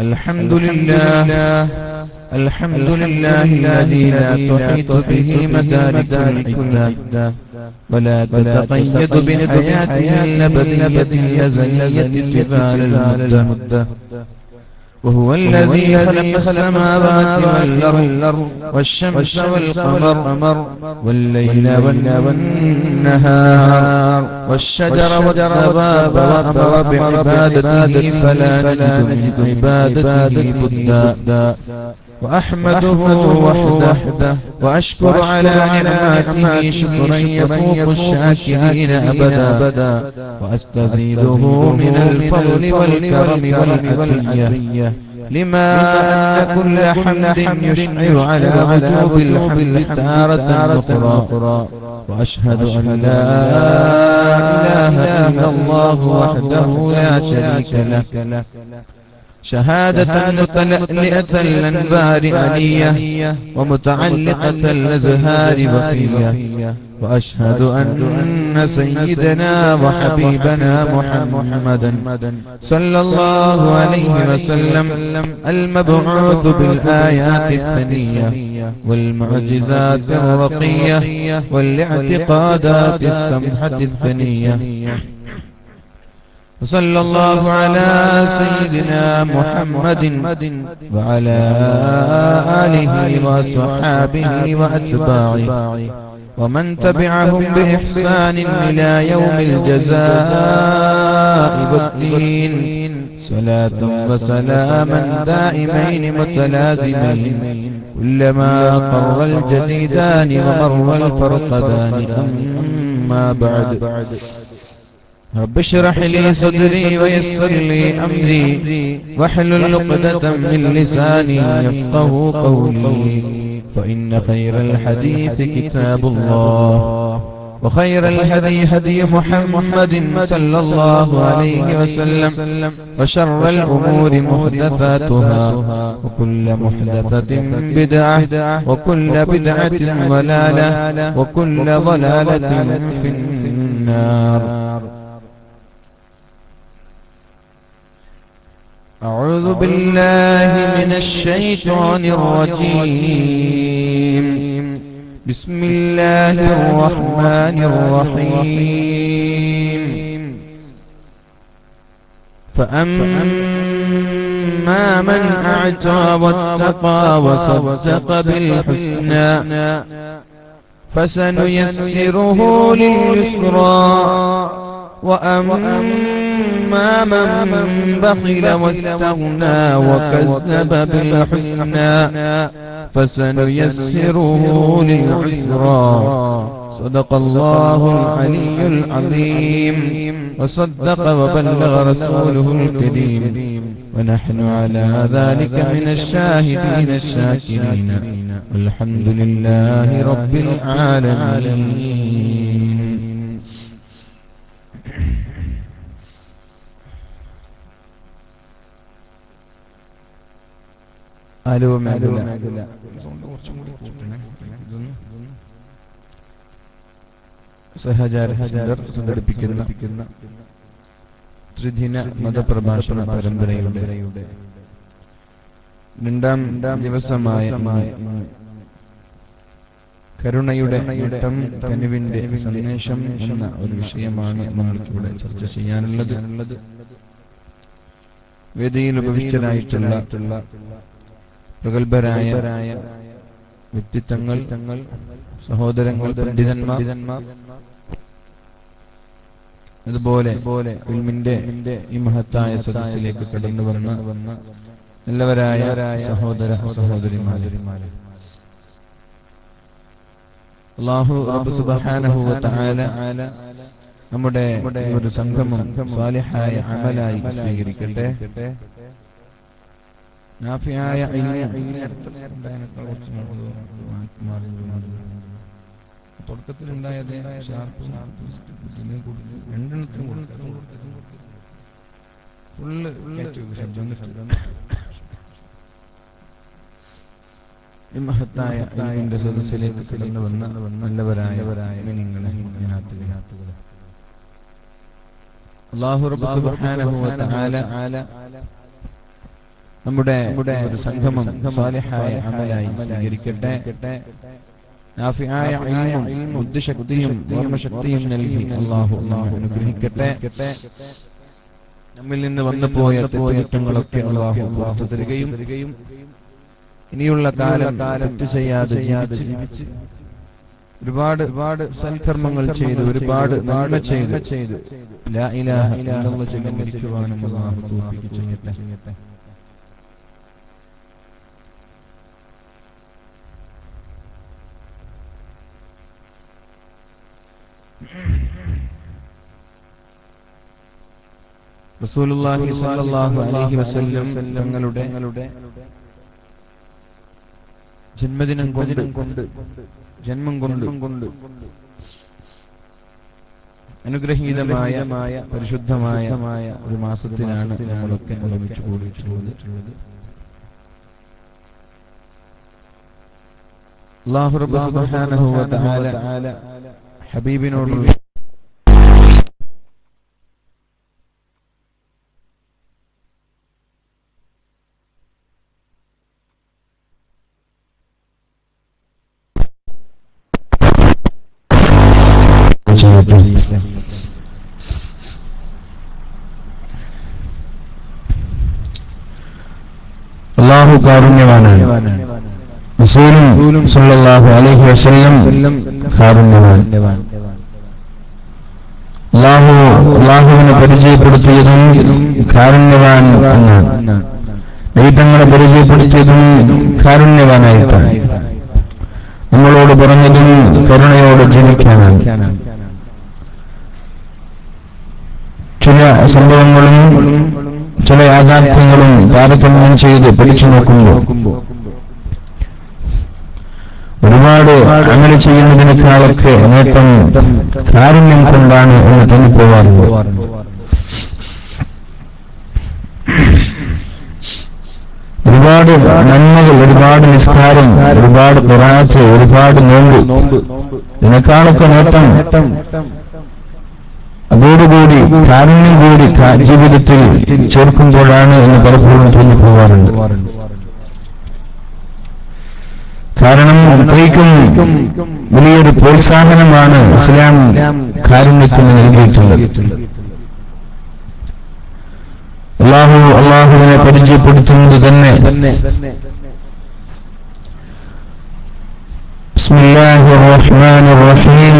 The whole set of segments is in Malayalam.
الحمد لله الحمد لله الذي لا تحيط به مدارك العدة ولا تتقيد بحياته الأبدية الأزلية طبال المدة وهو الذي خلق السماوات والأرض والشمس والقمر والليل والنهار والشجر والدواب وأمر بعبادته فلا نجد من عبادته بدا وأحمده وحده وأشكر على نعماته شكرا يفوق الشاكرين أبدا وأستزيده من الفضل والكرم والعطية لما أن كل حمد يشعر على وجوب الحمد تارة أخرى وأشهد أن لا إله إلا الله وحده لا شريك له شهادة متلألئة الأنبار أنية ومتعلقة الأزهار وفية وأشهد أن سيدنا وحبيبنا محمدا صلى الله عليه وسلم المبعوث بالآيات الثنية والمعجزات الرقية والاعتقادات السمحة الثنية وصلى الله على سيدنا محمد وعلى آله وصحابه وأتباعه ومن تبعهم بإحسان إلى يوم الجزاء والدين صلاة وسلاما دائمين متلازمين كلما قر الجديدان ومر الفرقدان أما بعد رب اشرح لي صدري ويسر لي أمري واحلل عقدة من لساني يفقه قولي فإن خير الحديث كتاب الله وخير الهدي هدي محمد صلى الله عليه وسلم وشر الأمور محدثاتها وكل محدثة بدعة وكل بدعة ضلالة وكل ضلالة في النار أعوذ بالله من الشيطان الرجيم بسم الله الرحمن الرحيم فأما من أعتى واتقى وصدق بالحسنى فسنيسره لليسرى وأما من بخل واستغنى وكذب بالحسنى فسنيسره للعسرى صدق الله العلي العظيم وصدق وبلغ رسوله الكريم ونحن على ذلك من الشاهدين الشاكرين والحمد لله رب العالمين ആലോ മേഖല സഹചാര സംഘടിപ്പിക്കുന്ന ത്രിദിന മതപ്രഭാഷണ പരമ്പരയുടെ രണ്ടാം ദിവസമായ കരുണയുടെ നേട്ടം കനുവിന്റെ സന്ദേശം എന്ന ഒരു വിഷയമാണ് നമ്മൾക്കിവിടെ ചർച്ച ചെയ്യാനുള്ളത് വേദിയിൽ ഉപവിഷ്ടരായിട്ടുള്ള പ്രഗത്ഭരായ വ്യക്തിത്വങ്ങൾ തങ്ങൾ സഹോദരങ്ങൾ പണ്ഡിതന്മാർ അതുപോലെ ഇൽമിന്റെ ഈ മഹത്തായ സദസ്സിലേക്ക് കടന്നു വന്ന നല്ലവരായ സഹോദര സഹോദരിമാരെ അള്ളാഹു റബ്ബ് സുബ്ഹാനഹു വ തആല നമ്മുടെ ഒരു സംഗമം സ്വാലിഹായ അമലായി സ്വീകരിക്കട്ടെ നാഫിയായ തുടക്കത്തിലുണ്ടായത് രണ്ടെണ്ണത്തിനും ഫുള്ള് മഹത്തായ ഇതിന്റെ സദസ്സിലേക്ക് കടന്നു വന്ന നല്ലവരായവരായ നിങ്ങളെ ഇതിനകത്തുകളെ അള്ളാഹു റബ്ബ് സുബ്ഹാനഹു വ തആല നമ്മുടെ ഒരു സംഗമം സ്വാലിഹായ അമലായി സ്വീകരിക്കട്ടെ നാഫിയായ ഇൽമും ബുദ്ധിശക്തിയും ഓർമ്മശക്തിയും നൽകി അള്ളാഹു നമ്മെ അനുഗ്രഹിക്കട്ടെ നമ്മിൽ നിന്ന് വന്നുപോയ തെറ്റുകുറ്റങ്ങളൊക്കെ അള്ളാഹു പുറത്തു തരികയും ഇനിയുള്ള കാലം തെറ്റ് ചെയ്യാതെ ജീവിച്ച് ഒരുപാട് ഒരുപാട് സൽക്കർമ്മങ്ങൾ ചെയ്ത് ഒരുപാട് നന്മ ചെയ്ത് ചെയ്ത് ലാ ഇലാഹ ഇല്ലല്ലാഹ് ചൊല്ലി മരിക്കുവാനും അള്ളാഹു തൗഫീഖ് ചെയ്യട്ടെ റസൂലുള്ളാഹി സ്വല്ലല്ലാഹു അലൈഹി വസല്ലം തങ്ങളുടെ ജന്മദിനം കൊണ്ട് ജന്മം കൊണ്ട് കൊണ്ട് അനുഗ്രഹീതമായ പരിശുദ്ധമായ ഒരു മാസത്തിലാണ് നമ്മളൊക്കെ ഒരുമിച്ച് കൂടിയിട്ടുള്ളത് അല്ലാഹു റബ്ബ് സുബ്ഹാനഹു വ തആല ഹബീബിനോടുള്ള ചെയ്യട്ടെ അള്ളാഹു കാരുണ്യവാനാണ് റസൂലും സല്ലല്ലാഹു അലൈഹി വസല്ലം കാരുണ്യവാൻ അള്ളാഹു അള്ളാഹുവിനെ പരിചയപ്പെടുത്തിയതും കാരുണ്യവാൻ എന്നാണ് ദൈവങ്ങളെ പരിചയപ്പെടുത്തിയതും കാരുണ്യവാനായിട്ടാണ് നമ്മളോട് പറഞ്ഞതും കരുണയോട് ജനിക്കാനാണ് ചില സംഭവങ്ങളും ചില യാഥാർത്ഥ്യങ്ങളും താരതമ്യം ചെയ്ത് പഠിച്ചു നോക്കുമ്പോൾ ഒരുപാട് അമല ചെയ്യുന്നതിനേക്കാളൊക്കെ നേട്ടം കാരുണ്യം കൊണ്ടാണ് എന്ന് തോന്നിപ്പോവാറുണ്ട് ഒരുപാട് നന്മകൾ ഒരുപാട് നിസ്കാരം ഒരുപാട് പുറാത്ത് ഒരുപാട് നോമ്പ് ഇതിനേക്കാളൊക്കെ നേട്ടം അതോടുകൂടി കാരുണ്യം കൂടി കാ- ജീവിതത്തിൽ ചേർക്കുമ്പോഴാണ് എന്ന് പലപ്പോഴും തോന്നിപ്പോവാറുണ്ട് കാരണം അത്രയ്ക്കും വലിയൊരു പ്രോത്സാഹനമാണ് ഇസ്ലാം കാരുണ്യത്തിന് നൽകിയിട്ടുള്ളത് അള്ളാഹു അള്ളാഹുവിനെ പരിചയപ്പെടുത്തുന്നത് തന്നെ ബിസ്മില്ലാഹി റഹ്മാനി റഹീം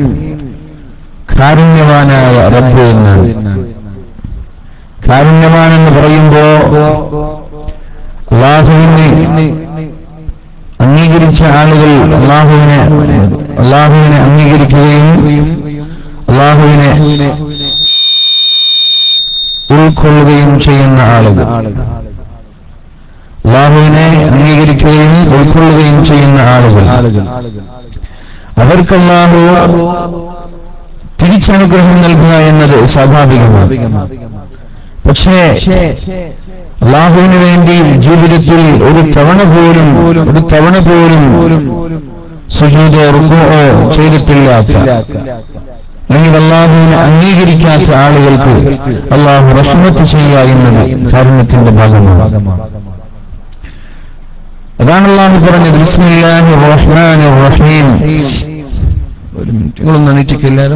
കാരുണ്യവാനായ റബ്ബ് എന്നാണ് കാരുണ്യവാൻ എന്ന് പറയുമ്പോ അള്ളാഹുവിനെ അംഗീകരിച്ച ആളുകൾ അള്ളാഹുവിനെ അള്ളാഹുവിനെ അംഗീകരിക്കുകയും അള്ളാഹുവിനെ ഉൾക്കൊള്ളുകയും ചെയ്യുന്ന ആളുകൾ അള്ളാഹുവിനെ അംഗീകരിക്കുകയും ഉൾക്കൊള്ളുകയും ചെയ്യുന്ന ആളുകൾ അവർക്ക് അള്ളാഹു തിരിച്ചനുഗ്രഹം നൽകുക എന്നത് സ്വാഭാവികമാണ് പക്ഷേ അള്ളാഹുവിന് വേണ്ടി ജീവിതത്തിൽ ഒരു തവണ പോലും ഒരു തവണ പോലും സുജൂതോ റുക്കോ ചെയ്തിട്ടില്ലാത്ത അല്ലെങ്കിൽ അള്ളാഹുവിനെ അംഗീകരിക്കാത്ത ആളുകൾക്ക് അള്ളാഹു റഹ്മത്ത് ചെയ്യുക എന്നത് കാരുണ്യത്തിന്റെ ഭാഗമാണ് അതാണ് അള്ളാഹു പറഞ്ഞത് ബിസ്മില്ലാഹി റഹ്മാനി റഹീം ഒരു മിനിറ്റ് നിങ്ങളൊന്ന് എണീറ്റിക്കില്ലാലോ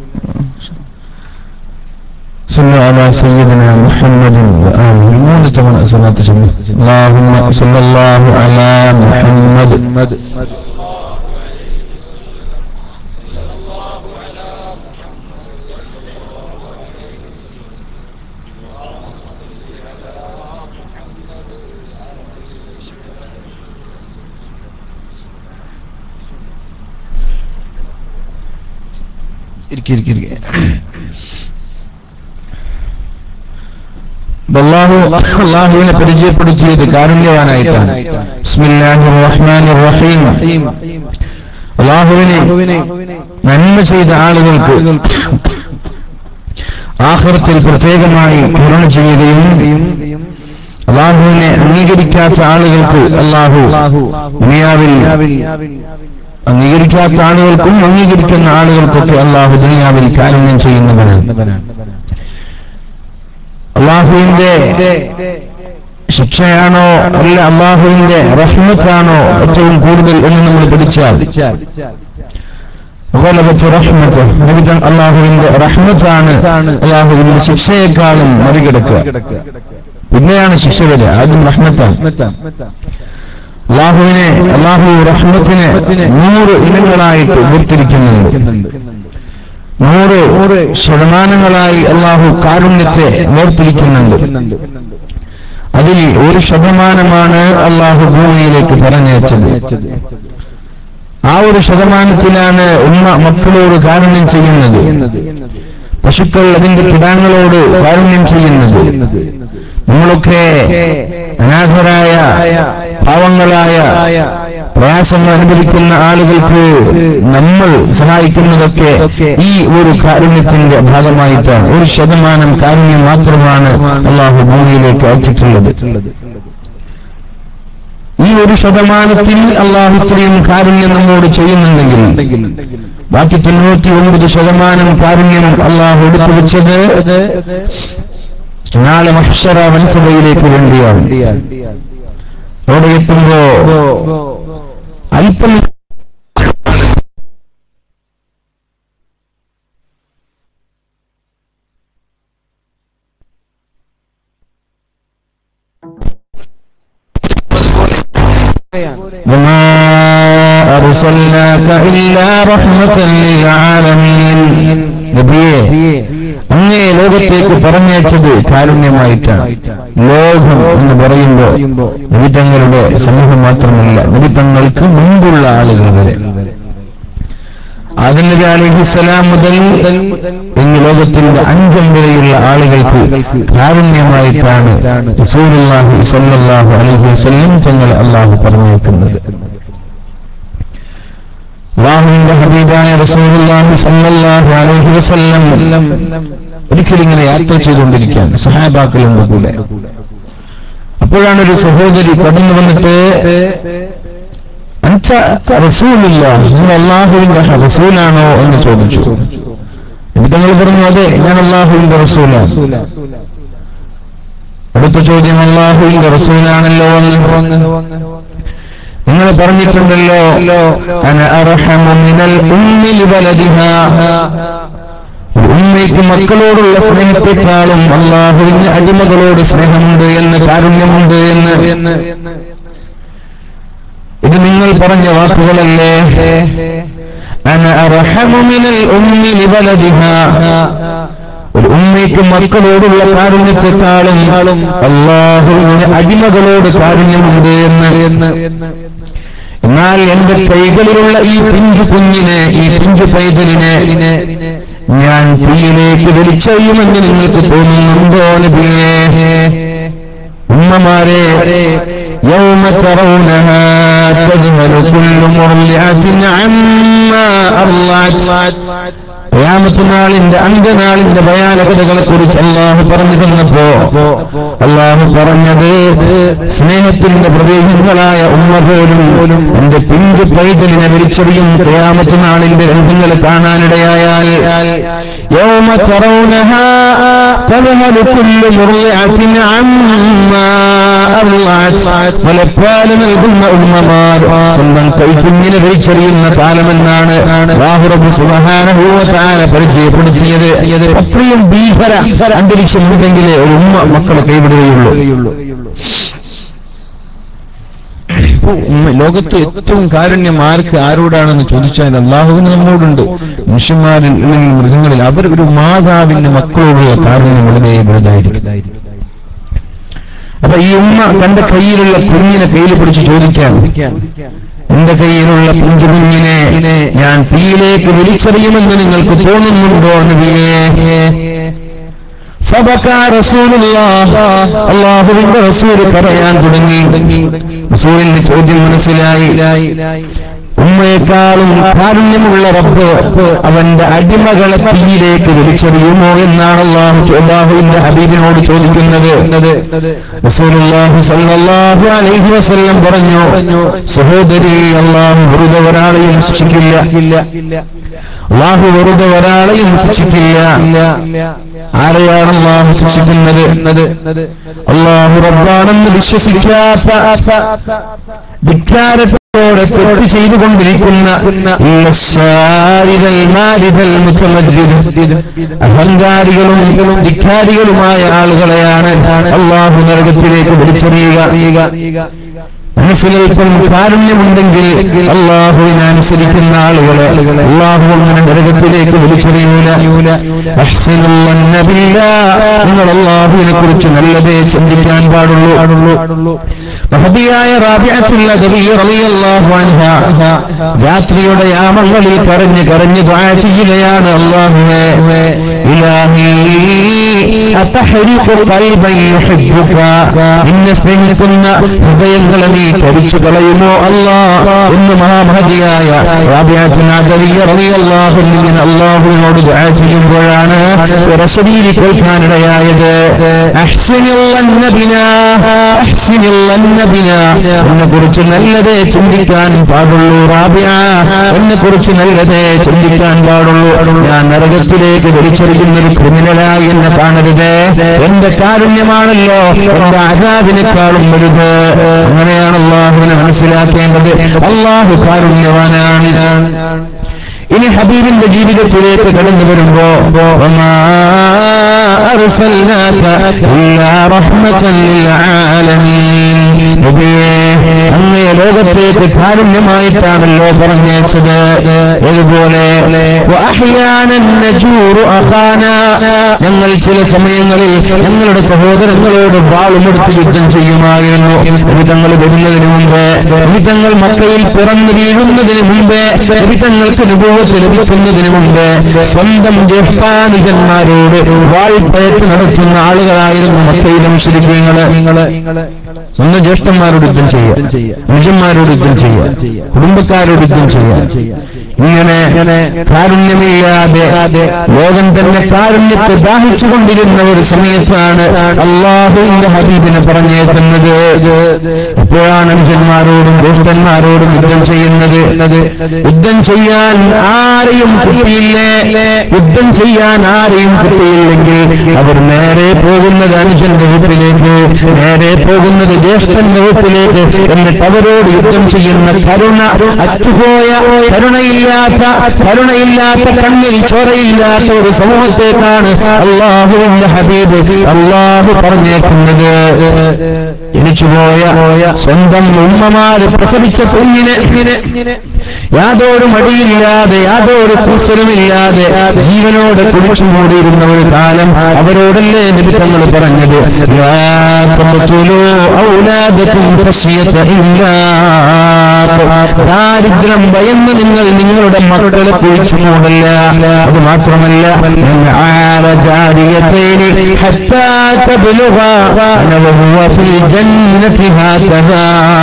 صلى على سيدنا محمد وآله മൂന്ന് തവണ സ്വലാത്ത് ചൊല്ലി اللهم صلى الله على محمد ഇരിക്കെ ഇരിക്കെ ഇരിക്കെ അള്ളാഹു അള്ളാഹുവിനെ പരിചയപ്പെടുത്തിയത് കാരുണ്യവാനായിട്ടാണ് ബിസ്മില്ലാഹിർ റഹ്മാനിർ റഹീം അള്ളാഹുവിനെ നന്മ ചെയ്ത ആളുകൾക്ക് ആഹൃത്തിൽ പ്രത്യേകമായി കരുണ ചെയ്യുകയും അള്ളാഹുവിനെ അംഗീകരിക്കാത്ത ആളുകൾക്ക് അള്ളാഹു ദുനിയാവിൽ അംഗീകരിക്കാത്ത ആളുകൾക്കും അംഗീകരിക്കുന്ന ആളുകൾക്കൊക്കെ അള്ളാഹു ദുനിയാവിൽ കാരുണ്യം ചെയ്യുന്നവനാണ് അള്ളാഹുവിന്റെ ശിക്ഷയാണോ അല്ല അള്ളാഹുവിന്റെ റഹ്മത്താണോ ഏറ്റവും കൂടുതൽ എന്ന് നമ്മൾ പഠിച്ചാൽ ഗലബത്ത് റഹ്മത്ത് നബിതൻ അള്ളാഹുവിന്റെ റഹ്മത്താണ് അള്ളാഹുവിന്റെ ശിക്ഷയെക്കാളും മറികടക്കുക പിന്നെയാണ് ശിക്ഷ വരിക ആദ്യം റഹ്മത്താണ് അള്ളാഹുവിനെ അള്ളാഹു റഹ്മത്തിനെ നൂറ് ഇനങ്ങളായിട്ട് വേർതിരിക്കുന്നുണ്ട് നൂറ് ശതമാനങ്ങളായി അള്ളാഹു കാരുണ്യത്തെ വേർതിരിക്കുന്നുണ്ട് അതിൽ ഒരു ശതമാനമാണ് അള്ളാഹു ഭൂമിയിലേക്ക് പറഞ്ഞയച്ചത് ആ ഒരു ശതമാനത്തിലാണ് ഉമ്മ മക്കളോട് കാരുണ്യം ചെയ്യുന്നത് പശുക്കൾ അതിന്റെ കിടാങ്ങളോട് കാരുണ്യം ചെയ്യുന്നത് നമ്മളൊക്കെ അനാഥരായ പാവങ്ങളായ പ്രയാസങ്ങൾ അനുഭവിക്കുന്ന ആളുകൾക്ക് നമ്മൾ സഹായിക്കുന്നതൊക്കെ ഈ ഒരു കാരുണ്യത്തിന്റെ ഭാഗമായിട്ടാണ് ഒരു ശതമാനം കാരുണ്യം മാത്രമാണ് അള്ളാഹു ഭൂമിയിലേക്ക് അയച്ചിട്ടുള്ളത് ഈ ഒരു ശതമാനത്തിൽ അള്ളാഹു ഇത്രയും കാരുണ്യം നമ്മോട് ചെയ്യുന്നുണ്ടെങ്കിൽ ബാക്കി തൊണ്ണൂറ്റി ഒൻപത് ശതമാനം കാരുണ്യം അള്ളാഹു എടുത്തു വെച്ചത് നാളെ മഹ്ഷറ വൻസഭയിലേക്ക് വേണ്ടിയാണ് അവിടെ എത്തുമ്പോ അല്പം وما أرسلناك إلا رحمة للعالمين നബിയെ അങ്ങേ ലോകത്തേക്ക് പറഞ്ഞയച്ചത് കാരുണ്യമായിട്ടാണ് ലോകം എന്ന് പറയുമ്പോൾ നബിതങ്ങളുടെ സമൂഹം മാത്രമല്ല നബിതങ്ങൾക്ക് മുമ്പുള്ള ആളുകൾ വരെ ആദം നബി അലഹിസ്സലാം മുതൽ ഇന്ന് ലോകത്തിന്റെ അഞ്ചം വരെയുള്ള ആളുകൾക്ക് കാരുണ്യമായിട്ടാണ് റസൂലുള്ളാഹി സ്വല്ലല്ലാഹു അലൈഹി വസല്ലം തങ്ങൾ അള്ളാഹു പറഞ്ഞേക്കുന്നത് അള്ളാഹുവിന്റെ ഹബീബായ റസൂലുള്ളാഹി സ്വല്ലല്ലാഹു അലൈഹി വസല്ലം ഒരിക്കലും ഇങ്ങനെ യാത്ര ചെയ്തുകൊണ്ടിരിക്കുകയാണ് സഹാബാക്കളുണ്ട് കൂടെ അപ്പോഴാണ് ഒരു സഹോദരി കടന്നു വന്നിട്ട് അൻത റസൂലില്ല നിങ്ങൾ അള്ളാഹുവിന്റെ റസൂലാണോ എന്ന് ചോദിച്ചു എന്നിട്ട് തങ്ങൾ പറഞ്ഞു അതെ ഞാൻ അള്ളാഹുവിന്റെ റസൂലാണ് അടുത്ത ചോദ്യം അള്ളാഹുവിന്റെ റസൂലാണല്ലോ എന്ന് നിങ്ങൾ പറഞ്ഞിട്ടുണ്ടല്ലോ അന അർഹമു മിനൽ ഉമ്മി ലിവലദിഹാ ഒരു ഉമ്മയ്ക്ക് മക്കളോടുള്ള സ്നേഹത്തെക്കാളും അള്ളാഹുവിന് അടിമകളോട് സ്നേഹമുണ്ട് എന്ന് കാരുണ്യമുണ്ട് എന്ന് ഇത് നിങ്ങൾ പറഞ്ഞ വാക്കുകളല്ലേ അന അർഹമു മിനൽ ഉമ്മി ലിവലദിഹാ ഒരു ഉമ്മയ്ക്ക് മക്കളോടുള്ള കാരുണ്യത്തെക്കാളും അള്ളാഹുവിന് അടിമകളോട് കാരുണ്യമുണ്ട് എന്ന് എന്നാൽ എന്റെ കൈകളിലുള്ള ഈ പിഞ്ചു കുഞ്ഞിനെ ഈ പിഞ്ചു പൈതലിനെ ഞാൻ തീയിലേക്ക് വലിച്ചെയ്യുമെന്ന് നിങ്ങൾക്ക് തോന്നുന്നുണ്ടോ നബിയേ ഉമ്മമാരെ يوم ترونها تذهل كل مرضعة عما أرضعت യാമത്തുനാളിന്റെ അന്ത്യനാളിന്റെ ഭയാനകതകളെ കുറിച്ച് അള്ളാഹു പറഞ്ഞു തന്നപ്പോ അള്ളാഹു പറഞ്ഞത് സ്നേഹത്തിന്റെ പ്രതീകങ്ങളായ ഉമ്മ പോലും എന്റെ പിഞ്ചു പൈതലിനെ വിളിച്ചറിയും ത്യാമത്തുനാളിന്റെ രംഗങ്ങൾ കാണാനിടയായാൽ يوم ترونها تذهل كل مرضعة عما أرضعت മുലപ്പാല് നൽകുന്ന ഉമ്മമാർ സ്വന്തം കൈക്കുഞ്ഞിനെ വലിച്ചെറിയുന്ന കാലമെന്നാണ് രാഹുറബ് സുബഹാനഹൂവത്താല പരിചയപ്പെടുത്തിയത് അത്രയും ഭീകര അന്തരീക്ഷം ഉണ്ടെങ്കിലേ ഒരു ഉമ്മ മക്കളെ കൈവിടുകയുള്ളൂ ലോകത്ത് ഏറ്റവും കാരുണ്യം ആർക്ക് ആരോടാണെന്ന് ചോദിച്ചാൽ അള്ളാഹുവിന് നമ്മോടുണ്ട് മനുഷ്യന്മാരിൽ അല്ലെങ്കിൽ മൃഗങ്ങളിൽ അവർ ഒരു മാതാവിന്റെ മക്കളോടുള്ള കാരുണ്യം വളരെ വലുതായിരിക്കും അപ്പൊ ഈ ഉമ്മ തന്റെ കയ്യിലുള്ള കുഞ്ഞിനെ കയ്യിൽ പിടിച്ച് ചോദിക്കാൻ എന്റെ കയ്യിലുള്ള പിഞ്ചു കുഞ്ഞിനെ ഞാൻ തീയിലേക്ക് വലിച്ചെറിയുമെന്ന് നിങ്ങൾക്ക് തോന്നുന്നുണ്ടോ നബിയേ അള്ളാഹുവിന്റെ റസൂല് പറയാൻ തുടങ്ങി റസൂലിന്റെ ചോദ്യം മനസ്സിലായി ഉമ്മയെക്കാളും കാരുണ്യമുള്ള റബ്ബ് അവന്റെ അടിമകളെ തീയിലേക്ക് വലിച്ചെറിയുമോ എന്നാണ് അള്ളാഹു അള്ളാഹുവിന്റെ ഹബീബിനോട് ചോദിക്കുന്നത് റസൂലുള്ളാഹി സ്വല്ലല്ലാഹു അലൈഹി വസല്ലം പറഞ്ഞു സഹോദരി അള്ളാഹു വെറുതെ ഒരാളെയും ശിക്ഷിക്കില്ല അള്ളാഹു വെറുതെ ഒരാളെയും ശിക്ഷിക്കില്ല ആരെയാണ് അള്ളാഹു ശിക്ഷിക്കുന്നത് അള്ളാഹു റബ്ബാണെന്ന് വിശ്വസിക്കാത്ത ധിക്കാരത്തോടെ തെറ്റ് ചെയ്തുകൊണ്ടിരിക്കുന്ന ഇല്ലശാരിതൽ മാരിതൽ മുത്തമജ്ജിദ്. അഹങ്കാരികളും ധിക്കാരികളുമായ ആളുകളെയാണ് അള്ളാഹു നരകത്തിലേക്ക് വിളിച്ചറിയുക മനസ്സിലൽപ്പം കാരുണ്യമുണ്ടെങ്കിൽ അള്ളാഹുവിനെ അനുസരിക്കുന്ന ആളുകളെ അള്ളാഹു അങ്ങനെ നരകത്തിലേക്ക് വിളിച്ചറിയൂല അഹ്സനുള്ളന്ന ബില്ലാഹ്. നിങ്ങൾ അള്ളാഹുവിനെ കുറിച്ച് നല്ലതേ ചിന്തിക്കാൻ പാടുള്ളൂ മഹബിയായ റാബിഅത്തുള്ള റളിയല്ലാഹു അൻഹ രാത്രിയുടെ യാമങ്ങളിൽ കരഞ്ഞ് കരഞ്ഞ് ദ്വാ ചെയ്യുകയാണ് അള്ളാഹുവേ ഇലാഹി അതഹരിഖു ഖൽബൻ യുഹിബ്ബുക നിന്നെ സ്നേഹിക്കുന്ന ഹൃദയങ്ങളെ നീ കരിച്ചു കളയുമോ അല്ലാ എന്ന് മഹാമഹതിയായ റാബിഅത്തുൽ അദവിയ റളിയല്ലാഹു ഇങ്ങനെ അള്ളാഹുവിനോട് ദുആ ചെയ്യുമ്പോഴാണ് റസൂലി കേൾക്കാനിടയായത് അഹ്സിനുള്ളന്ന ബിനാ അഹ്സിനുള്ളന്ന ബിനാ എന്നെ കുറിച്ച് നല്ലതേ ചിന്തിക്കാൻ പാടുള്ളൂ റാബിയ എന്നെ കുറിച്ച് നല്ലതേ ചിന്തിക്കാൻ പാടുള്ളൂ ഞാൻ നരകത്തിലേക്ക് വലിച്ചെറിയുന്ന ഒരു ക്രിമിനലായി എന്നെ കാണരുത് എന്റെ കാരുണ്യമാണല്ലോ എന്റെ അജാബിനേക്കാളും വലുത് അങ്ങനെയാണ് അള്ളാഹുവിനെ മനസ്സിലാക്കേണ്ടത് അള്ളാഹു കാരുണ്യവാനാണ് ഇനി ഹബീബിന്റെ ജീവിതത്തിലേക്ക് കടന്നു വരുമ്പോ വമാ അർസൽനാക ഇല്ലാ റഹ്മതൻ ലിൽആലമീൻ നബിയേ അങ്ങയെ ലോകത്തേക്ക് കാരുണ്യമായിട്ടാണല്ലോ പറഞ്ഞയച്ചത് ഇതുപോലെ വഅഹ്യാനൻ നജൂറു അഖാന ഞങ്ങൾ ചില സമയങ്ങളിൽ ഞങ്ങളുടെ സഹോദരങ്ങളോട് വാളുമെടുത്ത് യുദ്ധം ചെയ്യുമായിരുന്നു വിധങ്ങൾ വരുന്നതിന് മുമ്പ് വിധങ്ങൾ മക്കയിൽ പിറന്നു വീഴുന്നതിന് മുമ്പ് വിധങ്ങൾക്ക് അനുഭവത്തിൽ ലഭിക്കുന്നതിന് മുമ്പ് സ്വന്തം ജ്യേഷ്ഠാനുജന്മാരോട് വാൾപ്പയറ്റ് നടത്തുന്ന ആളുകളായിരുന്നു മക്കയിലെ മുസ്ലിമീങ്ങള് സ്വന്തം ജ്യേഷ്ഠന്മാരോട് യുദ്ധം ചെയ്യുക മനുഷ്യന്മാരോട് യുദ്ധം ചെയ്യുക കുടുംബക്കാരോട് യുദ്ധം ചെയ്യുക ഇങ്ങനെ കാരുണ്യമില്ലാതെ ലോകം തന്നെ കാരുണ്യത്തെ ദാഹിച്ചുകൊണ്ടിരുന്ന ഒരു സമയത്താണ് അള്ളാഹുവിന്റെ ഹബീബിനെ പറഞ്ഞേക്കുന്നത് എപ്പോഴാണ് മനുഷ്യന്മാരോടും ജ്യേഷ്ഠന്മാരോടും യുദ്ധം ചെയ്യുന്നത് യുദ്ധം ചെയ്യാൻ ആരെയും കിട്ടിയില്ലേ യുദ്ധം ചെയ്യാൻ ആരെയും കിട്ടിയില്ലെങ്കിൽ അവർ നേരെ പോകുന്നത് അനുജന്റെ വീട്ടിലേക്ക് നേരെ പോകുന്നത് ജ്യേഷ്ഠന്റെ വീട്ടിലേക്ക് എന്നിട്ട് അവരോട് യുദ്ധം ചെയ്യുന്ന കരുണ അറ്റുപോയ കരുണയില്ലാത്ത കരുണയില്ലാത്ത കണ്ണിൽ ചോരയില്ലാത്ത ഒരു സമൂഹത്തേക്കാണ് അള്ളാഹുവിന്റെ ഹബീബ് അള്ളാഹു പറഞ്ഞേക്കുന്നത് ജനിച്ചുപോയ സ്വന്തം ഉമ്മമാര് പ്രസവിച്ച കുഞ്ഞിനെ യാതൊരു മടിയില്ലാതെ യാതൊരു കൂസലുമില്ലാതെ ജീവനോട് കുടിച്ചു മൂടിയിരുന്ന ഒരു കാലം അവരോടല്ലേ നിമിത്തങ്ങൾ പറഞ്ഞത് ലാ തഖ്തുലൂ ഔലാദക്കും ഖശിയത ഇംലാഖ്. ദാരിദ്ര്യം ഭയന്ന് നിങ്ങൾ നിങ്ങളുടെ മക്കളെ കുഴിച്ചു മൂടല്ല അത് മാത്രമല്ല من عار جاريتين حتى تبلغا أنا وهو في الجنة هكذا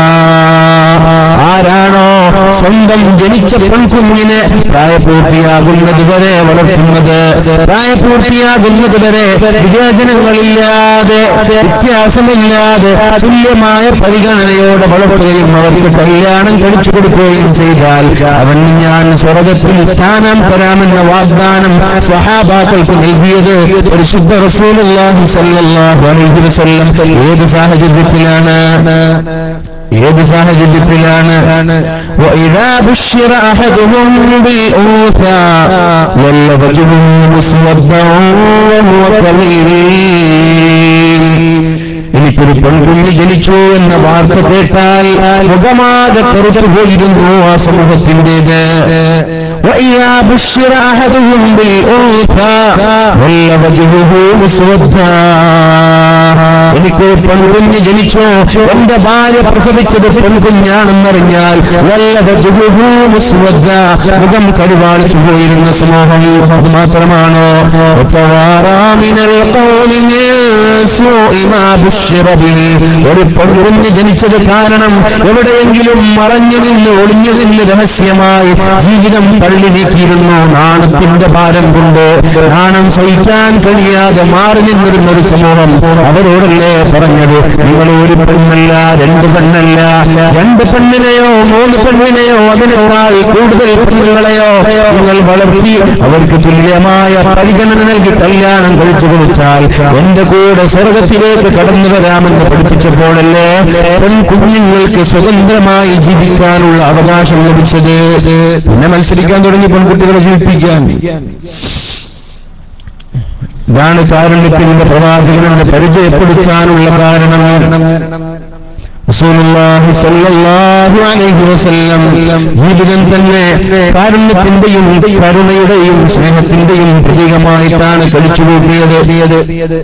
ആരാണോ സ്വന്തം ജനിച്ച പെൺകുഞ്ഞിനെ പ്രായപൂർത്തിയാകുന്നത് വരെ വളർത്തുന്നത് പ്രായപൂർത്തിയാകുന്നത് വരെ വിവേചനങ്ങളില്ലാതെ വ്യത്യാസമില്ലാതെ തുല്യമായ പരിഗണനയോടെ വളർത്തുകയും അവർക്ക് കല്യാണം കഴിച്ചു കൊടുക്കുകയും ചെയ്താൽ അവൻ ഞാൻ സ്വർഗത്തിൽ സ്ഥാനം തരാമെന്ന വാഗ്ദാനം സ്വഹാബാക്കൾക്ക് നൽകിയത് പരിശുദ്ധ റസൂലുള്ളാഹി സ്വല്ലല്ലാഹു അലൈഹി വസല്ലം ഏത് സാഹചര്യത്തിലാണ് ഏത് സാഹചര്യത്തിലാണ് وإذا بشر أحدهم بالأنثى ظل وجهه مسودا وهو كظيم എനിക്കൊരു പെൺകുഞ്ഞ് ജനിച്ചു എന്ന വാർത്ത കേട്ടാൽ മുഖമാകെ കറുത്തു പോയിരുന്നു ആ സമൂഹത്തിൻ്റെത് وإذا بشر أحدهم بالأنثى ظل وجهه مسودا എനിക്കൊരു പെൺകുഞ്ഞ് ജനിച്ചു എന്റെ ഭാര്യ പ്രസവിച്ചത് പെൺകുഞ്ഞാണെന്നറിഞ്ഞാൽ വല്ല വജുഹു മുസ്വദ്ദ മുഖം കരുവാളിച്ചു പോയിരുന്ന സമൂഹം അത് മാത്രമാണോ وتوارى من القوم من سوء ما بشر به ഒരു പെൺകുഞ്ഞ് ജനിച്ചത് കാരണം എവിടെയെങ്കിലും മറഞ്ഞു നിന്ന് ഒളിഞ്ഞു നിന്ന് രഹസ്യമായി ജീവിതം തള്ളി നീക്കിയിരുന്നു നാണത്തിന്റെ ഭാരം കൊണ്ട് നാണം സഹിക്കാൻ കഴിയാതെ മാറി നിന്നിരുന്ന ഒരു സമൂഹം അവരോടല്ലേ പറഞ്ഞത് നിങ്ങൾ ഒരു പെണ്ണല്ല രണ്ട് പെണ്ണല്ല രണ്ട് പെണ്ണിനെയോ മൂന്ന് പെണ്ണിനെയോ അതിനേക്കാൾ കൂടുതൽ പെണ്ണുങ്ങളെയോ നിങ്ങൾ വളർത്തി അവർക്ക് തുല്യമായ പരിഗണന നൽകി കല്യാണം കഴിച്ചു കൊടുത്താൽ എന്റെ കൂടെ സ്വർഗത്തിലേക്ക് കടന്നു വരാമെന്ന് പഠിപ്പിച്ചപ്പോഴല്ലേ പെൺകുഞ്ഞുങ്ങൾക്ക് സ്വതന്ത്രമായി ജീവിക്കാനുള്ള അവകാശം ലഭിച്ചത് പിന്നെ മത്സരിക്കാൻ തുടങ്ങി പെൺകുട്ടികളെ ജീവിപ്പിക്കാൻ ഇതാണ് കാരുണ്യത്തിന്റെ പ്രവാചകനെ പരിചയപ്പെടുത്താനുള്ള കാരണം റസൂലുള്ളാഹി സ്വല്ലല്ലാഹു അലൈഹി വസല്ലം ജീവിതം തന്നെ കാരുണ്യത്തിന്റെയും കരുണയുടെയും സ്നേഹത്തിന്റെയും പ്രതീകമായിട്ടാണ് കഴിച്ചുകൂട്ടിയത്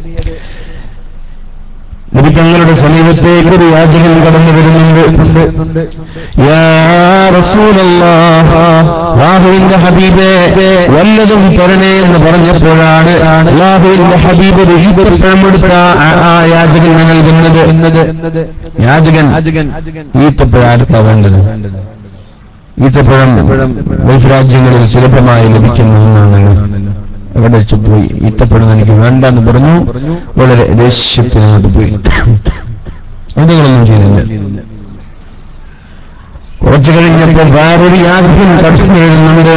നബി തങ്ങളുടെ സമീപത്തേക്ക് ഒരു യാചകൻ കടന്നു വരുന്നുണ്ട് യാ റസൂലല്ലാഹ് അല്ലാഹുവിന്റെ ഹബീബേ വല്ലതും തരണേ എന്ന് പറഞ്ഞപ്പോഴാണ് അല്ലാഹുവിന്റെ ഹബീബ് ഒരു ഈത്തപ്പഴമെടുത്ത ആ- ആ യാചകന് നൽകുന്നത് യാചകൻ ഈത്തപ്പഴാർക്കാ വേണ്ടത് ഈത്തപ്പഴം ഗൾഫ് രാജ്യങ്ങളിൽ സുലഭമായി ലഭിക്കുന്ന ഒന്നാണല്ലോ അവിടെ വെച്ച് പോയി ഈത്തപ്പഴം എനിക്ക് വേണ്ടെന്ന് പറഞ്ഞു വളരെ ദേഷ്യത്തിനോട് പോയി അതുകളൊന്നും ചെയ്തില്ല കുറച്ചു കഴിഞ്ഞപ്പോൾ വേറൊരു യാചകൻ കടന്നു വരുന്നുണ്ട്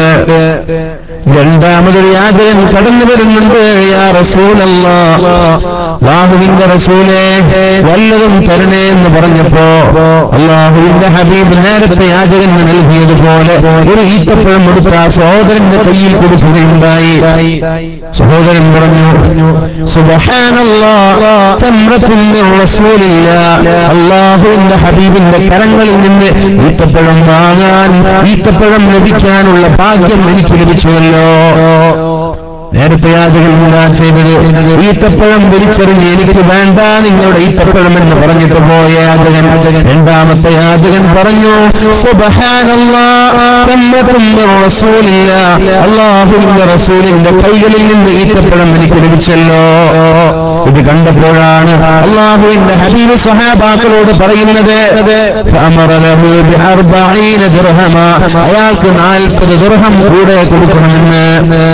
രണ്ടാമതൊരു യാചകൻ കടന്നു വരുന്നുണ്ട് യാ റസൂലല്ലാ അള്ളാഹുവിന്റെ റസൂലെ വല്ലതും തരണേ എന്ന് പറഞ്ഞപ്പോ അള്ളാഹുവിന്റെ ഹബീബ് നേരത്തെ യാചകന് നൽകിയതുപോലെ ഒരു ഈത്തപ്പഴം എടുത്ത ആ സഹോദരന്റെ കയ്യിൽ കൊടുക്കുകയുണ്ടായി സഹോദരൻ പറഞ്ഞു സുബഹാനല്ലാ തമ്രത്തും മിൻ റസൂലില്ലാ അള്ളാഹുവിന്റെ ഹബീബിന്റെ കരങ്ങളിൽ നിന്ന് ഈത്തപ്പഴം വാങ്ങാൻ ഈത്തപ്പഴം ലഭിക്കാനുള്ള ഭാഗ്യം എനിക്ക് ലഭിച്ചുവല്ലോ നേരത്തെ യാചകൻ എന്താ ചെയ്തത് ഈത്തപ്പഴം വലിച്ചെറിഞ്ഞ് എനിക്ക് വേണ്ട നിങ്ങളുടെ ഈത്തപ്പഴം എന്ന് പറഞ്ഞിട്ട് പോയ യാചകൻ രണ്ടാമത്തെ യാചകൻ പറഞ്ഞു സുബ്ഹാനല്ലാ, തമ്മത്തും മിൻ റസൂലില്ലാ. അള്ളാഹുവിന്റെ റസൂലിന്റെ കൈകളിൽ നിന്ന് ഈത്തപ്പഴം എനിക്ക് ലഭിച്ചല്ലോ ഇത് കണ്ടപ്പോഴാണ് അള്ളാഹുവിന്റെ ഹബീബ് സഹാബാക്കളോട് പറയുന്നത് فأمر له بأربعين درهما. അയാൾക്ക് നാൽപ്പത് ദുർഹം കൂടെ കൊടുക്കണമെന്ന്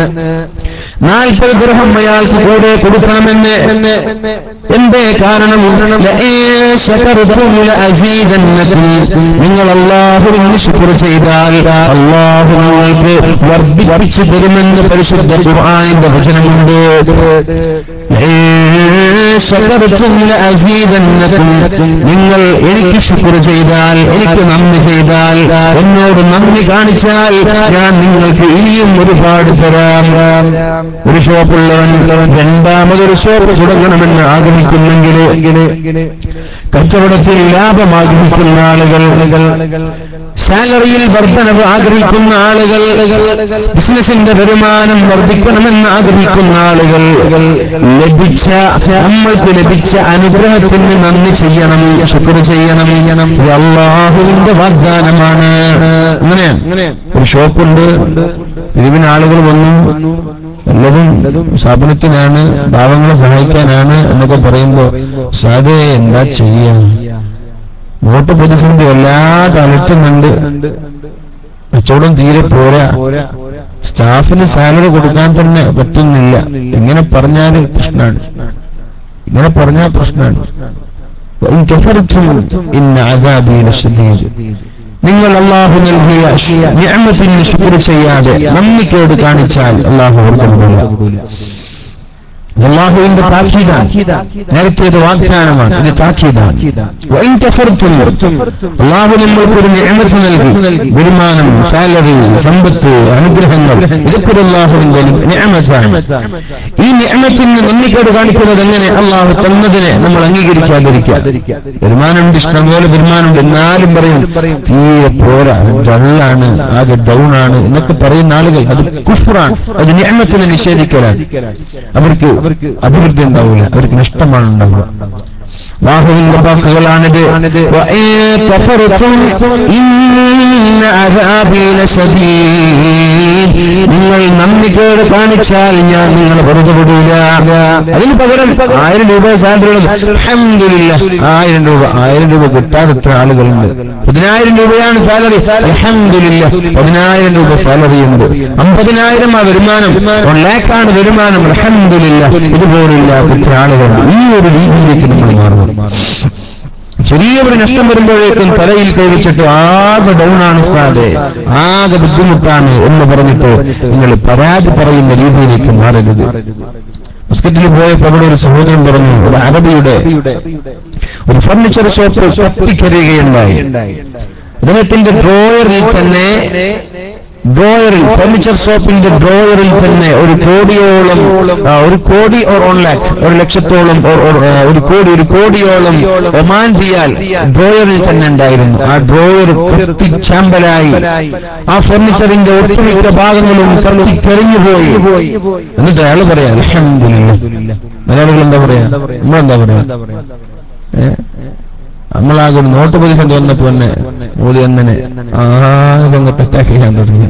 നാൽപ്പത് ഗൃഹം അയാൾക്ക് കൂടെ കൊടുക്കണമെന്ന് എന്തേ കാരണം ലئن شكرتم لأزيدنكم. നിങ്ങൾ അള്ളാഹുവിന് ശുക്ർ ചെയ്താൽ അള്ളാഹു നിങ്ങൾക്ക് വർദ്ധിപ്പിച്ചു തരുമെന്ന് പരിശുദ്ധ ഖുർആനിന്റെ വചനമുണ്ട് ലئن شكرتم لأزيدنكم. നിങ്ങൾ എനിക്ക് ശുക്ർ ചെയ്താൽ എനിക്ക് നന്ദി ചെയ്താൽ എന്നോട് നന്ദി കാണിച്ചാൽ ഞാൻ നിങ്ങൾക്ക് ഇനിയും ഒരുപാട് തരാം ഒരു ഷോപ്പുള്ളവൻ രണ്ടാമതൊരു ഷോപ്പ് തുടങ്ങണമെന്ന് ആഗ്രഹിക്കുന്നെങ്കിൽ കച്ചവടത്തിൽ ലാഭം ആഗ്രഹിക്കുന്ന ആളുകൾ സാലറിയിൽ വർധനവ് ആഗ്രഹിക്കുന്ന ആളുകൾ ബിസിനസിന്റെ വരുമാനം വർദ്ധിക്കണമെന്ന് ആഗ്രഹിക്കുന്ന ആളുകൾ ലഭിച്ച നമ്മൾക്ക് ലഭിച്ച അനുഗ്രഹത്തിന് നന്ദി ചെയ്യണം ശുക്ർ ചെയ്യണം ഇത് അള്ളാഹുവിന്റെ വാഗ്ദാനമാണ് അങ്ങനെ ഒരു ഷോപ്പുണ്ട് ഇതിന് ആളുകൾ വന്നു വല്ലതും സ്ഥാപനത്തിനാണ് പാവങ്ങളെ സഹായിക്കാനാണ് എന്നൊക്കെ പറയുമ്പോ സാധേ എന്താ ചെയ്യാ നോട്ട് പ്രതിസന്ധി വല്ലാതെ അലട്ടുന്നുണ്ട് കച്ചവടം തീരെ പോരാ സ്റ്റാഫിന് സാലറി കൊടുക്കാൻ തന്നെ പറ്റുന്നില്ല ഇങ്ങനെ പറഞ്ഞാൽ പ്രശ്നമാണ് ഇങ്ങനെ പറഞ്ഞാൽ പ്രശ്നമാണ് وإن كفرتم إن عذابي لشديد നിങ്ങൾ അള്ളാഹു നൽകിയ നിഅമത്തിന് ശുക്ർ ചെയ്യാതെ നന്ദിക്കേട് കാണിച്ചാൽ അള്ളാഹു ഓർക്കപ്പെടില്ല അള്ളാഹുവിന്റെ താക്കീതാണ് നേരത്തെ ഇത് വാഗ്ദാനമാണ് ഇത് താക്കീതാണ് വഇൻ കഫർത്തും അള്ളാഹു നമ്മൾക്കൊരു നിഅമത്ത് നൽകി വരുമാനം സാലറി സമ്പത്ത് അനുഗ്രഹങ്ങൾ ഇതൊക്കെ ഒരു അള്ളാഹുവിന്റെ നിഅമത്താണ് ഈ നിഅമത്തിന് നന്ദിക്കേട് കാണിക്കുന്നത് എങ്ങനെ അള്ളാഹു തന്നതിനെ നമ്മൾ അംഗീകരിക്കാതിരിക്കുക വരുമാനമുണ്ട് ഇഷ്ടംപോലെ വരുമാനമുണ്ട് എന്നാലും പറയും തീരെ പോരാ ഡള്ളാണ് ആകെ ഡൗൺ ആണ് എന്നൊക്കെ പറയുന്ന ആളുകൾ അത് കുഫറാണ് അത് നിയമത്തിനെ നിഷേധിക്കലാണ് അവർക്ക് അഭിവൃദ്ധി ഉണ്ടാവില്ല അവർക്ക് നഷ്ടമാണ് ഉണ്ടാവുക ബാഹുവിന്റെ വാക്കുകളാണിത് وَإِن كَفَرْتُمْ إِنَّ ഇന്ന അദാബി ലശദീദ് നിങ്ങൾ നന്ദികേട് കാണിച്ചാൽ ഞാൻ നിങ്ങളെ വെറുതെ വിടൂല അതിന് പകരം ആയിരം രൂപ സാലറി ഉള്ളത് അൽഹംദുലില്ലാ ആയിരം രൂപ ആയിരം രൂപ കിട്ടാതെ എത്ര ആളുകളുണ്ട് പതിനായിരം രൂപയാണ് സാലറി അൽഹംദുലില്ലാ പതിനായിരം രൂപ സാലറി ഉണ്ട് അമ്പതിനായിരം ആ വരുമാനം വൺ ലാക്കാണ് വരുമാനം അൽഹംദുലില്ലാ ഇതുപോലില്ലാത്ത എത്ര ആളുകളുണ്ട് ഈ ഒരു രീതിയിലേക്ക് നമ്മൾ മാറുന്നു ചെറിയ ഒരു നഷ്ടം വരുമ്പോഴേക്കും തലയിൽ കൈവച്ചിട്ട് ആകെ ഡൗൺ ആണ് സാധെ ആകെ ബുദ്ധിമുട്ടാണ് എന്ന് പറഞ്ഞിട്ട് നിങ്ങൾ പരാതി പറയുന്ന രീതിയിലേക്ക് മാറരുത് മസ്കറ്റിൽ പോയപ്പോൾ അവിടെ ഒരു സഹോദരൻ പറഞ്ഞു ഒരു അറബിയുടെ ഒരു ഫർണിച്ചർ ഷോപ്പ് കത്തിക്കരുകയുണ്ടായി അദ്ദേഹത്തിന്റെ ഡ്രോയറിൽ തന്നെ ഡ്രോയറിൽ ഫർണിച്ചർ ഷോപ്പിന്റെ ഡ്രോയറിൽ തന്നെ ഒരു കോടിയോളം ആ, ഒരു കോടി ഓർ വൺ ലാക്ക് ഒരു ലക്ഷത്തോളം or- or, ആ, ഒരു കോടി ഒരു കോടിയോളം ഒമാൻ റിയാൽ ഡ്രോയറിൽ തന്നെ ഉണ്ടായിരുന്നു ആ ഡ്രോയർ കത്തിച്ചാമ്പലായി ആ ഫർണിച്ചറിന്റെ ഒട്ടുമിക്ക ഭാഗങ്ങളും കത്തിക്കരിഞ്ഞുപോയി എന്നിട്ട് അയാൾ പറയാ അൽഹംദുലില്ലാ മലയാളികൾ എന്താ പറയാ നമ്മളെന്താ പറയാ ഏ? നമ്മളാകെ ഒരു നോട്ട് പ്രതിസന്ധി വന്നപ്പോ തന്നെ മോദി അങ്ങനെ ആകെ അങ്ങോട്ട് അറ്റാക്ക് ചെയ്യാൻ തുടങ്ങി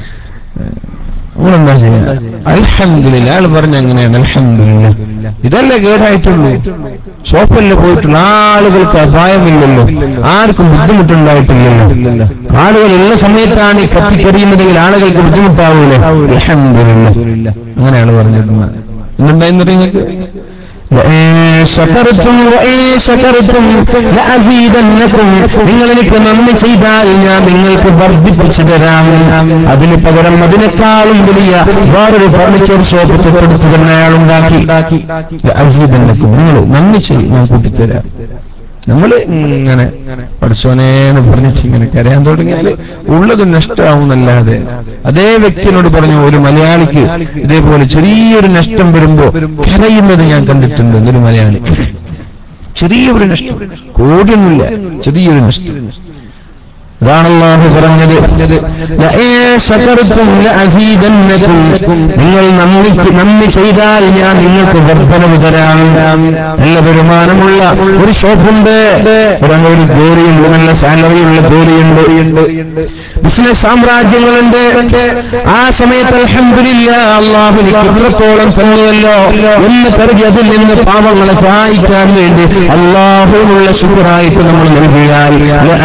നമ്മളെന്താ ചെയ്യാ അൽഹംദുലില്ല അയാൾ പറഞ്ഞ അങ്ങനെയാണ് അൽഹംദുലില്ല ഇതല്ലേ കേടായിട്ടുള്ളൂ ഷോപ്പല്ലേ പോയിട്ടുള്ള ആളുകൾക്ക് അപായമില്ലല്ലോ ആർക്കും ബുദ്ധിമുട്ടുണ്ടായിട്ടില്ലല്ലോ ആളുകൾ ഉള്ള സമയത്താണ് ഈ കത്തിക്കരിയുന്നതെങ്കിൽ ആളുകൾക്ക് ബുദ്ധിമുട്ടാവൂലേ അൽഹംദുലില്ല അങ്ങനെയാണ് പറഞ്ഞിരുന്നത് എന്തുണ്ടായിരുന്നു നിങ്ങൾക്ക് ശകർത്തും ശകർത്തും ലഅസീദന്നകും നിങ്ങൾ എനിക്ക് നന്ദി ചെയ്താൽ ഞാൻ നിങ്ങൾക്ക് വർദ്ധിപ്പിച്ചു തരാം അതിന് പകരം അതിനേക്കാളും വലിയ വേറൊരു ഫർണിച്ചർ ഷോപ്പ് തൊട്ടടുത്ത് തന്നെ അയാൾ ഉണ്ടാക്കി ലഅസീദന്നകും നിങ്ങൾ നന്ദി ചെയ്യും ഞാൻ കൂട്ടിത്തരാം നമ്മൾ ഇങ്ങനെ പഠിച്ചോനേന്ന് പറഞ്ഞിട്ട് ഇങ്ങനെ കരയാൻ തുടങ്ങിയാൽ ഉള്ളത് നഷ്ടമാവുന്നല്ലാതെ അതേ വ്യക്തിനോട് പറഞ്ഞു ഒരു മലയാളിക്ക് ഇതേപോലെ ചെറിയൊരു നഷ്ടം വരുമ്പോ കരയുന്നത് ഞാൻ കണ്ടിട്ടുണ്ട് ഒരു മലയാളി ചെറിയൊരു നഷ്ടം കോടിയൊന്നുമില്ല ചെറിയൊരു നഷ്ടം അതാണ് അള്ളാഹു പറഞ്ഞത് ലئن ശകർത്തും ലഅസീദന്നകും നിങ്ങൾ നന്ദി നന്ദി ചെയ്താൽ ഞാൻ നിങ്ങൾക്ക് വർധനവ് തരാം നല്ല വരുമാനമുള്ള ഒരു ഷോപ്പുണ്ട് ഒരു ഒരു ജോലിയുണ്ട് നല്ല സാലറിയുള്ള ജോലിയുണ്ട് ബിസിനസ് സാമ്രാജ്യങ്ങളുണ്ട് ആ സമയത്ത് അൽഹംദുലില്ല അള്ളാഹു എനിക്ക് ഇത്രത്തോളം തന്നുവല്ലോ എന്ന് കരുതി അതിൽ നിന്ന് പാവങ്ങളെ സഹായിക്കാൻ വേണ്ടി അള്ളാഹുവിനുള്ള ശുക്രായിട്ട് നമ്മൾ നൽകിയാൽ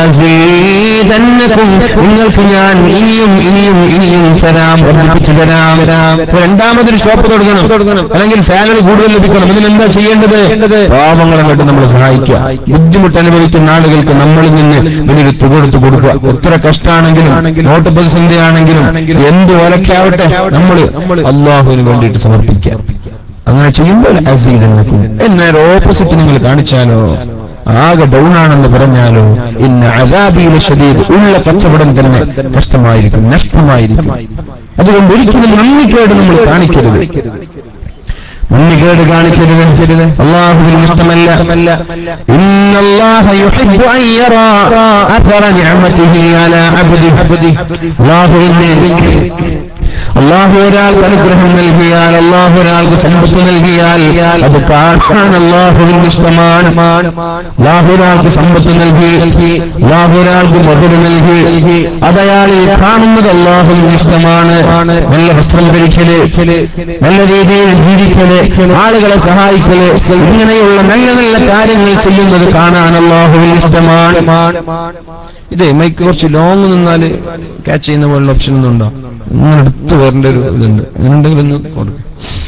ലഅസീദന്നകും നിങ്ങൾക്ക് ഞാൻ ഇനിയും ഇനിയും ഇനിയും തരാം വർദ്ധിപ്പിച്ചു തരാം ഇപ്പൊ രണ്ടാമതൊരു ഷോപ്പ് തുടങ്ങണം അല്ലെങ്കിൽ സാലറി കൂടുതൽ ലഭിക്കണം ഇതിനെന്താ ചെയ്യേണ്ടത് പാവങ്ങളെ കണ്ട് നമ്മൾ സഹായിക്കുക ബുദ്ധിമുട്ട് അനുഭവിക്കുന്ന ആളുകൾക്ക് നമ്മളിൽ നിന്ന് ഇതിനൊരു തുക എടുത്ത് കൊടുക്കുക എത്ര കഷ്ടാണെങ്കിലും നോട്ട് പ്രതിസന്ധിയാണെങ്കിലും എന്ത് വിലക്കാവട്ടെ നമ്മൾ അള്ളാഹുവിന് വേണ്ടിയിട്ട് സമർപ്പിക്കുക അങ്ങനെ ചെയ്യുമ്പോൾ അസീദനക്കും എന്നാൽ ഓപ്പോസിറ്റ് നിങ്ങൾ കാണിച്ചാലോ ആകെ ഡൗൺ ആണെന്ന് പറഞ്ഞാലോ ഇന്ന് അതാബിയിലെ ശരീരം ഉള്ള കച്ചവടം തന്നെ കഷ്ടമായിരിക്കും നഷ്ടമായിരിക്കും അതുകൊണ്ട് ഒരിക്കലും നന്ദിക്കേട് നമ്മൾ കാണിക്കരുത് നന്ദികേട് കാണിക്കരുത് അള്ളാഹുവിന് ഇഷ്ടമല്ല ഇന്നല്ലാഹ യുഹിബ്ബു അൻ യറാ അഥറ നിഅമതിഹി അലാ അബ്ദിഹി അള്ളാഹുവിനെ അള്ളാഹു ഒരാൾക്ക് അനുഗ്രഹം നൽകിയാൽ അള്ളാഹു ഒരാൾക്ക് സമ്പത്ത് നൽകിയാൽ അത് കാണാൻ അള്ളാഹുവിന് ഇഷ്ടമാണ് അള്ളാഹു ഒരാൾക്ക് സമ്പത്ത് നൽകി അള്ളാഹു ഒരാൾക്ക് മുതൽ നൽകി അതയാളിൽ കാണുന്നത് അള്ളാഹുവിന് ഇഷ്ടമാണ് നല്ല വസ്ത്രം ധരിക്കല് നല്ല രീതിയിൽ ജീവിക്കല് ആളുകളെ സഹായിക്കല് ഇങ്ങനെയുള്ള നല്ല നല്ല കാര്യങ്ങൾ ചെയ്യുന്നത് കാണാൻ അള്ളാഹുവിന് ഇഷ്ടമാണ് ഇതേ മൈക്ക് കുറച്ച് ലോങ് നിന്നാല് ക്യാച്ച് ചെയ്യുന്ന പോലുള്ള ഓപ്ഷൻ ഒന്നും ഉണ്ടോ ഇങ്ങനെ അടുത്ത് വരേണ്ട ഒരു ഇതുണ്ട് അങ്ങനെ ഉണ്ടെങ്കിൽ ഒന്ന് കൊടുക്കും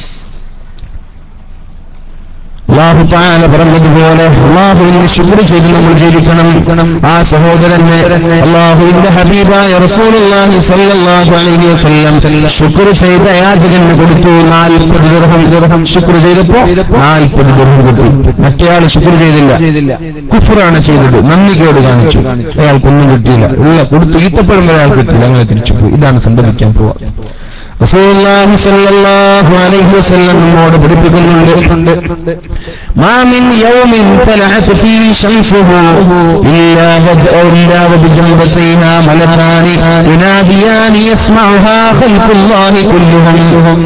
അള്ളാഹു താല പറഞ്ഞതുപോലെ അള്ളാഹുവിന് ശുക്ർ ചെയ്ത് നമ്മൾ ജീവിക്കണം ആ സഹോദരനെ അള്ളാഹുവിന്റെ ഹബീബായ റസൂലുള്ളാഹി സ്വല്ലല്ലാഹു അലൈഹി വസല്ലം ശുക്ർ ചെയ്ത യാചകന് കൊടുത്തു നാൽപ്പത് ദിർഹം ദിർഹം ശുക്ർ ചെയ്തപ്പോ നാൽപ്പത് ദിർഹം കിട്ടി മറ്റേയാൾ ശുക്ർ ചെയ്തില്ല കുഫറാണ് ചെയ്തത് നന്ദി കേട് കാണിച്ചു അയാൾക്കൊന്നും കിട്ടിയില്ല ഉള്ള കൊടുത്ത് ഈത്തപ്പഴം വരെ അയാൾ കിട്ടിയില്ല അങ്ങനെ തിരിച്ചുപോയി ഇതാണ് സംഭവിക്കാൻ പോവാ റസൂലുള്ളാഹി സ്വല്ലല്ലാഹു അലൈഹി വസല്ലം നമ്മോട് പഠിപ്പിക്കുന്നുണ്ട് മാ മിൻ യൗമിൻ തലഅത് ഫീ ശംസുഹു ഇല്ലാ വജഅ ഇല്ലാ വബിജംബതൈഹാ മലകാനി യുനാദിയാനി യസ്മഉഹാ ഖൽഖുല്ലാഹി കുല്ലുഹും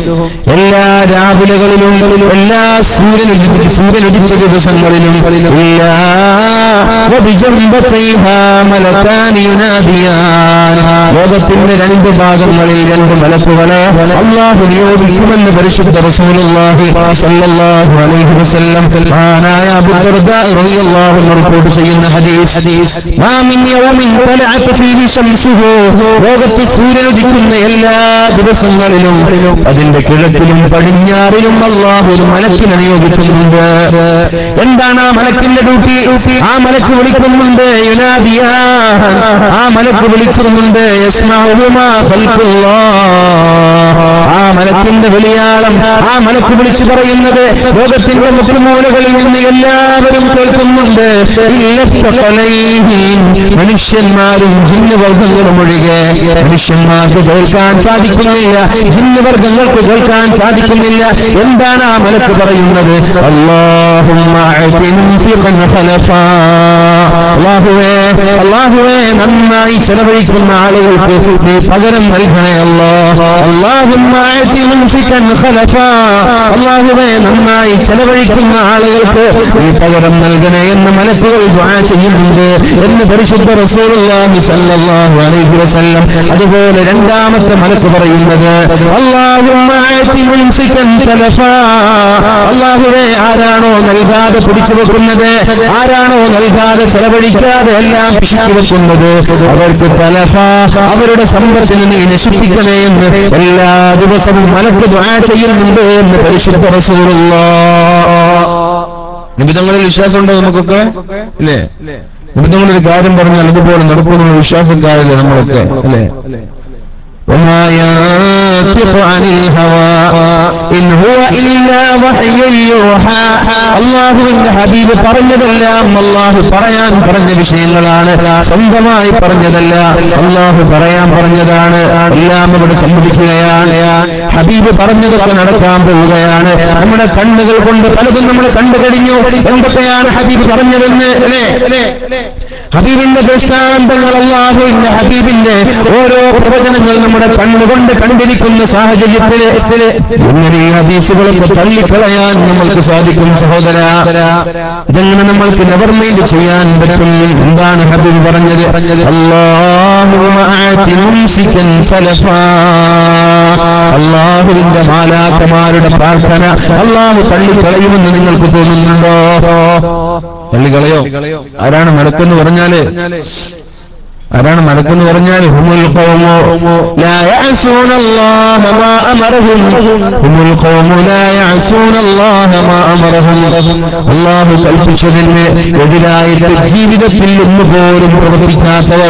എല്ലാ രാവിലകളിലും എല്ലാ സൂര്യൻ ഉദിച്ച സൂര്യൻ ഉദിച്ച ദിവസങ്ങളിലും ഇല്ലാ വബിജംബതൈഹാ മലകാനി യുനാദിയാൻ. ലോകത്തിന്റെ രണ്ട് ഭാഗങ്ങളിൽ രണ്ട് മലക്കുകളെ അള്ളാഹു നിയോഗിക്കുമെന്ന് പരിശുദ്ധ റസൂലുള്ളാഹി സ്വല്ലല്ലാഹു അലൈഹി വസല്ലം മഹാനായ അബൂദർദാ റളിയല്ലാഹു അൻഹു റിപ്പോർട്ട് ചെയ്യുന്ന ഹദീസ് മാ മിൻ യൗമിൻ തലഅത ഫീഹി ശംസുഹു ലോകത്ത് സൂര്യൻ ഉദിക്കുന്ന എല്ലാ ദിവസങ്ങളിലും അതിന്റെ കിഴക്കിലും പടിഞ്ഞാറിലും അള്ളാഹു ഒരു മലക്കിനെ നിയോഗിക്കുന്നുണ്ട് എന്താണ് ആ മലക്കിന്റെ ഡ്യൂട്ടി ആ മലക്ക് വിളിക്കുന്നുണ്ട് യുനാദിയാ ആ മലക്ക് വിളിക്കുന്നുണ്ട് യസ്മഉഹുമാ ഖൽഖുല്ലാഹ്. ആ മലക്കിന്റെ വിളിയാളം ആ മലക്ക് വിളിച്ചു പറയുന്നത് ലോകത്തിന്റെ മുക്കുമൂലകളിൽ നിന്ന് എല്ലാവരും കേൾക്കുന്നുണ്ട് ഇല്ലത്തലൈഹിം. മനുഷ്യന്മാരും ജിന്നുവർഗങ്ങളും ഒഴികെ മനുഷ്യന്മാർക്ക് കേൾക്കാൻ സാധിക്കുന്നില്ല ജിന്നുവർഗങ്ങൾക്ക് കേൾക്കാൻ സാധിക്കുന്നില്ല എന്താണ് ആ മലക്ക് പറയുന്നത് അല്ലാഹുമ്മ അഅ്തിനും ഫിഖൻ ഖലഫാ. അല്ലാഹുവേ അല്ലാഹുവേ നന്നായി ചെലവഴിക്കുന്ന ആളുകൾക്ക് നീ പകരം നൽകണേ അല്ലാ അല്ലാഹുമ്മ അഅ്തിനും ഫിഖൻ ഖലഫാ. അല്ലാഹുവേ നന്നായി ചെലവഴിക്കുന്ന ആളുകൾക്ക് നീ പകരം നൽകണേ എന്ന് മലക്കുകൾ ദുആ ചെയ്യുന്നുണ്ട് എന്ന് പരിശുദ്ധ റസൂലുള്ളാഹി സല്ലല്ലാഹു അലൈഹി വസല്ലം അതുപോലെ രണ്ടാമത്തെ മലക്ക് പറയുന്നത് അല്ലാഹുമ്മ അഅ്തി മുംസികൻ തലഫാ അല്ലാഹുവേ ആരാണോ നൽകാതെ പിടിച്ചു വെക്കുന്നത് ആരാണോ നൽകാതെ ചെലവഴിക്കാതെ എല്ലാം പിശുക്കി വെക്കുന്നത് അവർക്ക് തലഫ അവരുടെ സമ്പത്തിന് നീ നശിപ്പിക്കണേ എന്ന് എല്ലാ ദിവസവും മലക്ക് ദുആ ചെയ്യുന്നുണ്ട് എന്ന് പരിശുദ്ധ റസൂലുള്ള നിബിധങ്ങളിൽ വിശ്വാസമുണ്ടോ നമുക്കൊക്കെ ഇല്ലേ നിബിധങ്ങളൊരു കാര്യം പറഞ്ഞാൽ അതുപോലെ നടക്കുമെന്നുള്ള വിശ്വാസക്കാരല്ലേ നമ്മളൊക്കെ അല്ലേ وما ينطق عن الهوى إن هو إلا وحي يوحى അള്ളാഹുവിന്റെ ഹബീബ് പറഞ്ഞതെല്ലാം അള്ളാഹു പറയാൻ പറഞ്ഞ വിഷയങ്ങളാണ് സ്വന്തമായി പറഞ്ഞതല്ല അള്ളാഹു പറയാൻ പറഞ്ഞതാണ് എല്ലാം ഇവിടെ സംഭവിക്കുകയാണ് ഹബീബ് പറഞ്ഞതൊക്കെ നടക്കാൻ പോവുകയാണ് നമ്മുടെ കണ്ണുകൾ കൊണ്ട് പലതും നമ്മൾ കണ്ടു കഴിഞ്ഞു എന്തൊക്കെയാണ് ഹബീബ് പറഞ്ഞതെന്ന് അല്ലേ ഹബീബിന്റെ ദൃഷ്ടാന്തങ്ങൾ അള്ളാഹുവിന്റെ ഹബീബിന്റെ ഓരോ പ്രവചനങ്ങൾ നമ്മുടെ കണ്ണുകൊണ്ട് കണ്ടിരിക്കുന്ന സാഹചര്യത്തിൽ എങ്ങനെ ഈ ഹദീസുകളൊക്കെ തള്ളിക്കളയാൻ നമ്മൾക്ക് സാധിക്കും സഹോദര ഇതെങ്ങനെ നമ്മൾക്ക് നെവർ മൈൻഡ് ചെയ്യാൻ പറ്റും എന്താണ് ഹബീബ് പറഞ്ഞത് അള്ളാഹുവിന്റെ മാലാക്കമാരുടെ പ്രാർത്ഥന അള്ളാഹു തള്ളിക്കളയുമെന്ന് നിങ്ങൾക്ക് തോന്നുന്നുണ്ടോ തള്ളിക്കളയോ ആരാണ് മലക്കെന്ന് പറഞ്ഞാല് ആരാണ് മലക്കെന്ന് പറഞ്ഞാൽ ഹുമുൽ ഖൗമു ലാ യഅസൂന അല്ലാഹ മാ അമറഹും ഹുമുൽ ഖൗമു ലാ യഅസൂന അല്ലാഹ മാ അമറഹും അല്ലാഹു കൽപ്പിച്ചതിന് എതിരായിട്ട് ജീവിതത്തിൽ ഒന്നുപോലും പ്രവർത്തിക്കാത്തവർ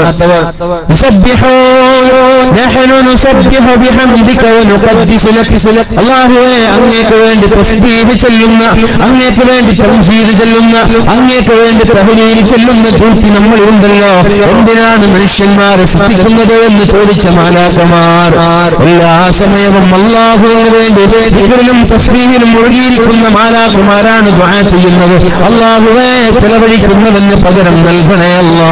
നഹ്നു നുസബ്ബിഹു ബിഹംദിക വനുഖദ്ദിസു ലക അല്ലാഹുവേ അങ്ങേക്ക് വേണ്ടി തസ്ബീഹ് ചെല്ലുന്ന അങ്ങേക്ക് വേണ്ടി തംജീദ് ചെല്ലുന്ന അങ്ങേക്ക് വേണ്ടി തഹ്ലീൽ ചെല്ലുന്ന ഡ്യൂട്ടി നമ്മളുണ്ടല്ലോ എന്തിനാണ് മനുഷ്യന്മാരെ സൃഷ്ടിക്കുന്നത് എന്ന് ചോദിച്ച മാലാക്കമാർ എല്ലാ സമയവും അള്ളാഹുവിന് വേണ്ടി ഇതിലും തസ്ബീഹിലും മുഴുകിയിരിക്കുന്ന മാലാക്കുമാരാണ് ദ്വാ ചെയ്യുന്നത് അള്ളാഹുവേ ചെലവഴിക്കുന്നതിന് പകരം നൽകണേ അല്ലാ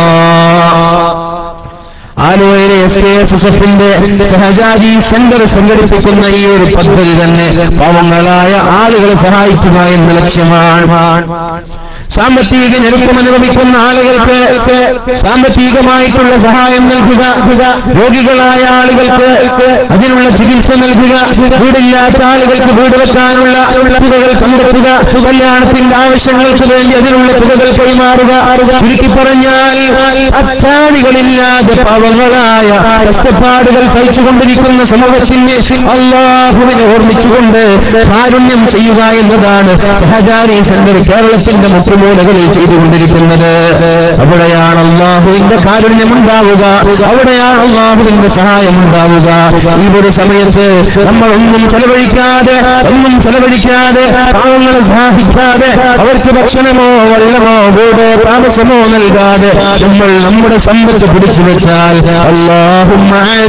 ആലുവയിലെ എസ് കെ എസ് എസ് എഫിന്റെ സഹജാജി സെന്റർ സംഘടിപ്പിക്കുന്ന ഈ ഒരു പദ്ധതി തന്നെ പാവങ്ങളായ ആളുകളെ സഹായിക്കുക എന്ന ലക്ഷ്യമാണ് സാമ്പത്തിക ഞെരുക്കം അനുഭവിക്കുന്ന ആളുകൾക്ക് സാമ്പത്തികമായിട്ടുള്ള സഹായം നൽകുക രോഗികളായ ആളുകൾക്ക് അതിനുള്ള ചികിത്സ നൽകുക വീടില്ലാത്ത ആളുകൾക്ക് വീട് വെക്കാനുള്ള തുകകൾ കണ്ടെത്തുക കല്യാണത്തിന്റെ ആവശ്യങ്ങൾക്ക് വേണ്ടി അതിനുള്ള തുകകൾ കൈമാറുക ചുരുക്കി പറഞ്ഞാൽ അറ്റാദികളില്ലാതെ പാവങ്ങളായ കഷ്ടപ്പാടുകൾ സഹിച്ചുകൊണ്ടിരിക്കുന്ന സമൂഹത്തിന് അള്ളാഹുവിനെ ഓർമ്മിച്ചുകൊണ്ട് കാരുണ്യം ചെയ്യുക എന്നതാണ് സഹചാരി സെന്റർ കേരളത്തിന്റെ മുട്ടുമൂലകളിൽ ചെയ്തുകൊണ്ടിരിക്കുന്നത് അവിടെയാണ് അള്ളാഹുവിന്റെ കാരുണ്യമുണ്ടാവുക അവിടെയാണ് അള്ളാഹുവിന്റെ സഹായമുണ്ടാവുക ഈ ഒരു സമയത്ത് നമ്മൾ ഒന്നും ചെലവഴിക്കാതെ ഒന്നും ചെലവഴിക്കാതെ പാവങ്ങളെ സഹായിക്കാതെ അവർക്ക് ഭക്ഷണമോ വെള്ളമോ വീടോ താമസമോ നൽകാതെ നമ്മൾ നമ്മുടെ സമ്പത്ത് പിടിച്ചു വെച്ചാൽ അള്ളാഹും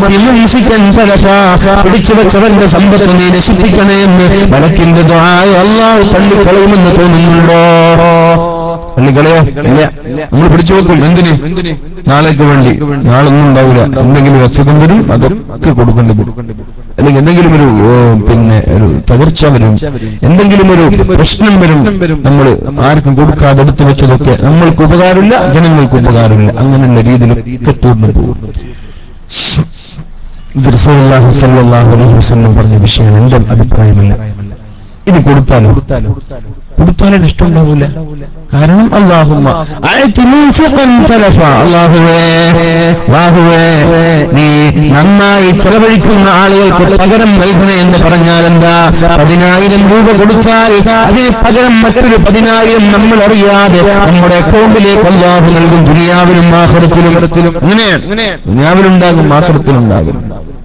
പിടിച്ചു വെച്ചവന്റെ സമ്പത്ത് നീ നശിപ്പിക്കണേ എന്ന് മലക്കിന്റെ ദ്വായ അള്ളാഹു തള്ളിക്കളയുമെന്ന് തോന്നുന്നുണ്ടോ പള്ളിക്കളയോ ഇല്ല നമ്മൾ പിടിച്ചു വെക്കും എന്തിന് നാളേക്ക് വേണ്ടി നാളൊന്നും ഉണ്ടാവില്ല എന്തെങ്കിലും അസുഖം വരും അതൊക്കെ കൊടുക്കേണ്ടി വരും അല്ലെങ്കിൽ എന്തെങ്കിലും ഒരു ഏ, പിന്നെ ഒരു തകർച്ച വരും എന്തെങ്കിലും ഒരു പ്രശ്നം വരും നമ്മൾ ആർക്കും കൊടുക്കാതെ എടുത്തു വെച്ചതൊക്കെ നമ്മൾക്ക് ഉപകാരമില്ല ജനങ്ങൾക്ക് ഉപകാരമില്ല അങ്ങനെയുള്ള രീതിയിലൊക്കെ തീർന്നു പോകും ഇത് റസൂലുള്ളാഹി സ്വല്ലല്ലാഹു അലൈഹി വസല്ലം പറഞ്ഞ വിഷയം എന്റെ അഭിപ്രായമല്ല ഇത് കൊടുത്താലോ കൊടുത്താലും ഇഷ്ടമുണ്ടാവില്ല കാരണം അള്ളാഹുമ്മ അഅ്തി മുൻഫിഖൻ സലഫ. അല്ലാഹുവേ അല്ലാഹുവേ നീ നന്നായി ചെലവഴിക്കുന്ന ആളുകൾക്ക് പകരം നൽകണേ എന്ന് പറഞ്ഞാൽ എന്താ പതിനായിരം രൂപ കൊടുത്താൽ അതിന് പകരം മറ്റൊരു പതിനായിരം നമ്മൾ അറിയാതെ നമ്മുടെ അക്കൗണ്ടിലേക്ക് അള്ളാഹു നൽകും ദുനിയാവിലും ആഹ്റത്തിലും അങ്ങനെ ദുനിയാവിലുണ്ടാകും ആഹ്റത്തിലുണ്ടാകും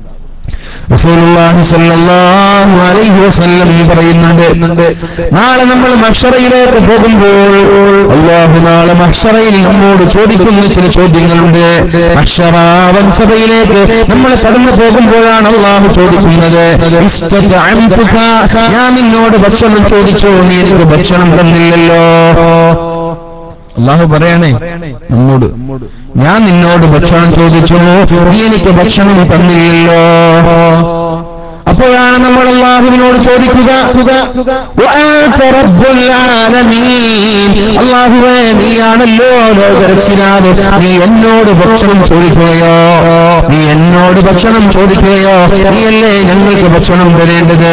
റസൂലുള്ളാഹി സ്വല്ലല്ലാഹു അലൈഹി വസല്ലം പറയുന്നുണ്ട് നാളെ നമ്മൾ മഹ്ശറയിലേക്ക് പോകുമ്പോൾ അല്ലാഹു നാളെ മഹ്ശറയിൽ നമ്മോട് ചോദിക്കുന്ന ചില ചോദ്യങ്ങളുണ്ട് മഹ്ശറ വൻസഭയിലേക്ക് നമ്മൾ കടന്നു പോകുമ്പോഴാണ് അള്ളാഹു ചോദിക്കുന്നത് ഇസ്തതഅംതുക, ഞാൻ നിന്നോട് ഭക്ഷണം ചോദിച്ചു നീ എനിക്ക് ഭക്ഷണം തന്നില്ലല്ലോ അള്ളാഹു പറയണേ നമ്മോട് ഞാൻ നിന്നോട് ഭക്ഷണം ചോദിച്ചു നീ എനിക്ക് ഭക്ഷണം തന്നില്ലല്ലോ അപ്പോഴാണ് നമ്മൾ അള്ളാഹുവിനോട് ചോദിക്കുക വഅൻത റബ്ബുൽ ആലമീൻ. അള്ളാഹുവേ നീയാണല്ലോ ലോകരക്ഷിതാവ് നീ എന്നോട് ഭക്ഷണം ചോദിക്കുകയോ നീ എന്നോട് ഭക്ഷണം ചോദിക്കുകയോ നീയല്ലേ ഞങ്ങൾക്ക് ഭക്ഷണം തരേണ്ടത്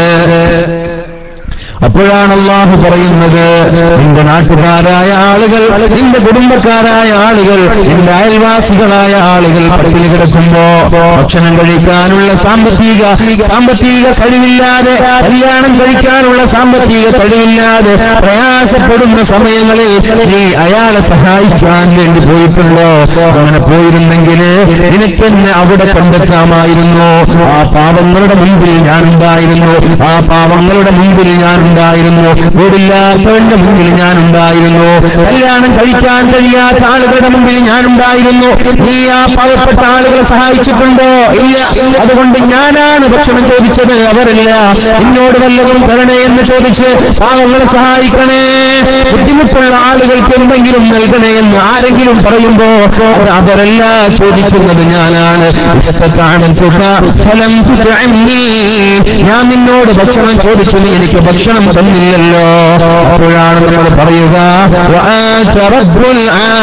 അപ്പോഴാണ് അള്ളാഹു പറയുന്നത് നിന്റെ നാട്ടുകാരായ ആളുകൾ നിന്റെ കുടുംബക്കാരായ ആളുകൾ നിന്റെ അയൽവാസികളായ ആളുകൾ പട്ടിണി കിടക്കുമ്പോ ഭക്ഷണം കഴിക്കാനുള്ള സാമ്പത്തിക സാമ്പത്തിക കഴിവില്ലാതെ കല്യാണം കഴിക്കാനുള്ള സാമ്പത്തിക കഴിവില്ലാതെ പ്രയാസപ്പെടുന്ന സമയങ്ങളിൽ നീ അയാളെ സഹായിക്കാൻ വേണ്ടി പോയിട്ടുണ്ടോ അങ്ങനെ പോയിരുന്നെങ്കിൽ നിനക്കെന്നെ അവിടെ കണ്ടെത്താമായിരുന്നു ആ പാവങ്ങളുടെ മുമ്പിൽ ഞാനുണ്ടായിരുന്നു ആ പാവങ്ങളുടെ മുമ്പിൽ ഞാനുണ്ടായിരുന്നു വീടില്ലാത്തവന്റെ മുമ്പിൽ ഞാനുണ്ടായിരുന്നു കല്യാണം കഴിക്കാൻ കഴിയാത്ത ആളുകളുടെ മുമ്പിൽ ഞാനുണ്ടായിരുന്നു നീ ആ പാവപ്പെട്ട ആളുകളെ സഹായിച്ചിട്ടുണ്ടോ ഇല്ല അതുകൊണ്ട് ഞാനാണ് ഭക്ഷണം ചോദിച്ചത് അവരല്ല എന്നോട് വല്ലതും തരണേ എന്ന് ചോദിച്ച് പാവങ്ങളെ സഹായിക്കണേ ബുദ്ധിമുട്ടുള്ള ആളുകൾക്ക് എന്തെങ്കിലും നൽകണേ എന്ന് ആരെങ്കിലും പറയുമ്പോ അത് അവരല്ല ചോദിക്കുന്നത് ഞാനാണ് ഇസ്തത്താഅൻ തുക ഫലം തുതഅന്നി. ഞാൻ നിന്നോട് ഭക്ഷണം ചോദിച്ചു നീ എനിക്ക് ഭക്ഷണം തന്നില്ലല്ലോ അപ്പോഴാണ് നമ്മൾ പറയുക വഅൻത റബ്ബുൽ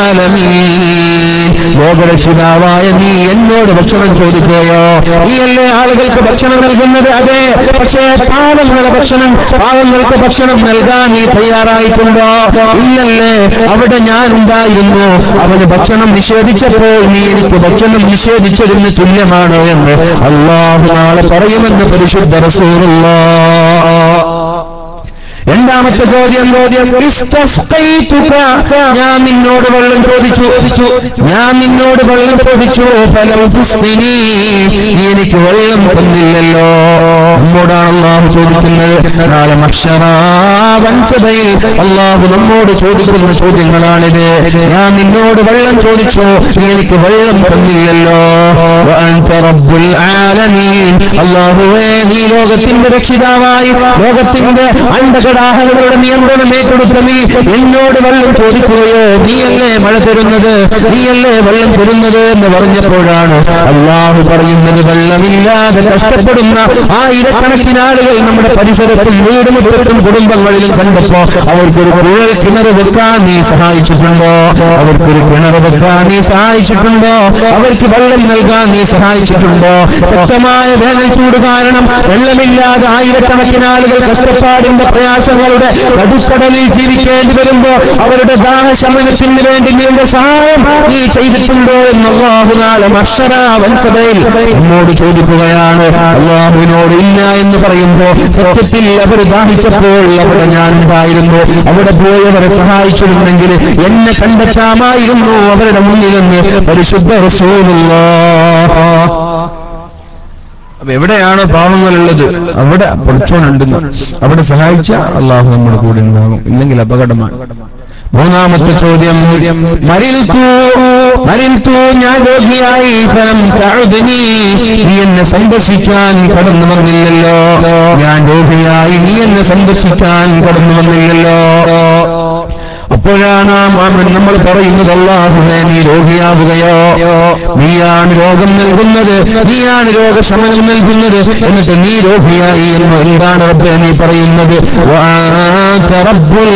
ആലമീൻ ലോകരക്ഷിതാവായ നീ എന്നോട് ഭക്ഷണം ചോദിക്കുകയോ നീയല്ലേ ആളുകൾക്ക് ഭക്ഷണം നൽകുന്നത് അതെ പക്ഷേ പാവങ്ങളെ ഭക്ഷണം പാവങ്ങൾക്ക് ഭക്ഷണം നൽകാൻ നീ തയ്യാറായിട്ടുണ്ടോ ഇല്ലല്ലേ അവിടെ ഞാൻ ഉണ്ടായിരുന്നു അവന് ഭക്ഷണം നിഷേധിച്ചപ്പോൾ നീ എനിക്ക് ഭക്ഷണം നിഷേധിച്ചതിന് തുല്യമാണോ എന്ന് അള്ളാഹു നാളെ പറയുമെന്ന് പരിശുദ്ധ റസൂലുള്ള രണ്ടാമത്തെ ചോദ്യം ചോദ്യം ഇസ്തസ്ഖൈതുക. ഞാൻ നിന്നോട് വെള്ളം ചോദിച്ചു ഞാൻ നിന്നോട് വെള്ളം ചോദിച്ചു ഫലം തുസ്മിനി നീ എനിക്ക് വെള്ളം തന്നില്ലല്ലോ നമ്മോടാണ് അള്ളാഹു ചോദിക്കുന്നത് നാളെ മക്ഷറ വൻസഭയിൽ അള്ളാഹു നമ്മോട് ചോദിക്കുന്ന ചോദ്യങ്ങളാണിത് ഞാൻ നിന്നോട് വെള്ളം ചോദിച്ചു നീ എനിക്ക് വെള്ളം തന്നില്ലല്ലോ വഅൻത റബ്ബുൽ ആലമീൻ അള്ളാഹുവേ നീ ലോകത്തിന്റെ രക്ഷിതാവായി ലോകത്തിന്റെ അണ്ടകടാഹങ്ങളുടെ നിയന്ത്രണം ഏറ്റെടുത്ത നീ എന്നോട് വെള്ളം ചോദിക്കുകയോ നീയല്ലേ മഴ തരുന്നത് നീയല്ലേ വെള്ളം തരുന്നത് എന്ന് പറഞ്ഞപ്പോഴാണ് അള്ളാഹു പറയുന്നത് വെള്ളമില്ലാതെ കഷ്ടപ്പെടുന്ന ആയിരക്കണക്കിന് ആളുകൾ നമ്മുടെ പരിസരത്തും വീടുമുറ്റത്തും കുടുംബങ്ങളിലും കണ്ടപ്പോ അവർക്കൊരു കുഴൽ കിണർ വെക്കാൻ നീ സഹായിച്ചിട്ടുണ്ടോ അവർക്കൊരു കിണർ വെക്കാൻ നീ സഹായിച്ചിട്ടുണ്ടോ അവർക്ക് വെള്ളം നൽകാൻ നീ സഹായിച്ചിട്ടുണ്ടോ ശക്തമായ വേനൽ ചൂട് കാരണം വെള്ളമില്ലാതെ ആയിരക്കണക്കിന് ആളുകൾ കഷ്ടപ്പാടിന്റെ പ്രയാസങ്ങളുടെ നടുക്കടലിൽ ജീവിക്കേണ്ടി വരുമ്പോ അവരുടെ ദാഹശമനത്തിന് വേണ്ടി നിന്റെ സഹായം നീ ചെയ്തിട്ടുണ്ടോ എന്ന് അള്ളാഹു നാളെ അക്ഷര വൻസഭയിൽ നമ്മോട് ചോദിക്കുകയാണ് അള്ളാഹുവിനോട് ഇല്ല എന്ന് പറയുമ്പോ സത്യത്തിൽ അവർ ദാഹിച്ചപ്പോൾ അവിടെ ഞാൻ ഉണ്ടായിരുന്നു അവിടെ പോയി അവരെ സഹായിച്ചിരുന്നെങ്കിൽ എന്നെ കണ്ടെത്താമായിരുന്നു അവരുടെ മുന്നിൽ നിന്ന് പരിശുദ്ധ റസൂലുള്ള അപ്പൊ എവിടെയാണോ പാവങ്ങളുള്ളത് അവിടെ പഠിച്ചോനുണ്ടെന്ന് അവിടെ സഹായിച്ച അള്ളാഹു നമ്മുടെ കൂടെ ഉണ്ടാകും ഇല്ലെങ്കിൽ അപകടമാണ് മൂന്നാമത്തെ ചോദ്യം മരിൽത്തു മരിൽത്തു ഞാൻ രോഗിയായി ഫലം തഴുതിനി നീ എന്നെ സന്ദർശിക്കാൻ കടന്നു വന്നില്ലല്ലോ ഞാൻ രോഗിയായി നീ എന്നെ സന്ദർശിക്കാൻ കടന്നു വന്നില്ലല്ലോ അപ്പോഴാണ് ആ മാമൻ നമ്മൾ പറയുന്നത് അള്ളാഹുനെ നീ രോഗിയാവുകയോ നീയാണ് രോഗം നൽകുന്നത് നീയാണ് രോഗശമനം നൽകുന്നത് എന്നിട്ട് നീ രോഗിയായി എന്ന് എന്താണ് റബ്ബെ നീ പറയുന്നത് വഅൻത റബ്ബുൽ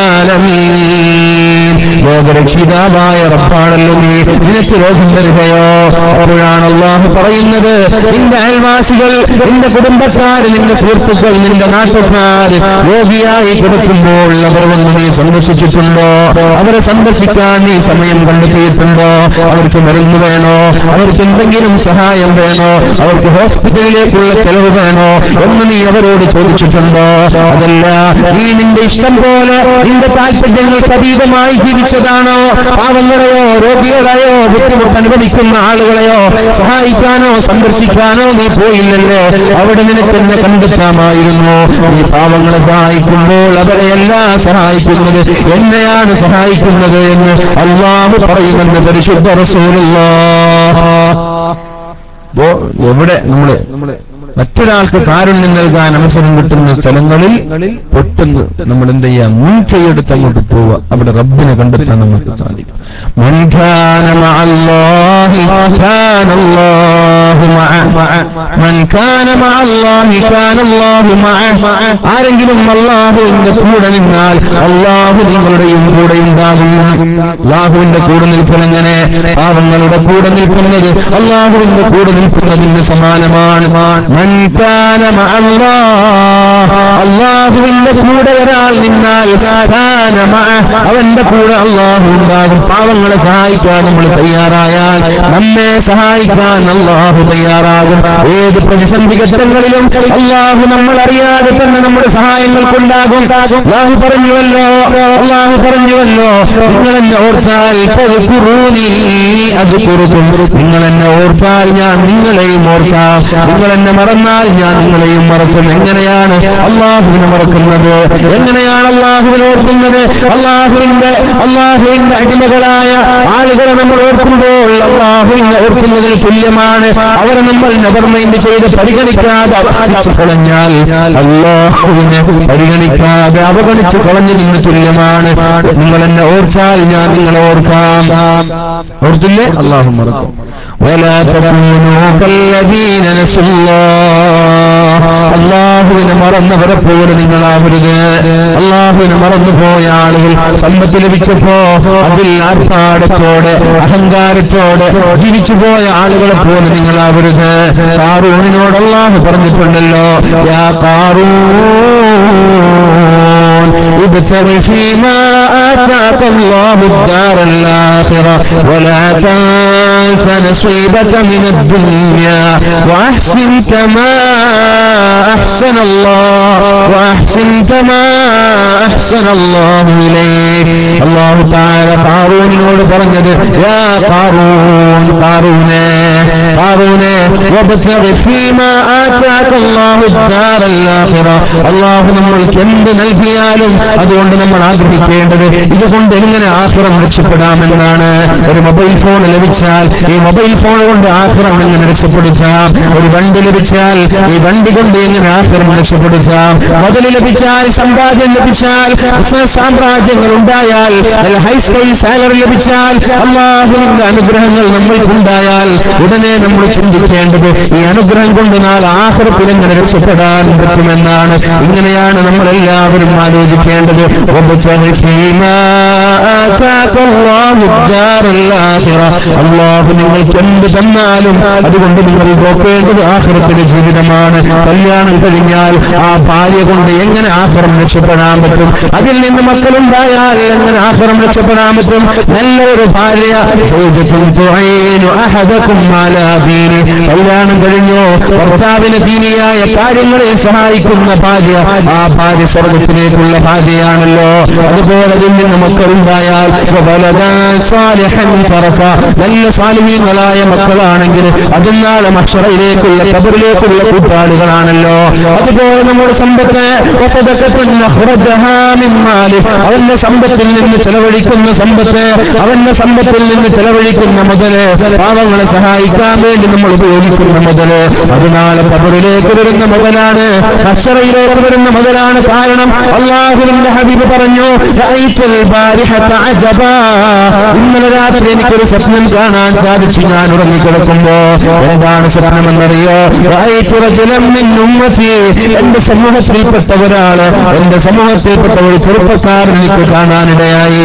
ആലമീൻ ലോകരക്ഷിതാവായ റബ്ബാണല്ലോ നീ നിനക്ക് രോഗം തരികയോ അപ്പോഴാണ് അള്ളാഹു പറയുന്നത് നിന്റെ അയൽവാസികൾ നിന്റെ കുടുംബക്കാർ നിന്റെ സുഹൃത്തുക്കൾ നിന്റെ നാട്ടുകാർ രോഗിയായി കിടക്കുമ്പോൾ അവർ വന്ന് നീ സന്ദർശിച്ചിട്ടുണ്ടോ അവരെ സന്ദർശിക്കാൻ നീ സമയം കണ്ടെത്തിയിട്ടുണ്ടോ അവർക്ക് മരുന്ന് വേണോ അവർക്ക് എന്തെങ്കിലും സഹായം വേണോ അവർക്ക് ഹോസ്പിറ്റലിലേക്കുള്ള ചെലവ് വേണോ എന്ന് നീ അവരോട് ചോദിച്ചിട്ടുണ്ടോ അതല്ല നീ നിന്റെ ഇഷ്ടം പോലെ നിന്റെ താല്പര്യങ്ങൾക്ക് അതീതമായി ജീവിച്ചതാണോ പാവങ്ങളെയോ രോഗികളെയോ ബുദ്ധിമുട്ട് അനുഭവിക്കുന്ന ആളുകളെയോ സഹായിക്കാനോ സന്ദർശിക്കാനോ നീ പോയില്ലല്ലോ അവിടെ നിനക്ക് എന്നെ കണ്ടെത്താമായിരുന്നു നീ പാവങ്ങളെ സഹായിക്കുമ്പോൾ അവരെയല്ല സഹായിക്കുന്നത് എന്നെയാണ് സഹായിക്കുന്നത് എന്ന് അള്ളാഹു പറയുമെന്ന് പരിശുദ്ധ റസൂലുള്ള എവിടെ നമ്മള് മറ്റൊരാൾക്ക് കാരുണ്യം നൽകാൻ അവസരം കിട്ടുന്ന സ്ഥലങ്ങളിൽ പൊട്ടുന്നു നമ്മൾ എന്ത് ചെയ്യാം മുൻകൈയെടുത്ത് അങ്ങോട്ട് പോവുക അവിടെ റബ്ബിനെ കണ്ടെത്താൻ നമുക്ക് സാധിക്കും من كان مع الله كان الله معه من كان مع الله كان الله معه ആരെങ്കിലും അള്ളാഹുവിന്റെ കൂടെ നിന്നാൽ അള്ളാഹു നിങ്ങളുടെയും കൂടെ ഉണ്ടാകും അള്ളാഹുവിന്റെ കൂടെ നിൽക്കലെങ്ങനെ പാവങ്ങളുടെ കൂടെ നിൽക്കുന്നത് അള്ളാഹുവിന്റെ കൂടെ നിൽക്കുന്നതിന് സമാനമാണ് മൻ കാന മഅ അല്ലാഹ് അള്ളാഹുവിന്റെ കൂടെ ഒരാൾ നിന്നാൽ കാന മഅ അവന്റെ കൂടെ അള്ളാഹു ഉണ്ടാകും പാവങ്ങളെ സഹായിക്കാൻ നമ്മൾ തയ്യാറായാൽ നമ്മെ സഹായിക്കാൻ അള്ളാഹു തയ്യാറാകും ഏത് പ്രതിസന്ധി ഘട്ടങ്ങളിലും അള്ളാഹു നമ്മൾ അറിയാതെ തന്നെ നമ്മുടെ സഹായങ്ങൾക്കുണ്ടാകും അള്ളാഹു പറഞ്ഞുവല്ലോ അള്ളാഹു പറഞ്ഞുവല്ലോ നിങ്ങൾ എന്നെ ഓർത്താൽ ഫദ്കുറൂനി അത് കുറുക്കും നിങ്ങൾ എന്നെ ഓർത്താൽ ഞാൻ നിങ്ങളെയും ഓർക്കാം നിങ്ങൾ എന്നെ മറന്നാൽ ഞാൻ നിങ്ങളെയും മറക്കും എങ്ങനെയാണ് അള്ളാഹുവിനെ മറക്കുന്നത് എങ്ങനെയാണ് അള്ളാഹുവിനെ ഓർക്കുന്നത് അള്ളാഹുവിന്റെ അള്ളാഹുവിന്റെ അടിമകളായ ആളുകളെ നമ്മൾ ഓർക്കുമ്പോൾ അള്ളാഹുവിനെ ഓർക്കുന്നതിന് തുല്യമാണ് അവരെ നമ്മൾ നെവർ മൈൻഡ് ചെയ്ത് പരിഗണിക്കാതെ അവഗണിച്ചു കളഞ്ഞാൽ അള്ളാഹുവിനെ പരിഗണിക്കാതെ അവഗണിച്ചു കളഞ്ഞതിന് തുല്യമാണ് നിങ്ങൾ എന്നെ ഓർച്ചാൽ ഞാൻ നിങ്ങളെ ഓർക്കാം ഓർത്തില്ലേ അള്ളാഹു മറക്കും ولا تكونوا كالذين نسوا الله അള്ളാഹുവിനെ മറന്നവരെ പോലെ നിങ്ങളാവരുത് അള്ളാഹുവിനെ മറന്നുപോയ ആളുകൾ സമ്പത്ത് ലഭിച്ചപ്പോ അതിൽ ആർപ്പാടത്തോടെ അഹങ്കാരത്തോടെ ജീവിച്ചുപോയ ആളുകളെ പോലെ നിങ്ങളാവരുത് കാറൂണിനോട് അള്ളാഹു പറഞ്ഞിട്ടുണ്ടല്ലോ യാ കാറൂൺ ابتغ فيما آتاك الله الدار الآخرة ولا تنس نصيبك من الدنيا وأحسن كما أحسن الله وأحسن كما أحسن الله إليك الله تعالى قارونിനോട് പറഞ്ഞത് യാ قارون قارونه قارونه وابتغ فيما آتاك الله الدار الآخرة الله നമ്മൾക്ക് എന്ത് നൽകിയാലും അതുകൊണ്ട് നമ്മൾ ആഗ്രഹിക്കേണ്ടത് ഇതുകൊണ്ട് എങ്ങനെ ആഹ്റം രക്ഷപ്പെടാമെന്നാണ് ഒരു മൊബൈൽ ഫോൺ ലഭിച്ചാൽ ഈ മൊബൈൽ ഫോൺ കൊണ്ട് ആഹ്റം എങ്ങനെ രക്ഷപ്പെടുത്താം ഒരു വണ്ടി ലഭിച്ചാൽ ഈ വണ്ടി കൊണ്ട് എങ്ങനെ ആഹ്റം രക്ഷപ്പെടുത്താം മുതൽ ലഭിച്ചാൽ സമ്പാദ്യം ലഭിച്ചാൽ ബിസിനസ് സാമ്രാജ്യങ്ങൾ ഉണ്ടായാൽ ഹൈസ്കൈൽ സാലറി ലഭിച്ചാൽ അള്ളാഹുവിന്റെ അനുഗ്രഹങ്ങൾ നമ്മൾക്കുണ്ടായാൽ ഉടനെ നമ്മൾ ചിന്തിക്കേണ്ടത് ഈ അനുഗ്രഹം കൊണ്ട് നാൾ ആഹ്റത്തിൽ എങ്ങനെ രക്ഷപ്പെടാൻ പറ്റുമെന്നാണ് ഇങ്ങനെയാണ് നമ്മളെല്ലാവരും ആലോചിക്കേണ്ടത് وابتغ فيما آتاك الله الدار الآخرة അള്ളാഹു നിങ്ങൾക്ക് എന്ത് തന്നാലും അതുകൊണ്ട് നിങ്ങൾ നോക്കേണ്ടത് ആഹ്റത്തിലെ ജീവിതമാണ് കല്യാണം കഴിഞ്ഞാൽ ആ ഭാര്യ കൊണ്ട് എങ്ങനെ ആഹ്റം രക്ഷപ്പെടാൻ പറ്റും അതിൽ നിന്ന് മക്കളുണ്ടായാൽ എങ്ങനെ ആഹ്റം രക്ഷപ്പെടാൻ പറ്റും നല്ല ഒരു ഭാര്യ സൗജത്തും തുഅീനു അഹദകും അലാ ദീനി. കല്യാണം കഴിഞ്ഞോ ഭർത്താവിന് ദീനിയായ കാര്യങ്ങളെ സഹായിക്കുന്ന ഭാര്യ ആ ഭാര്യ സ്വർഗത്തിലേക്കുള്ള ഭാര്യയാണല്ലോ അതുപോലെ അതിൽ നിന്ന് മക്കളുണ്ടായാൽ വലദാൻ സാലിഹൻ തറക. നല്ല സാലിഹ മോമിനിയങ്ങളായ മക്കളാണെങ്കിൽ അതും നാളെ മക്ഷറയിലേക്കുള്ള കബറിലേക്കുള്ള കൂട്ടാളികളാണല്ലോ അതുപോലെ നമ്മുടെ സമ്പത്ത് വസദഖത്തുൻ അഖ്റജഹാ മിൻ മാലി. അവന്റെ സമ്പത്തിൽ നിന്ന് ചെലവഴിക്കുന്ന സമ്പത്ത് അവന്റെ സമ്പത്തിൽ നിന്ന് ചെലവഴിക്കുന്ന മുതല് പാവങ്ങളെ സഹായിക്കാൻ വേണ്ടി നമ്മൾ ഉപയോഗിക്കുന്ന മുതല് അത് നാളെ കബറിലേക്ക് വരുന്ന മുതലാണ് അക്ഷറയിലേക്ക് വരുന്ന മുതലാണ് കാരണം അള്ളാഹുവിന്റെ ഹബീബ് പറഞ്ഞു "റഅയ്തുൽ ബാരിഹത അജബാ." ഇന്നലെ രാത്രി എനിക്കൊരു സ്വപ്നം കാണാൻ സാധിച്ചു ഞാൻ ഉറങ്ങിക്കിടക്കുമ്പോ എന്താണ് സ്വപ്നമെന്നറിയോ റഅയ്തു റജുലൻ മിൻ ഉമ്മത്തി. എന്റെ സമൂഹത്തിൽപ്പെട്ട ഒരാള് എന്റെ സമൂഹത്തിൽപ്പെട്ട ഒരു ചെറുപ്പക്കാരൻ എനിക്ക് കാണാനിടയായി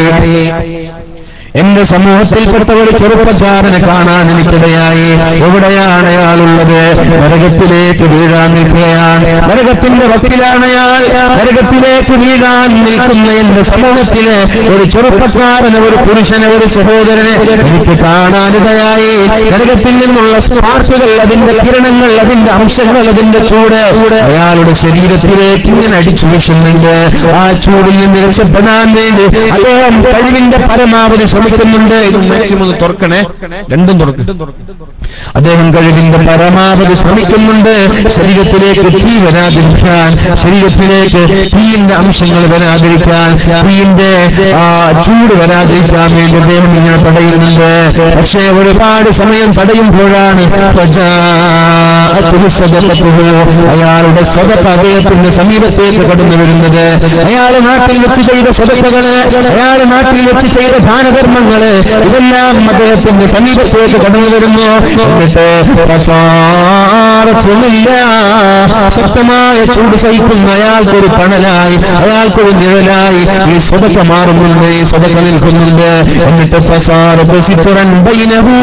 എന്റെ സമൂഹത്തിൽപ്പെട്ട ഒരു ചെറുപ്പക്കാരനെ കാണാൻ എനിക്കിടയായി എവിടെയാണ് അയാളുള്ളത് നരകത്തിലേക്ക് വീഴാൻ നിൽക്കുകയാണ് നരകത്തിന്റെ വക്കിലാണ് അയാൾ നരകത്തിലേക്ക് വീഴാൻ നിൽക്കുന്ന എന്റെ സമൂഹത്തിലെ ഒരു ചെറുപ്പക്കാരനെ ഒരു പുരുഷനെ ഒരു സഹോദരനെ എനിക്ക് കാണാനിടയായി നരകത്തിൽ നിന്നുള്ള സ്പാർക്കുകൾ അതിന്റെ കിരണങ്ങൾ അതിന്റെ അംശങ്ങൾ അതിന്റെ ചൂട് അയാളുടെ ശരീരത്തിലേക്ക് ഇങ്ങനെ അടിച്ചു വീശുന്നുണ്ട് ആ ചൂടിൽ നിന്ന് രക്ഷപ്പെടാൻ വേണ്ടി അദ്ദേഹം കഴിവിന്റെ പരമാവധി ശ്രമിക്കുന്നുണ്ട് ഇത് മാക്സിമം ഒന്ന് തുറക്കണേ രണ്ടും തുറക്കും അദ്ദേഹം കഴിവിന്റെ പരമാവധി ശ്രമിക്കുന്നുണ്ട് ശരീരത്തിലേക്ക് തീ വരാതിരിക്കാൻ ശരീരത്തിലേക്ക് തീയിന്റെ അംശങ്ങൾ വരാതിരിക്കാൻ തീയിന്റെ ആ ചൂട് വരാതിരിക്കാൻ വേണ്ടി അദ്ദേഹം ഇങ്ങനെ തടയുന്നുണ്ട് പക്ഷേ ഒരുപാട് സമയം തടയുമ്പോഴാണ് ഫജാഅത്തുഹു സദഖത്തുഹു. അയാളുടെ സ്വതക്ക അദ്ദേഹത്തിന്റെ സമീപത്തേക്ക് കടന്നു വരുന്നത് അയാൾ നാട്ടിൽ വെച്ച് ചെയ്ത സ്വതക്കകള് അയാൾ നാട്ടിൽ വെച്ച് ചെയ്ത ദാനധർമ്മങ്ങള് ഇതെല്ലാം അദ്ദേഹത്തിന്റെ സമീപത്തേക്ക് കടന്നു വരുന്നു എന്നിട്ട് പ്രസാരത്തുമില്ല ശക്തമായ ചൂട് സഹിക്കുന്ന അയാൾക്കൊരു തണലായി അയാൾക്കൊരു നിഴലായി ഈ സ്വതക്ക മാറുന്നുണ്ട് ഈ സ്വതക്ക നിൽക്കുന്നുണ്ട് എന്നിട്ട് പ്രസാരത്ത് സിത്തുറൻ ബൈനഹു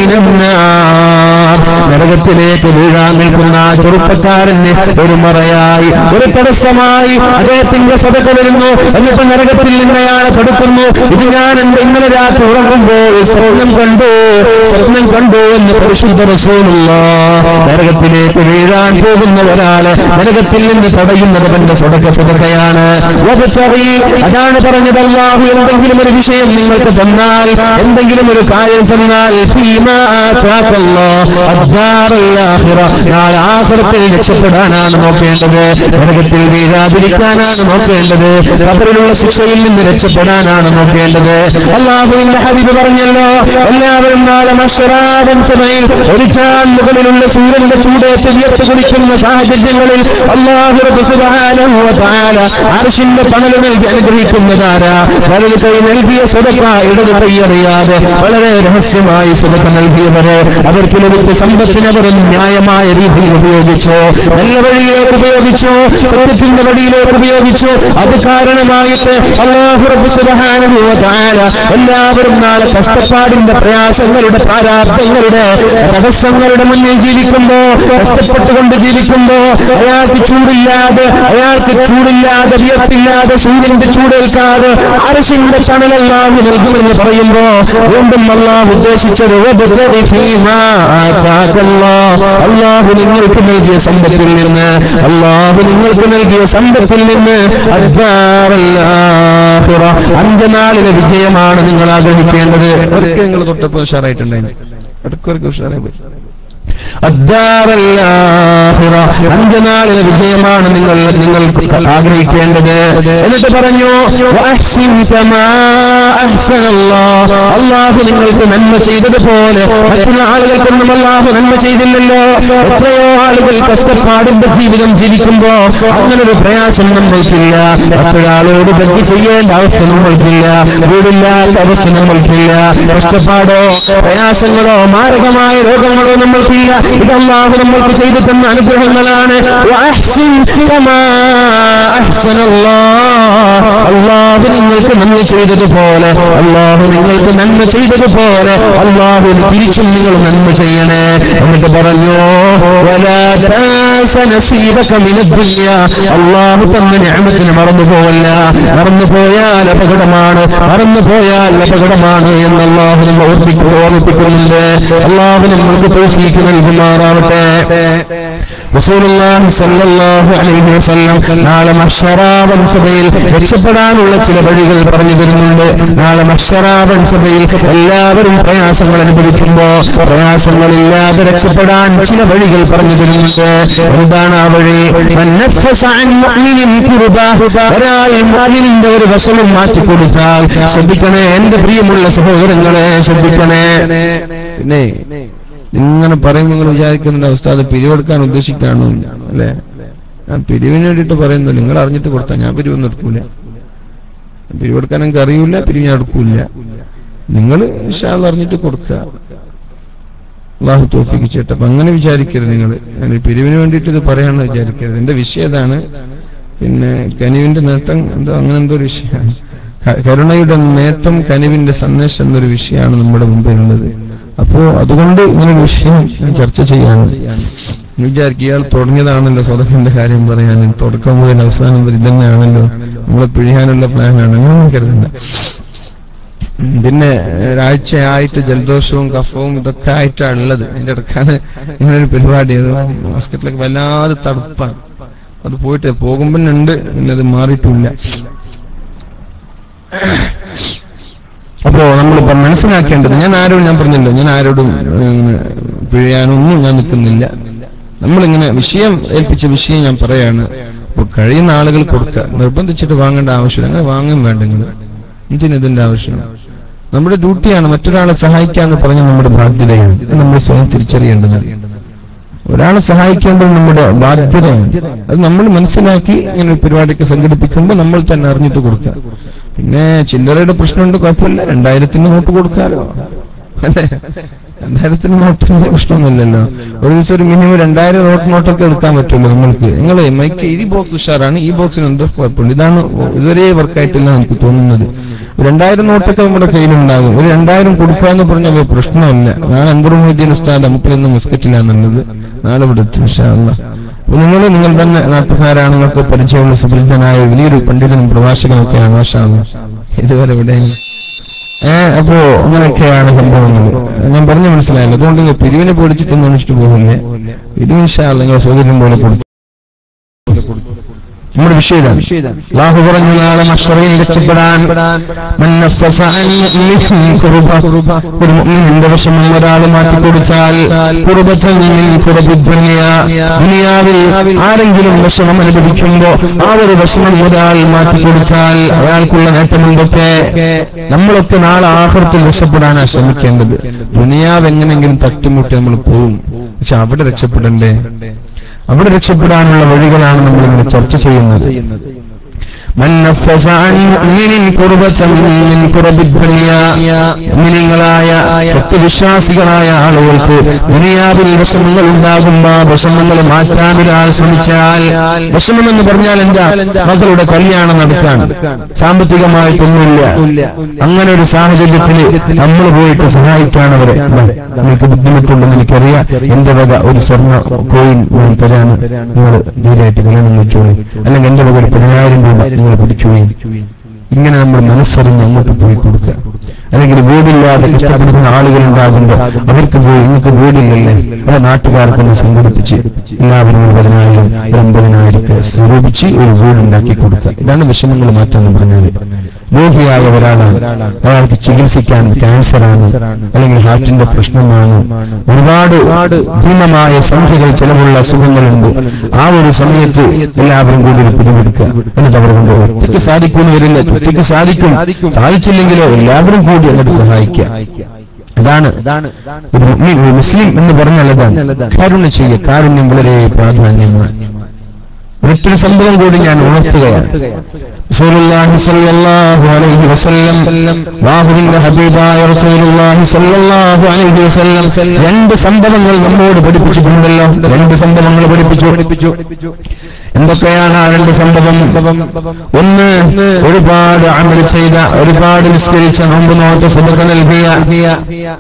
വബൈനന്നാർ. നരകത്തിലേക്ക് വീഴാൻ നിൽക്കുന്ന ആ ചെറുപ്പക്കാരന് ഒരു മറയായി ഒരു തടസ്സമായി അദ്ദേഹത്തിന്റെ സ്വതക്ക വരുന്നു എന്നിട്ട് നരകത്തിൽ നിന്ന് അയാളെ തടുക്കുന്നു ഇത് ഞാൻ എന്റെ ഇന്നലെ രാത്രി ഉറങ്ങുമ്പോൾ സ്വപ്നം കണ്ടു സ്വപ്നം കണ്ടു എന്ന് പരിശുദ്ധ റസൂലുള്ള നരകത്തിലേക്ക് വീഴാൻ പോകുന്ന ഒരാള് നരകത്തിൽ നിന്ന് തടയുന്നത് അവന്റെ സ്വതക്ക സ്വതക്കയാണ് വബത്തഗി, അതാണ് പറഞ്ഞത് അല്ലാഹു എന്തെങ്കിലും ഒരു വിഷയം നിങ്ങൾക്ക് തന്നാൽ എന്തെങ്കിലും ഒരു കാര്യം തന്നാൽ ഫീമാ ആതാക്കല്ലാഹ് അദ്ദാറൽ ആഖിറ. നാളെ ആഖിറത്തിൽ രക്ഷപ്പെടാനാണ് നോക്കേണ്ടത് നരകത്തിൽ വീഴാതിരിക്കാനാണ് നോക്കേണ്ടത് ഖബറിലുള്ള ശിക്ഷയിൽ നിന്ന് രക്ഷപ്പെടാനാണ് നോക്കേണ്ടത് അള്ളാഹുവിന്റെ ഹബീബ് പറഞ്ഞല്ലോ എല്ലാവരും നാളെ മഷറാവൻ സമയിൽ ഒരു ചാൻ മുകളിലുള്ള സൂര്യന്റെ ചൂടേറ്റ് വിയർത്ത് കുടിക്കുന്ന സാഹചര്യങ്ങളിൽ അള്ളാഹു റബ്ബ് സുബ്ഹാനഹു വ തആല അർശിന്റെ തണല് നൽകി അനുഗ്രഹിക്കുന്നതാരാ വലത് കൈ നൽകിയ സ്വതക്ക ഇടത് കൈ അറിയാതെ വളരെ രഹസ്യമായി സ്വതക്ക നൽകിയവര് അവർക്ക് ലഭിച്ച സമ്പത്തിനെ അവർ ന്യായമായ രീതിയിൽ ഉപയോഗിച്ചോ നല്ല വഴിയിലേക്ക് ഉപയോഗിച്ചോ സത്യത്തിന്റെ വഴിയിലേക്ക് ഉപയോഗിച്ചോ അത് കാരണമായിട്ട് അള്ളാഹു റബ്ബ് സുബ്ഹാനഹു വ തആല എല്ലാവരും നാളെ കഷ്ടപ്പാടിന്റെ പ്രയാസങ്ങളുടെ പ്രാരാബ്ദങ്ങളുടെ രഹസ്യങ്ങളുടെ മുന്നിൽ ജീവിക്കുമ്പോ കഷ്ടപ്പെട്ടുകൊണ്ട് ജീവിക്കുമ്പോ അയാൾക്ക് ചൂടില്ലാതെ അയാൾക്ക് ചൂടില്ലാതെ വിയർപ്പില്ലാതെ സൂര്യന്റെ ചൂടേൽക്കാതെ അരശിന്റെ തണലല്ലാഹു നൽകുമെന്ന് പറയുമ്പോ വീണ്ടും അള്ളാഹു ഉദ്ദേശിച്ചത് "വബ്തഗി ഫീമാ ആതാക്കല്ലാഹ്." അള്ളാഹു നിങ്ങൾക്ക് നൽകിയ സമ്പത്തിൽ നിന്ന് അള്ളാഹു നിങ്ങൾക്ക് നൽകിയ സമ്പത്തിൽ നിന്ന് അദ്ദാറൽ ആഖിറ. അന്ത്യനാളിലെ വിജയമാണ് നിങ്ങൾ ആഗ്രഹിക്കേണ്ടത് ഒരിക്കൽ നിങ്ങൾ തൊട്ടപ്പോൾ ഉഷാറായിട്ടുണ്ടായിരുന്നു ഇടയ്ക്കൊരിക്കൽ ഉഷാറായി പോയി. അദ്ദാറൽ ആഖിറ. അന്ത്യനാളിലെ വിജയമാണ് നിങ്ങൾ നിങ്ങൾക്ക് ആഗ്രഹിക്കേണ്ടത് എന്നിട്ട് പറഞ്ഞു "വഅഹ്സിൻ കമാ അഹ്സനല്ലാഹ്." അള്ളാഹു നിങ്ങൾക്ക് നന്മ ചെയ്തതുപോലെ മറ്റുള്ള ആളുകൾക്കൊന്നും അള്ളാഹു നന്മ ചെയ്തില്ലല്ലോ എത്രയോ ആളുകൾ കഷ്ടപ്പാടിന്റെ ജീവിതം ജീവിക്കുമ്പോ അങ്ങനൊരു പ്രയാസം നമ്മൾക്കില്ല മറ്റൊരാളോട് ബന്ധി ചെയ്യേണ്ട അവസ്ഥ നമ്മൾക്കില്ല വീടില്ലാത്ത അവസ്ഥ നമ്മൾക്കില്ല കഷ്ടപ്പാടോ പ്രയാസങ്ങളോ മാരകമായ രോഗങ്ങളോ നമ്മൾക്കില്ല ഇത് അള്ളാഹു നമ്മൾക്ക് ചെയ്തു തന്ന അനുഗ്രഹങ്ങളാണ് വഅഹ്സിൻ കമാ അഹ്സനല്ലാഹ്. അള്ളാഹു നിങ്ങൾക്ക് നന്മ ചെയ്തതുപോലെ അള്ളാഹു നിങ്ങൾക്ക് നന്മ ചെയ്തതുപോലെ അള്ളാഹു തിരിച്ചും നിങ്ങൾ നന്മ ചെയ്യണേ എന്നിട്ട് പറഞ്ഞു "വലാ തൻസ നസീബക മിന ദുനിയ അല്ലാഹു തന്ന നിഅമത്തിനെ മറന്നു പോവല്ല മറന്നു പോയാൽ അപകടമാണ് മറന്നു പോയാൽ അപകടമാണ് എന്ന് അല്ലാഹു നമ്മൾ ഓർമ്മിക്കു ഓർമ്മിപ്പിക്കുന്നുണ്ട് അല്ലാഹു നമ്മൾക്ക് തൗഫീക്ക് നൽകുമാറാവട്ടെ റസൂലുള്ളാഹി സ്വല്ലല്ലാഹു അലൈഹി വസല്ലം നാളെ മഹ്ശറാവൻ സഭയിൽ രക്ഷപ്പെടാനുള്ള ചില വഴികൾ പറഞ്ഞു തരുന്നുണ്ട് നാളെ മഹ്ശറാവൻ സഭയിൽ എല്ലാവരും പ്രയാസങ്ങൾ അനുഭവിക്കുമ്പോ പ്രയാസങ്ങളില്ലാതെ രക്ഷപ്പെടാൻ ചില വഴികൾ പറഞ്ഞു തരുന്നുണ്ട് എന്താണ് ആ വഴി മൻ നഫസ അൻ മുഅ്മിനിൻ കുർബ ഒരാൾ മുഅ്മിനിന്റെ ഒരു വശവും മാറ്റിക്കൊടുത്താൽ ശ്രദ്ധിക്കണേ എന്റെ പ്രിയമുള്ള സഹോദരങ്ങളെ ശ്രദ്ധിക്കണേ പിന്നെ ഇങ്ങനെ പറയുമ്പോൾ നിങ്ങൾ വിചാരിക്കുന്നുണ്ട് ഉസ്താദ് പിരിവെടുക്കാൻ ഉദ്ദേശിക്കാണോ അല്ലേ ഞാൻ പിരിവിന് വേണ്ടിയിട്ട് പറയുന്നു നിങ്ങൾ അറിഞ്ഞിട്ട് കൊടുത്താൽ ഞാൻ പിരിവൊന്നും എടുക്കൂല പിരിവെടുക്കാൻ എനിക്ക് അറിയില്ല പിരിവ് ഞാൻ എടുക്കൂല നിങ്ങൾ ഇഷാൽ അറിഞ്ഞിട്ട് കൊടുക്കുക അള്ളാഹു തോഫിക്ക് ചേട്ട അപ്പൊ അങ്ങനെ വിചാരിക്കരുത് നിങ്ങൾ ഞാൻ ഈ പിരിവിന് വേണ്ടിയിട്ട് ഇത് പറയാണെന്ന് വിചാരിക്കരുത് എന്റെ വിഷയം അതാണ് പിന്നെ കനിവിന്റെ നേട്ടം എന്തോ അങ്ങനെ എന്തോ ഒരു വിഷയമാണ് ക- കരുണയുടെ നേട്ടം കനിവിന്റെ സന്ദേശം എന്നൊരു വിഷയമാണ് നമ്മുടെ മുമ്പിലുള്ളത് അപ്പോ അതുകൊണ്ട് ഇങ്ങനെ ഒരു വിഷയം ഞാൻ ചർച്ച ചെയ്യാണ് വിചാരിക്കും ഇയാൾ തുടങ്ങിയതാണല്ലോ സ്വതത്തിന്റെ കാര്യം പറയാൻ തുടക്കം മുതൽ അവസാനം വരെ ഇതന്നെയാണല്ലോ നമ്മളെ പിഴിയാനുള്ള പ്ലാനാണ് അങ്ങനെ കരുതണ്ട ഉം, പിന്നെ ഒരാഴ്ചയായിട്ട് ജലദോഷവും കഫവും ഇതൊക്കെ ആയിട്ടാണ് ഉള്ളത് അതിന്റെ ഇടക്കാണ് ഇങ്ങനെ ഒരു പരിപാടി അത് ഹോസ്പിറ്റലിലേക്ക് വല്ലാതെ തടുപ്പാണ് അത് പോയിട്ട് പോകുമ്പോൾ ഉണ്ട് പിന്നെ അത് മാറിയിട്ടില്ല അപ്പോ നമ്മളിപ്പോ മനസ്സിലാക്കേണ്ടത് ഞാൻ ആരോടും ഞാൻ പറഞ്ഞല്ലോ ഞാൻ ആരോടും ഇങ്ങനെ പിഴയാനൊന്നും ഞാൻ നിൽക്കുന്നില്ല നമ്മളിങ്ങനെ വിഷയം ഏൽപ്പിച്ച വിഷയം ഞാൻ പറയാണ് അപ്പൊ കഴിയുന്ന ആളുകൾ കൊടുക്കുക നിർബന്ധിച്ചിട്ട് വാങ്ങേണ്ട ആവശ്യമില്ല അങ്ങനെ വാങ്ങും വേണ്ട നിങ്ങൾ എന്തിന് ഇതിന്റെ ആവശ്യം നമ്മുടെ ഡ്യൂട്ടിയാണ് മറ്റൊരാളെ സഹായിക്കാന്ന് പറഞ്ഞ നമ്മുടെ ബാധ്യതയാണ് ഇത് നമ്മൾ സ്വയം തിരിച്ചറിയേണ്ടതാണ് ഒരാളെ സഹായിക്കേണ്ടത് നമ്മുടെ ബാധ്യതയാണ് അത് നമ്മൾ മനസ്സിലാക്കി ഇങ്ങനെ ഒരു പരിപാടിയൊക്കെ സംഘടിപ്പിക്കുമ്പോൾ നമ്മൾ തന്നെ അറിഞ്ഞിട്ട് കൊടുക്കുക പിന്നെ ചില്ലറയുടെ പ്രശ്നമുണ്ട് കുഴപ്പമില്ല രണ്ടായിരത്തിന് നോട്ട് കൊടുക്കാലോ അല്ലേ രണ്ടായിരത്തിന് നോട്ടിന്റെ പ്രശ്നമൊന്നുമില്ലല്ലോ ഒരു ദിവസം ഒരു മിനിമം രണ്ടായിരം നോട്ട് നോട്ടൊക്കെ എടുക്കാൻ പറ്റുള്ളൂ നമ്മൾക്ക് നിങ്ങൾ മൈക്ക് ഈ ബോക്സ് ഉഷാറാണ് ഈ ബോക്സിന് എന്തോ കുഴപ്പമില്ല ഇതാണ് ഇതുവരെ വർക്കായിട്ടില്ല എനിക്ക് തോന്നുന്നത് രണ്ടായിരം നോട്ടൊക്കെ നമ്മുടെ കയ്യിലുണ്ടാകും ഒരു രണ്ടായിരം കൊടുക്കാന്ന് പറഞ്ഞ പ്രശ്നമല്ല ഞാൻ അന്തർമൊയ്തീൻ ഉസ്താദ് നമുക്ക് ഇന്ന് മുസ്കറ്റില്ല എന്നുള്ളത് നാളെ ഇവിടെ എത്തും ഇൻഷാ അല്ലാ. അപ്പൊ നിങ്ങൾ നിങ്ങൾ തന്നെ നാട്ടുകാരാണ് നിങ്ങൾക്ക് പരിചയമുള്ള സുപരിചിതനായ വലിയൊരു പണ്ഡിതനും പ്രഭാഷകനൊക്കെയാണ് മാഷാ അല്ലാ. ഇതുവരെ ഇവിടെ ഏ അപ്പോ അങ്ങനെയൊക്കെയാണ് സംഭവങ്ങൾ ഞാൻ പറഞ്ഞു മനസ്സിലായല്ലോ അതുകൊണ്ട് നിങ്ങൾ പിരിവിനെ പേടിച്ചിട്ടൊന്നും അണിച്ചിട്ട് പോകില്ലേ പിരിവ് ഇൻഷാ അല്ലാ നിങ്ങൾ സൗകര്യം പോലെ കൊടുക്കും നമ്മുടെ വിഷയം അള്ളാഹു പറഞ്ഞു നാളെ മഷറയിൽ രക്ഷപ്പെടാൻ മൻ നഫസ അൻ മുഅ്മിനിൻ കുർബ. ഒരു മുഅ്മിനിന്റെ വിഷമം ഒരാൾ മാറ്റിക്കൊടുത്താൽ കുർബത്തൻ മിൻ കുർബി ദുനിയ. ദുനിയാവിൽ ആരെങ്കിലും വിഷമം അനുഭവിക്കുമ്പോ ആ ഒരു വിഷമം ഒരാൾ മാറ്റിക്കൊടുത്താൽ അയാൾക്കുള്ള നേട്ടം എന്തൊക്കെ നമ്മളൊക്കെ നാളെ ആഹൃത്തിൽ രക്ഷപ്പെടാനാണ് ശ്രമിക്കേണ്ടത് ദുനിയാവ് എങ്ങനെങ്കിലും തട്ടിമുട്ടി നമ്മൾ പോവും പക്ഷെ അവിടെ രക്ഷപ്പെടണ്ടേ അവിടെ രക്ഷപ്പെടാനുള്ള വഴികളാണ് നമ്മൾ ഇങ്ങനെ ചർച്ച ചെയ്യുന്നത് من نفس عن مؤمن كربة من كرب الدنيا മുഅ്മിനീങ്ങളായ സത്യവിശ്വാസികളായ ആളുകൾക്ക് ദുനിയാവിൽ വിഷമങ്ങൾ ഉണ്ടാകുമ്പോ ആ വിഷമങ്ങൾ മാറ്റാൻ ഒരാൾ ശ്രമിച്ചാൽ വിഷമം എന്ന് പറഞ്ഞാൽ എന്താ മക്കളുടെ കല്യാണം നടക്കാൻ സാമ്പത്തികമായിട്ടൊന്നുമില്ല അങ്ങനെ ഒരു സാഹചര്യത്തിൽ നമ്മൾ പോയിട്ട് സഹായിക്കാൻ അവരെ "ദാ, നിങ്ങൾക്ക് ബുദ്ധിമുട്ടുണ്ടെന്ന് എനിക്കറിയാം എന്റെ വക ഒരു സ്വർണ്ണ കോയിൻ ഞാൻ തരാണ് നിങ്ങൾ ധീരമായിട്ട് കല്യാണം കഴിച്ചോളി അല്ലെങ്കിൽ എന്റെ വക ഒരു പതിനായിരം രൂപ നിങ്ങൾ പിടിച്ചുപോയി ഇങ്ങനെ നമ്മൾ മനസ്സറിഞ്ഞ് അങ്ങോട്ട് പോയി കൊടുക്കുക അല്ലെങ്കിൽ വീടില്ലാതെ കഷ്ടപ്പെടുന്ന ആളുകൾ ഉണ്ടാകുമ്പോൾ അവർക്ക് പോയി നിങ്ങൾക്ക് വീടില്ലല്ലേ അവിടെ നാട്ടുകാർക്കൊന്ന് സംഘടിപ്പിച്ച് എല്ലാവരും ഒരു പതിനായിരം ഒരു അമ്പതിനായിരം സ്വരൂപിച്ച് ഒരു വീടുണ്ടാക്കി കൊടുക്കുക ഇതാണ് വിഷമങ്ങൾ മാറ്റാന്ന് പറഞ്ഞാൽ രോഗിയായ ഒരാളാണ് അയാൾക്ക് ചികിത്സിക്കാൻ ക്യാൻസറാണ് അല്ലെങ്കിൽ ഹാർട്ടിന്റെ പ്രശ്നമാണ് ഒരുപാട് ഭീമമായ സംഖ്യകൾ ചിലവുള്ള അസുഖങ്ങളുണ്ട് ആ ഒരു സമയത്ത് എല്ലാവരും കൂടി ഒരു പിരിവെടുക്കുക എന്നിട്ട് അവർ കൊണ്ട് ഒറ്റയ്ക്ക് സാധിക്കുമെന്ന് വരില്ല ഒറ്റയ്ക്ക് സാധിക്കും സാധിച്ചില്ലെങ്കിലോ എല്ലാവരും കൂടി അങ്ങോട്ട് സഹായിക്കുക അതാണ് ഒരു മുഅ്മിൻ, ഒരു മുസ്ലിം എന്ന് പറഞ്ഞാൽ അതാണ് കാരുണ്യം ചെയ്യുക കാരുണ്യം വളരെ പ്രാധാന്യമാണ് മറ്റൊരു സംഭവം കൂടി ഞാൻ ഉണർത്തുകയാണ് റസൂലുള്ളാഹി സ്വല്ലല്ലാഹു അലൈഹി വസല്ലം അല്ലാഹുവിന്റെ ഹബീബായ റസൂലുള്ളാഹി സ്വല്ലല്ലാഹു അലൈഹി വസല്ലം രണ്ട് സംഭവങ്ങൾ നമ്മോട് പഠിപ്പിച്ചിട്ടുണ്ടല്ലോ രണ്ട് സംഭവങ്ങൾ പഠിപ്പിച്ചു എന്തൊക്കെയാണ് ആ രണ്ട് സംഭവം ഒന്ന് ഒരുപാട് അമൽ ചെയ്ത ഒരുപാട് നിസ്കരിച്ച നോമ്പ് നോട്ട് സുഖ നൽകിയ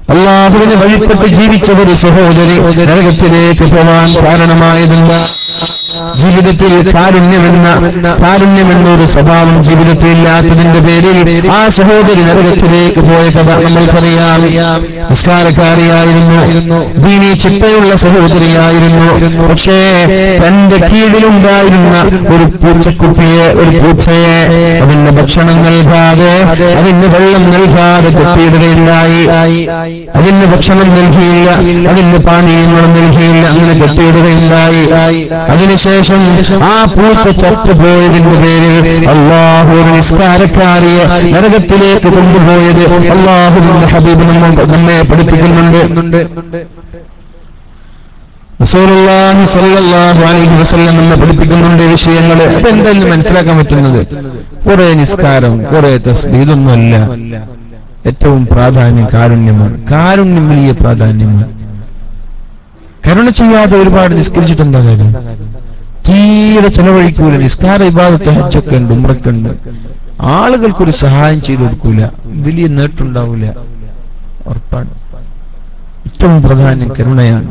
അള്ളാഹുവിന് വഴിപ്പെട്ട് ജീവിച്ച ഒരു സഹോദരി നരകത്തിലേക്ക് പോവാൻ കാരണമായതെന്താ ജീവിതത്തിൽ കാരുണ്യമെന്ന കാരുണ്യമെന്നൊരു സ്വഭാവം ജീവിതത്തിൽ ഇല്ലാത്തതിന്റെ പേരിൽ ആ സഹോദരി നരകത്തിലേക്ക് പോയ കഥ നമ്മൾക്കറിയാം നിസ്കാരക്കാരിയായിരുന്നു ദീനി ചിട്ടയുള്ള സഹോദരിയായിരുന്നു പക്ഷേ തന്റെ കീഴിലുണ്ടായിരുന്ന ഒരു പൂച്ചക്കുപ്പിയെ ഒരു പൂച്ചയെ അതിന് ഭക്ഷണം നൽകാതെ അതിന് വെള്ളം നൽകാതെ കെട്ടിയിടുകയുണ്ടായി അതിന് ഭക്ഷണം നൽകിയില്ല അതിന് പാനീയങ്ങളും നൽകിയില്ല അങ്ങനെ കെട്ടിയിടുകയുണ്ടായി അതിനുശേഷം ആ പൂച്ച ചത്തുപോയതിന്റെ പേരിൽ അള്ളാഹു ഒരു നിസ്കാരക്കാരിയെ നരകത്തിലേക്ക് കൊണ്ടുപോയത് അള്ളാഹുവിന്റെ ഹബീബ് നമ്മൾ നമ്മെ പഠിപ്പിക്കുന്നുണ്ട് റസൂലുള്ളാഹി സ്വല്ലല്ലാഹു അലൈഹി വസല്ലം എന്ന് പഠിപ്പിക്കുന്നുണ്ട് ഈ വിഷയങ്ങൾ അപ്പൊ എന്തായാലും മനസ്സിലാക്കാൻ പറ്റുന്നത് കുറെ നിസ്കാരം കുറെ തസ്ബീഹ് ഇതൊന്നുമല്ല ഏറ്റവും പ്രാധാന്യം കാരുണ്യമാണ് കാരുണ്യം വലിയ പ്രാധാന്യമാണ് കരുണ ചെയ്യാതെ ഒരുപാട് നിസ്കരിച്ചിട്ട് എന്താ കാര്യം തീരെ ചെലവഴിക്കൂല നിസ്കാര വിഭാഗത്തെ ഹജ്ജൊക്കെ ഉണ്ട് ഉമ്രൊക്കെ ഉണ്ട് ആളുകൾക്കൊരു സഹായം ചെയ്തു കൊടുക്കൂല വലിയ നേട്ടുണ്ടാവൂല ഉറപ്പാണ് ഏറ്റവും പ്രാധാന്യം കരുണയാണ്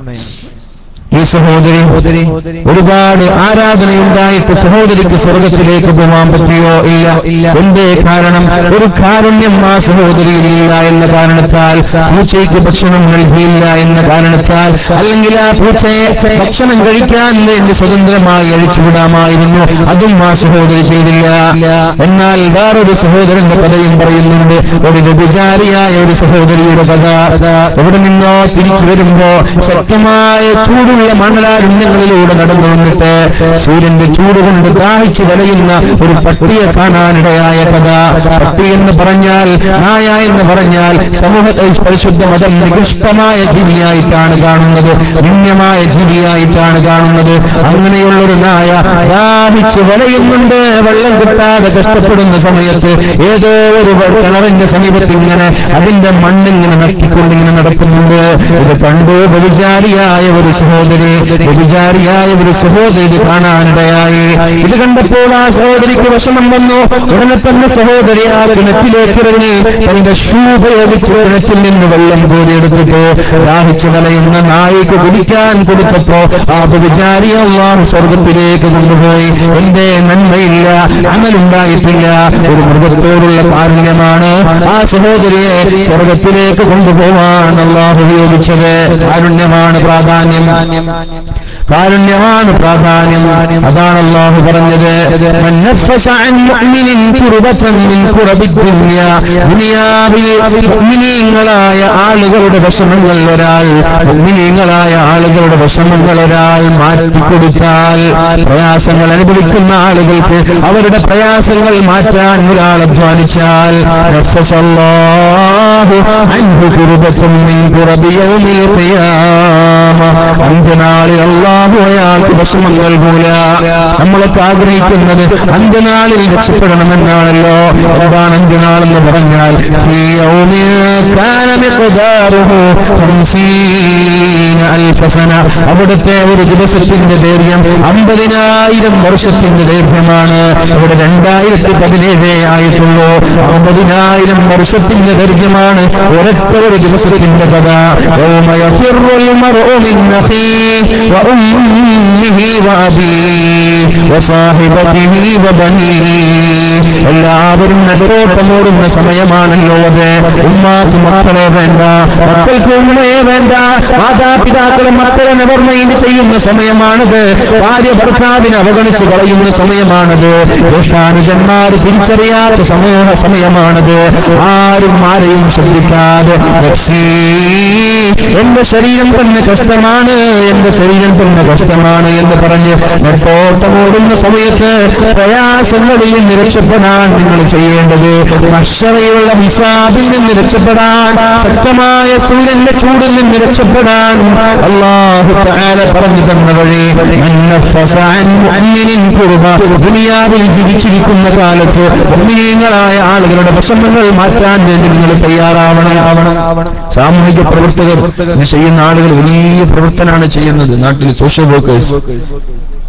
ഈ സഹോദരി ഒരുപാട് ആരാധനയുണ്ടായിട്ട് സഹോദരിക്ക് സ്വർഗത്തിലേക്ക് പോകാൻ പറ്റിയോ ഇല്ല എന്തേ കാരണം ഒരു കാരുണ്യം ആ സഹോദരിയിൽ ഇല്ല എന്ന കാരണത്താൽ പൂച്ചയ്ക്ക് ഭക്ഷണം നൽകിയില്ല എന്ന കാരണത്താൽ അല്ലെങ്കിൽ ആ പൂച്ചയെ ഭക്ഷണം കഴിക്കാൻ വേണ്ടി സ്വതന്ത്രമായി അഴിച്ചുവിടാമായിരുന്നു അതും ആ സഹോദരി ചെയ്തില്ല എന്നാൽ വേറൊരു സഹോദരന്റെ കഥയും പറയുന്നുണ്ട് ഒരു വ്യഭിചാരിയായ ഒരു സഹോദരിയുടെ കഥ എവിടെ നിന്നോ തിരിച്ചു വരുമ്പോ ശക്തമായ ചൂടുള്ള മണലാരുണ്യങ്ങളിലൂടെ നടന്നു വന്നിട്ട് സൂര്യന്റെ ചൂട് കൊണ്ട് ദാഹിച്ചു വലയുന്ന ഒരു പട്ടിയെ കാണാനിടയായ കഥ പട്ടി എന്ന് പറഞ്ഞാൽ നായ എന്ന് പറഞ്ഞാൽ സമൂഹത്തെ പരിശുദ്ധ മതം നികൃഷ്ടമായ ജീവിയായിട്ടാണ് കാണുന്നത് നിന്യമായ ജീവിയായിട്ടാണ് കാണുന്നത് അങ്ങനെയുള്ളൊരു നായ ദാഹിച്ച് വലയുന്നുണ്ട് വെള്ളം കിട്ടാതെ കഷ്ടപ്പെടുന്ന സമയത്ത് ഏതോ ഒരു കിണറിന്റെ സമീപത്ത് ഇങ്ങനെ അതിന്റെ മണ്ണിങ്ങനെ നക്കിക്കൊണ്ടിങ്ങനെ നടക്കുന്നുണ്ട് ഇത് കണ്ടു വ്യഭിചാരിയായ ഒരു സഹോദരി വ്യഭിചാരിയായ ഒരു സഹോദരി കാണാനിടയായി ഇത് കണ്ടപ്പോൾ ആ സഹോദരിക്ക് വിഷമം വന്നു ഉടനെ തന്നെ സഹോദരി ആ കിണറ്റിലേക്ക് ഇറങ്ങി തന്റെ ഷൂ ഉപയോഗിച്ച് കിണറ്റിൽ നിന്ന് വെള്ളം കോരിയെടുത്തിട്ട് ദാഹിച്ചു വലയുന്ന നായിക്ക് കുടിക്കാൻ കൊടുത്തപ്പോ ആ വ്യഭിചാരി അള്ളാഹു സ്വർഗത്തിലേക്ക് കൊണ്ടുപോയി എന്റെ നന്മയില്ല അമലുണ്ടായിട്ടില്ല ഒരു മൃഗത്തോടുള്ള കാരുണ്യമാണ് ആ സഹോദരിയെ സ്വർഗത്തിലേക്ക് കൊണ്ടുപോവാൻ അള്ളാഹു ഉപയോഗിച്ചത് കാരുണ്യമാണ് പ്രാധാന്യം കാരുണ്യമാണ് പ്രാധാന്യം അതാണ് അള്ളാഹു പറഞ്ഞത് മൻ നഫസ അൻ മുഅ്മിനിൻ കുർബതൻ മിൻ കുറബി ദുനിയ ദുനിയാവിൽ മുഅ്മിനീങ്ങളായ ആളുകളുടെ വിഷമങ്ങൾ ഒരാൾ മുഅ്മിനീങ്ങളായ ആളുകളുടെ വിഷമങ്ങൾ ഒരാൾ മാറ്റിക്കൊടുത്താൽ പ്രയാസങ്ങൾ അനുഭവിക്കുന്ന ആളുകൾക്ക് അവരുടെ പ്രയാസങ്ങൾ മാറ്റാൻ ഒരാൾ അധ്വാനിച്ചാൽ നഫസല്ലാഹു അൻഹു കുർബതൻ മിൻ കുറബി യൗമിൽ ഖിയാമ അന്ത്യനാളിൽ അള്ളാഹു അയാൾക്ക് വിഷമം നൽകൂല നമ്മളൊക്കെ ആഗ്രഹിക്കുന്നത് അന്ത്യനാളിൽ രക്ഷപ്പെടണമെന്നാണല്ലോ എന്താണ് അന്ത്യനാളെന്ന് പറഞ്ഞാൽ ഈ യൗമിൽ കാന മിഖ്ദാറുഹു ഖംസീന അൽഫ സന. അവിടുത്തെ ഒരു ദിവസത്തിന്റെ ദൈർഘ്യം അമ്പതിനായിരം വർഷത്തിന്റെ ദൈർഘ്യമാണ് ഇവിടെ രണ്ടായിരത്തി പതിനേഴേ ആയിട്ടുള്ളൂ അമ്പതിനായിരം വർഷത്തിന്റെ ദൈർഘ്യമാണ് ഒരൊറ്റ ഒരു ദിവസത്തിന്റെ കഥ يوم يفر المرء من أخيه وأمه وأبيه وصاحبته وبنيه എല്ലാവരും നെട്ടോട്ടമോടുന്ന സമയമാണല്ലോ അത് ഉമ്മാക്ക് മക്കളെ വേണ്ട മക്കൾക്ക് ഉമ്മയെ വേണ്ട മാതാപിതാക്കളെ മക്കളെ നെവർമൈൻഡ് ചെയ്യുന്ന സമയമാണത് ഭാര്യ ഭർത്താവിനെ അവഗണിച്ച് കളയുന്ന സമയമാണത് ജ്യേഷ്ഠാനുജന്മാർ തിരിച്ചറിയാത്ത സമൂഹ സമയമാണത് ആരും ആരെയും ശ്രദ്ധിക്കാതെ നഫ്സീ, എന്റെ ശരീരം തന്നെ കഷ്ടമാണ് എന്റെ ശരീരം തന്നെ കഷ്ടമാണ് എന്ന് പറഞ്ഞ് നെട്ടോട്ടമോടുന്ന സമയത്ത് പ്രയാസങ്ങളിൽ നിന്ന് രക്ഷപ്പെടാൻ നിങ്ങൾ ചെയ്യേണ്ടത് ഭക്ഷണയുള്ള ഹിസാബിൽ നിന്ന് രക്ഷപ്പെടാൻ ശക്തമായ സൂര്യന്റെ ചൂടിൽ നിന്ന് രക്ഷപ്പെടാൻ അള്ളാഹു തആല പറഞ്ഞു തന്ന വഴി മൻ നഫസ അൻ മുഅ്മിനിൻ കുർബ. ദുനിയാവിൽ ജീവിച്ചിരിക്കുന്ന കാലത്ത് മുഅ്മിനീങ്ങളായ ആളുകളുടെ വിഷമങ്ങൾ മാറ്റാൻ വേണ്ടി നിങ്ങൾ തയ്യാറാവണം സാമൂഹിക പ്രവർത്തകർ ഇത് ചെയ്യുന്ന ആളുകൾ വലിയ പ്രവർത്തനമാണ് ചെയ്യുന്നത് നാട്ടിൽ സോഷ്യൽ വർക്കേഴ്സ്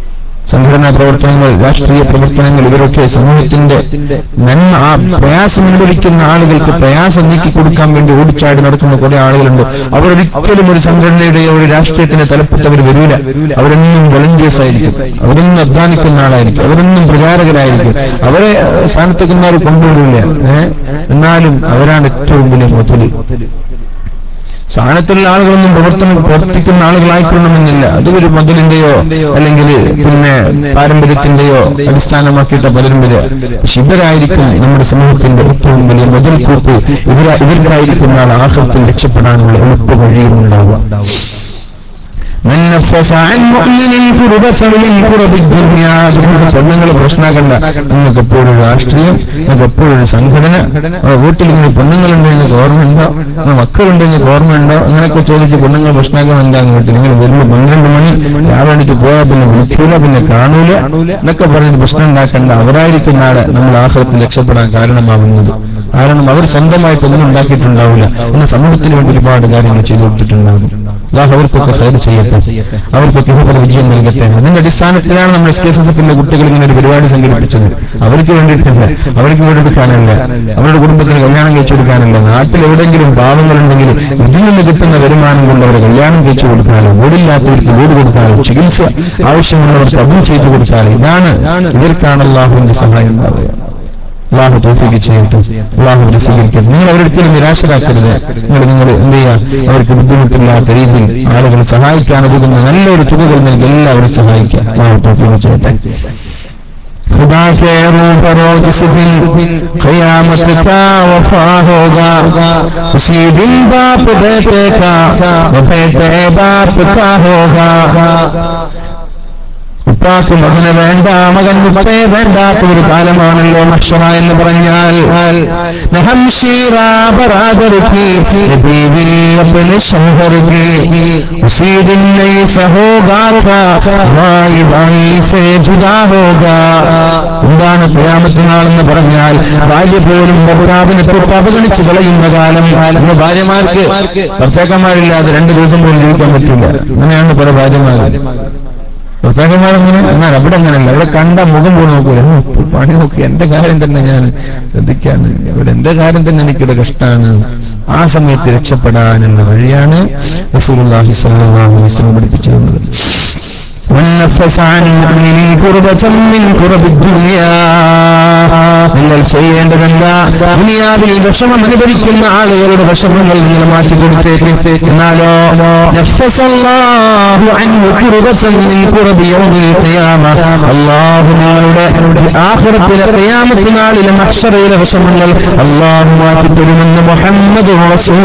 സംഘടനാ പ്രവർത്തനങ്ങൾ രാഷ്ട്രീയ പ്രവർത്തനങ്ങൾ ഇവരൊക്കെ സമൂഹത്തിന്റെ നന്മ ആ പ്രയാസം അനുഭവിക്കുന്ന ആളുകൾക്ക് പ്രയാസം നീക്കി കൊടുക്കാൻ വേണ്ടി ഓടിച്ചാടി നടക്കുന്ന കുറെ ആളുകളുണ്ട് അവരൊരിക്കലും ഒരു സംഘടനയുടെയോ ഒരു രാഷ്ട്രീയത്തിന്റെ തലപ്പെട്ടവർ വരൂല അവരെന്നും വളണ്ടിയേഴ്സ് ആയിരിക്കും അവരെന്നും അധ്വാനിക്കുന്ന ആളായിരിക്കും അവരെന്നും പ്രചാരകരായിരിക്കും അവരെ സ്ഥാനത്തേക്കുന്നവർ കൊണ്ടുവരില്ല ഏഹ് എന്നാലും അവരാണ് ഏറ്റവും വലിയ മുതല് സ്ഥാനത്തുള്ള ആളുകളൊന്നും പ്രവർത്തനം പ്രവർത്തിക്കുന്ന ആളുകളായിക്കൊള്ളണമെന്നില്ല അത് ഒരു മുതലിന്റെയോ അല്ലെങ്കിൽ പിന്നെ പാരമ്പര്യത്തിന്റെയോ അടിസ്ഥാനമാക്കിയിട്ട പലരും വരിക പക്ഷെ ഇവരായിരിക്കും നമ്മുടെ സമൂഹത്തിന്റെ ഏറ്റവും വലിയ മുതൽക്കൂട്ട് ഇവര ഇവർക്കായിരിക്കും നാളെ ആഹൃത്തിൽ രക്ഷപ്പെടാനുള്ള എളുപ്പ വഴിയും ഉണ്ടാവുക من نفس عن مؤمن كربة من كرب الدنيا നിങ്ങൾക്ക് പെണ്ണുങ്ങൾ പ്രശ്നമാക്കണ്ട നിങ്ങൾക്ക് എപ്പോഴും രാഷ്ട്രീയം നിങ്ങൾക്ക് എപ്പോഴും ഒരു സംഘടന ആ, വീട്ടിൽ ഇങ്ങനെ പെണ്ണുങ്ങളുണ്ട് നിങ്ങൾക്ക് ഓർമ്മയുണ്ടോ ആ, മക്കളുണ്ട് നിങ്ങൾക്ക് ഓർമ്മയുണ്ടോ അങ്ങനെയൊക്കെ ചോദിച്ച് പെണ്ണുങ്ങൾ പ്രശ്നമാക്കാൻ എന്താന്ന് വീട്ടിൽ നിങ്ങൾ വരുമ്പോൾ പന്ത്രണ്ട് മണി രാവിലെ പോയാൽ പിന്നെ വിളിക്കൂല പിന്നെ കാണൂല എന്നൊക്കെ പറഞ്ഞ് പ്രശ്നം ഉണ്ടാക്കേണ്ട അവരായിരിക്കും നാളെ നമ്മൾ ആഹ്ലത്തിൽ രക്ഷപ്പെടാൻ കാരണമാവുന്നത് കാരണം അവർ സ്വന്തമായിട്ടൊന്നും ഉണ്ടാക്കിയിട്ടുണ്ടാവില്ല എന്ന സമൂഹത്തിന് വേണ്ടി ഒരുപാട് കാര്യങ്ങൾ ചെയ്തു കൊടുത്തിട്ടുണ്ടാകും അല്ലാഹ് അവർക്കൊക്കെ ഹൈർ ചെയ്യട്ടെ അവർക്കൊക്കെ ഇഹപര വിജയം നൽകട്ടെ അതിന്റെ അടിസ്ഥാനത്തിലാണ് നമ്മൾ എസ് കെ എസ് എഫിന്റെ കുട്ടികൾ ഇങ്ങനെ ഒരു പരിപാടി സംഘടിപ്പിച്ചത് അവർക്ക് വേണ്ടിയിട്ടില്ല അവർക്ക് വീടെടുക്കാനല്ല അവരുടെ കുടുംബത്തിന് കല്യാണം കഴിച്ചു കൊടുക്കാനല്ല നാട്ടിൽ എവിടെയെങ്കിലും പാവങ്ങളുണ്ടെങ്കിൽ ഇതിൽ നിന്ന് കിട്ടുന്ന വരുമാനം കൊണ്ട് അവരെ കല്യാണം കഴിച്ചു കൊടുക്കാനോ വീടില്ലാത്തവർക്ക് വീട് കൊടുക്കാനോ ചികിത്സ ആവശ്യമുള്ളവർക്ക് അതും ചെയ്തു കൊടുക്കാനോ ഇതാണ് ഇവർക്കാണ് അള്ളാഹുവിന്റെ സഹായം ഉണ്ടാവുക അള്ളാഹു തോഫിക്ക് ചെയ്യട്ടെ അള്ളാഹു അവരെ സ്വീകരിക്കട്ടെ നിങ്ങൾ അവരൊരിക്കലും നിരാശരാക്കരുത് നിങ്ങൾ നിങ്ങൾ എന്ത് ചെയ്യുക അവർക്ക് ബുദ്ധിമുട്ടില്ലാത്ത രീതിയിൽ ആളുകളെ സഹായിക്കാൻ ഒതുങ്ങുന്ന നല്ലൊരു തുകകൾ നൽകി എല്ലാവരും സഹായിക്കുക അള്ളാഹു തോഫിക്ക് ചെയ്യട്ടെ खुदा के रूबरो जिस दिन कयामत का वफा होगा उसी दिन बाप बेटे का वो बेटे बाप का होगा ഉപ്പാക്ക് മകന് വേണ്ട മകൻ ഉപ്പയെ വേണ്ടാത്ത ഒരു കാലമാണല്ലോ മഷറ എന്ന് പറഞ്ഞാൽ നഹം ഷീറാ ബറാദർ की बीवी अपने शौहर की उसी दिन नहीं सहोगा भाई भाई से जुदा होगा എന്താണ് പ്രയാമത്തിനാളെന്ന് പറഞ്ഞാൽ ഭാര്യ പോലും ഭർത്താവിനെ തൊട്ട് അവഗണിച്ച് കളയുന്ന കാലം ഇന്ന് ഭാര്യമാർക്ക് ഭർത്താക്കന്മാരില്ലാതെ രണ്ടു ദിവസം പോലും ജീവിക്കാൻ പറ്റില്ല അങ്ങനെയാണ് പല ഭാര്യമാരും ഭർത്താക്കന്മാരങ്ങനെ എന്നാൽ അവിടെ അങ്ങനെയല്ല അവിടെ കണ്ട മുഖം പോലും നോക്കൂല ഉം, ഇപ്പൊ പണി നോക്കി എന്റെ കാര്യം തന്നെ ഞാൻ ശ്രദ്ധിക്കാണ് ഇവിടെ എന്റെ കാര്യം തന്നെ എനിക്കിവിടെ കഷ്ടാണ് ആ സമയത്ത് രക്ഷപ്പെടാനുള്ള വഴിയാണ് റസൂലുള്ളാഹി സ്വല്ലല്ലാഹു അലൈഹി വസല്ലം പഠിപ്പിച്ചു തന്നത് والنفس عن مؤمن كربة من كرب الدنيا നിങ്ങൾ ചെയ്യേണ്ടതെന്താ ദുനിയാവിൽ വിഷമം അനുഭവിക്കുന്ന ആളുകളുടെ വിഷമങ്ങൾ നിങ്ങൾ മാറ്റിക്കൊടുത്തേക്ക് എന്നാലോ നഫ്സല്ലാഹു അൻഹു കുർബത്തൻ മിൻ കുർബി യൗമിൽ ഖിയാമ അല്ലാഹു നിങ്ങളുടെ ആഖിറത്തിലെ ഖിയാമത്ത് നാളിലെ മഹ്ശറയിലെ വിഷമങ്ങൾ അല്ലാഹു മാറ്റിത്തരുമെന്ന് മുഹമ്മദ്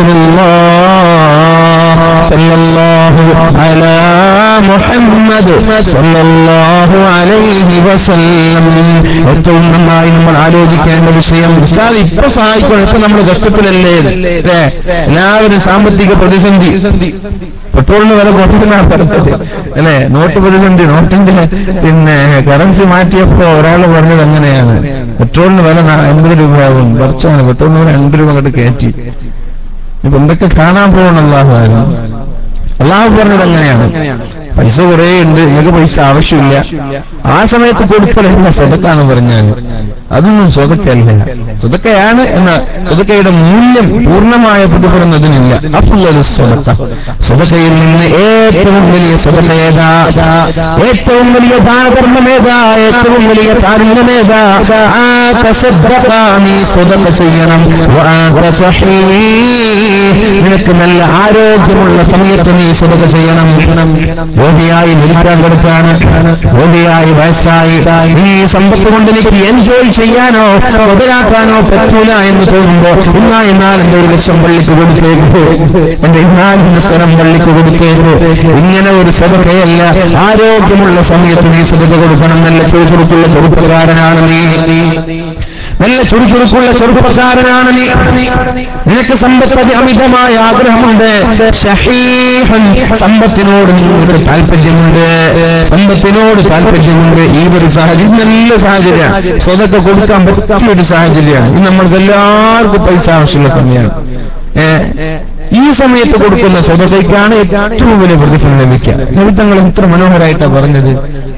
റസൂലുള്ളാഹ് സല്ലല്ലാഹു അലാ മുഹമ്മദ് സല്ലല്ലാഹു അലൈഹി വസല്ലം ഏറ്റവും നന്നായി നമ്മൾ ആലോചിക്കേണ്ട വിഷയം ഉസ്താദ് ഇപ്പൊ സഹായിക്കണം ഇപ്പൊ നമ്മൾ കഷ്ടത്തിലല്ലേ അല്ലേ എല്ലാവരും സാമ്പത്തിക പ്രതിസന്ധി പെട്രോളിന് വില കുറച്ചെന്നാണ് പറഞ്ഞത് അല്ലേ നോട്ട് പ്രതിസന്ധി നോട്ടിന്റെ പിന്നെ കറൻസി മാറ്റിയപ്പോ ഒരാൾ പറഞ്ഞത് എങ്ങനെയാണ് പെട്രോളിന് വില നാ- എൺപത് രൂപയാകും കുറച്ചാണ് പെട്രോളിന് വില രണ്ട് രൂപ അങ്ങോട്ട് കയറ്റി ഇപ്പൊ എന്തൊക്കെ കാണാൻ പോകണം അള്ളാഹു ആരും അള്ളാഹു പറഞ്ഞത് എങ്ങനെയാണ് പൈസ കുറേ ഉണ്ട് നിങ്ങൾക്ക് പൈസ ആവശ്യമില്ല ആ സമയത്ത് കൊടുക്കലല്ല സ്വതക്കാന്ന് പറഞ്ഞാൽ അതൊന്നും സ്വതക്കല്ല സ്വതക്കയാണ് എന്ന സ്വതക്കയുടെ മൂല്യം പൂർണ്ണമായ പ്രതിഫലം അതിനില്ല അഫുല്ലു സ്വതക്ക സ്വതക്കയിൽ നിന്ന് ഏറ്റവും വലിയ സ്വതക്ക ഏതാ ഏറ്റവും വലിയ ദാനധർമ്മമേതാ ഏറ്റവും വലിയ കാരുണ്യമേതാ ആ തസദ്ദഖ നീ സ്വതക്ക ചെയ്യണം വഅൻത സഹീഹ് നിനക്ക് നല്ല ആരോഗ്യമുള്ള സമയത്ത് നീ സ്വതക്ക ചെയ്യണം രോഗിയായി മരിക്കാൻ കൊടുക്കാണ് രോഗിയായി വയസ്സായി ഈ സമ്പത്ത് കൊണ്ട് എനിക്ക് എൻജോയ് ചെയ്യാനോ മുതലാക്കാനോ പറ്റൂല എന്ന് തോന്നുമ്പോ ഇന്നാ എന്നാൽ എന്റെ ഒരു ലക്ഷം പള്ളിക്ക് കൊടുത്തേക്ക് എന്റെ ഇന്നാലിന്റെ സ്ഥലം പള്ളിക്ക് കൊടുത്തേക്ക് ഇങ്ങനെ ഒരു സ്വതക്കയല്ല ആരോഗ്യമുള്ള സമയത്ത് നീ സ്വതക്ക കൊടുക്കണം നല്ല ചുറുചുറുക്കുള്ള ചെറുപ്പക്കാരനാണ് നീ നല്ല ചുറുചുറുക്കുള്ള ചെറുപ്പക്കാരനാണ് നീ നിനക്ക് സമ്പത്ത് അമിതമായ ആഗ്രഹമുണ്ട് ഷഹീഹൻ സമ്പത്തിനോട് നിങ്ങൾക്ക് താല്പര്യമുണ്ട് സമ്പത്തിനോട് താല്പര്യമുണ്ട് ഈ ഒരു സാഹചര്യം നല്ല സാഹചര്യമാണ് സ്വതൊക്കെ കൊടുക്കാൻ പറ്റിയ ഒരു സാഹചര്യമാണ് ഇത് നമ്മൾക്ക് എല്ലാവർക്കും പൈസ ആവശ്യമുള്ള സമയമാണ് ഏ, ഈ സമയത്ത് കൊടുക്കുന്ന സ്വതക്കയ്ക്കാണ് ഏറ്റവും വലിയ പ്രതിഫലം ലഭിക്കുക ലളിതങ്ങൾ എത്ര മനോഹരമായിട്ടാണ് പറഞ്ഞത്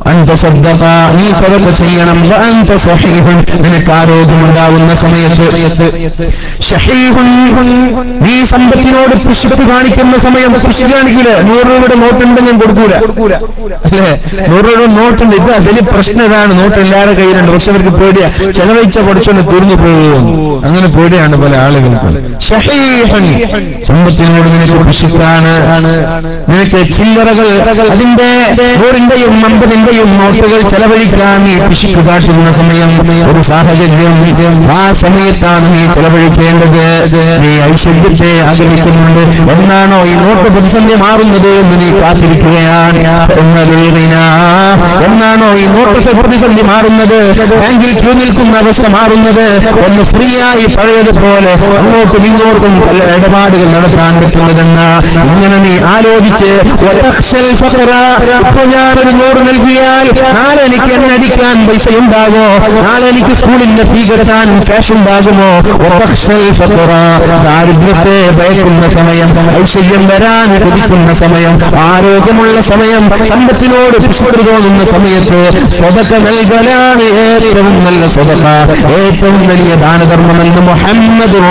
അന്ത സദ്ദഖ നീ സദഖ ചെയ്യണം വ അന്ത സഹീഹുൻ നിനക്ക് ആരോഗ്യമുണ്ടാവുന്ന സമയത്ത് ഷഹീഹുൻ നീ സമ്പത്തിനോട് പുഷ്പത്ത് കാണിക്കുന്ന സമയം പുഷ്പ കാണിക്കൂല നൂറ് രൂപയുടെ നോട്ടുണ്ട് ഞാൻ കൊടുക്കൂല അല്ലേ നൂറ് രൂപയുടെ നോട്ടുണ്ട് ഇത് വലിയ പ്രശ്നം ഇതാണ് നോട്ട് എല്ലാവരുടെ കയ്യിലുണ്ട് പക്ഷെ അവർക്ക് പേടിയാ ചെലവഴിച്ച പഠിച്ചോണ്ട് തീർന്നു പോകും അങ്ങനെ പേടിയാണ് പല ആളുകൾക്കും ഷഹീഹൻ സമ്പത്തിനോട് നിനക്ക് പുഷ്പാണ് നിനക്ക് ചില്ലറകൾ അതിന്റെ നൂറിന്റെയും അമ്പതിന്റെയും നോട്ടുകൾ ചെലവഴിക്കാൻ നീ പിശുക്ക് കാട്ടുന്ന സമയം ഒരു സാഹചര്യം ആ സമയത്താണ് നീ ചെലവഴിക്കേണ്ടത് നീ ഐശ്വര്യത്തെ ആഗ്രഹിക്കുന്നുണ്ട് എന്നാണോ ഈ നോട്ട് പ്രതിസന്ധി മാറുന്നത് എന്ന് നീ കാത്തിരിക്കുകയാണ് എന്നതുള്ളിന എന്നാണോ ഈ നോട്ട് പ്രതിസന്ധി മാറുന്നത് ബാങ്കിൽ ക്യൂ നിൽക്കുന്ന അവസ്ഥ മാറുന്നത് ഒന്ന് ഫ്രീ ആയി പഴയതുപോലെ അങ്ങോട്ടും ഇങ്ങോട്ടും പല ഇടപാടുകൾ നടത്താൻ പറ്റുന്നതെന്ന് ഇങ്ങനെ നീ ആലോചിച്ച് വതഖ്ശൽ ഫഖറ, ഇപ്പൊ ഞാനൊരു നൂറ് നൽകിയാൽ നാളെ എനിക്ക് എന്നെ അടിക്കാൻ പൈസ ഉണ്ടാകോ നാളെ എനിക്ക് സ്കൂളിന്റെ ഫീ കെട്ടാൻ ക്യാഷ് ഉണ്ടാകുമോ വതഖ്ശൽ ഫഖറ, ദാരിദ്ര്യത്തെ ഭയക്കുന്ന സമയം ഐശ്വര്യം വരാൻ കൊതിക്കുന്ന സമയം ആരോഗ്യമുള്ള സമയം സമ്പത്തിനോട് പുഷ്പത്ത് തോന്നുന്ന സമയത്ത് സ്വതക്ക നൽകലാണ് ഏറ്റവും നല്ല സ്വതക്ക ഏറ്റവും വലിയ ദാനധർമ്മമെന്ന് മുഹമ്മദ്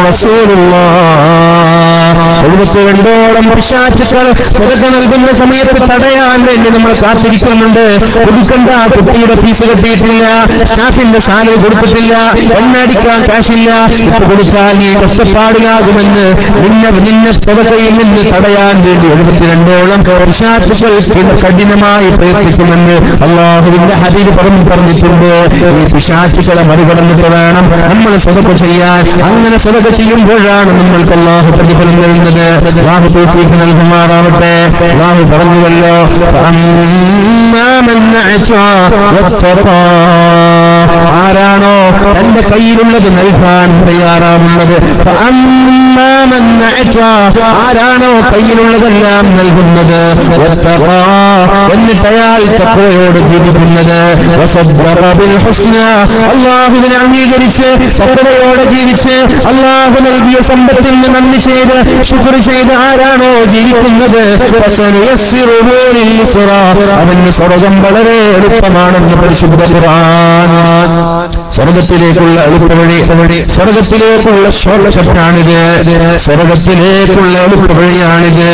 എഴുപത്തിരണ്ടോളം പിശാച്ചുക്കൾ സ്വതക്ക നൽകുന്ന സമയത്ത് തടയാൻ വേണ്ടി നമ്മൾ കാത്തിരിക്കുന്നുണ്ട് കൊടുക്കണ്ട കുട്ടിയുടെ ഫീസ് കെട്ടിയിട്ടില്ല സ്റ്റാഫിന്റെ സാലറി കൊടുത്തിട്ടില്ല എണ്ണടിക്കാൻ കാശില്ല ഇത് കൊടുത്താൽ നീ കഷ്ടപ്പാടിലാകുമെന്ന് നിന്നെ നിന്നെ സ്വതക്കയിൽ നിന്ന് തടയാൻ വേണ്ടി എഴുപത്തിരണ്ടോളം പിശാച്ചുക്കൾ കഠിനമായി പ്രയത്നിക്കുമെന്ന് അള്ളാഹുവിന്റെ ഹബീബ് പറഞ്ഞു പറഞ്ഞിട്ടുണ്ട് ഈ പിശാച്ചുക്കളെ മറികടന്നിട്ട് വേണം നമ്മൾ സ്വതക്ക ചെയ്യാൻ അങ്ങനെ സ്വതക്ക ചെയ്യുമ്പോഴാണ് നമ്മൾക്ക് അള്ളാഹു പ്രതിഫലം തരുന്നത് അള്ളാഹു തോഫീക്ക് നൽകുമാറാവട്ടെ അള്ളാഹു പറഞ്ഞുവല്ലോ فأما من أعطى واتقى ആരാണോ തന്റെ കയ്യിലുള്ളത് നൽകാൻ തയ്യാറാവുന്നത് فأما من أعطى ആരാണോ കയ്യിലുള്ളതെല്ലാം നൽകുന്നത് واتقى എന്നിട്ട് അയാൾ തക്കവയോട് ജീവിക്കുന്നത് وصدق بالحسنى അള്ളാഹുവിനെ അംഗീകരിച്ച് തക്കവയോടെ ജീവിച്ച് അള്ളാഹു നൽകിയ സമ്പത്തിന് നന്ദി ചെയ്ത് ശുക്ർ ചെയ്ത് ആരാണോ ജീവിക്കുന്നത് فسنيسره لليسرى. അവന് സ്വർഗം വളരെ എളുപ്പമാണെന്ന് പരിശുദ്ധ ഖുർആൻ സ്വർഗത്തിലേക്കുള്ള എളുപ്പവഴി സ്വർഗത്തിലേക്കുള്ള ഷോർട്ട്കട്ടാണിത് സ്വർഗത്തിലേക്കുള്ള എളുപ്പവഴിയാണിത്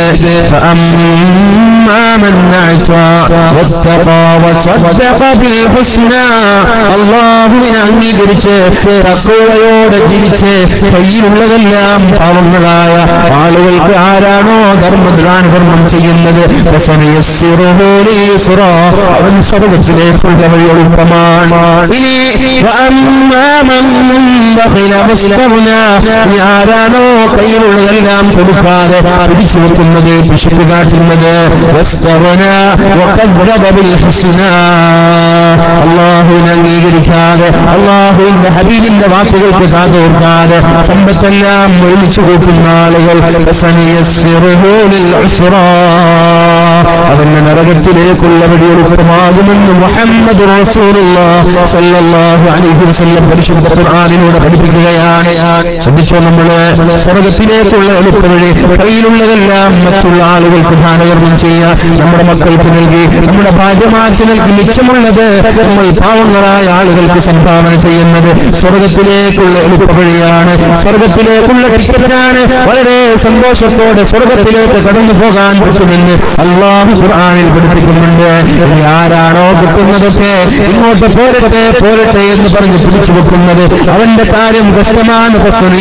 فأما من أعطى واتقى وصدق بالحسنى അള്ളാഹുവിനെ അംഗീകരിച്ച് തക്കവയോടെ ജീവിച്ച് കയ്യിലുള്ളതെല്ലാം പാവങ്ങളായ ആളുകൾക്ക് ആരാണോ ധർമ്മദാനധർമ്മം ചെയ്യുന്നത് فسنيسره لليسرى. അവൻ സ്വർഗത്തിലേക്കുള്ള വഴി എളുപ്പമാണ് ഇനി وأما من بخل واستغنى. ഇനി ആരാണോ കയ്യിലുള്ളതെല്ലാം കൊടുക്കാതെ പിടിച്ചു വെക്കുന്നത് പിശുക്ക് കാട്ടുന്നത് واستغنى وكذب بالحسنى. അള്ളാഹുവിനെ അംഗീകരിക്കാതെ അള്ളാഹുവിന്റെ ഹബീബിന്റെ വാക്കുകൾക്ക് കാതോർക്കാതെ സമ്പത്തെല്ലാം ഒഴിച്ചു കൂട്ടുന്ന ആളുകൾ فسنيسره للعسرى. അവന്റെ നരകത്തിലേക്കുള്ള വഴി എളുപ്പമാകുമെന്ന് മുഹമ്മദ് സല്ലല്ലാഹു അലൈഹി വസല്ലം പരിശുദ്ധ ഖുർആനിലൂടെ പഠിപ്പിക്കുകയാണ് ശ്രദ്ധിച്ചോ നമ്മള് സ്വർഗത്തിലേക്കുള്ള എളുപ്പവഴി കയ്യിലുള്ളതെല്ലാം മറ്റുള്ള ആളുകൾക്ക് ദാനകർമ്മം ചെയ്യുക നമ്മുടെ മക്കൾക്ക് നൽകി നമ്മുടെ ഭാര്യമാർക്ക് നൽകി മിച്ചമുള്ളത് നമ്മൾ പാവങ്ങളായ ആളുകൾക്ക് സംഭാവന ചെയ്യുന്നത് സ്വർഗത്തിലേക്കുള്ള എളുപ്പവഴിയാണ് സ്വർഗത്തിലേക്കുള്ള ടിക്കറ്റാണ് വളരെ സന്തോഷത്തോടെ സ്വർഗത്തിലേക്ക് കടന്നു പോകാൻ പറ്റുമെന്ന് അള്ളാഹു ഖുർആനിൽ പഠിപ്പിക്കുന്നുണ്ട് ഇനി ആരാണോ കിട്ടുന്നതൊക്കെ ഇങ്ങോട്ട് പോരട്ടെ പോരട്ടെ എന്ന് പറഞ്ഞ് പിടിച്ചു വെക്കുന്നത് അവന്റെ കാര്യം കഷ്ടമാണ്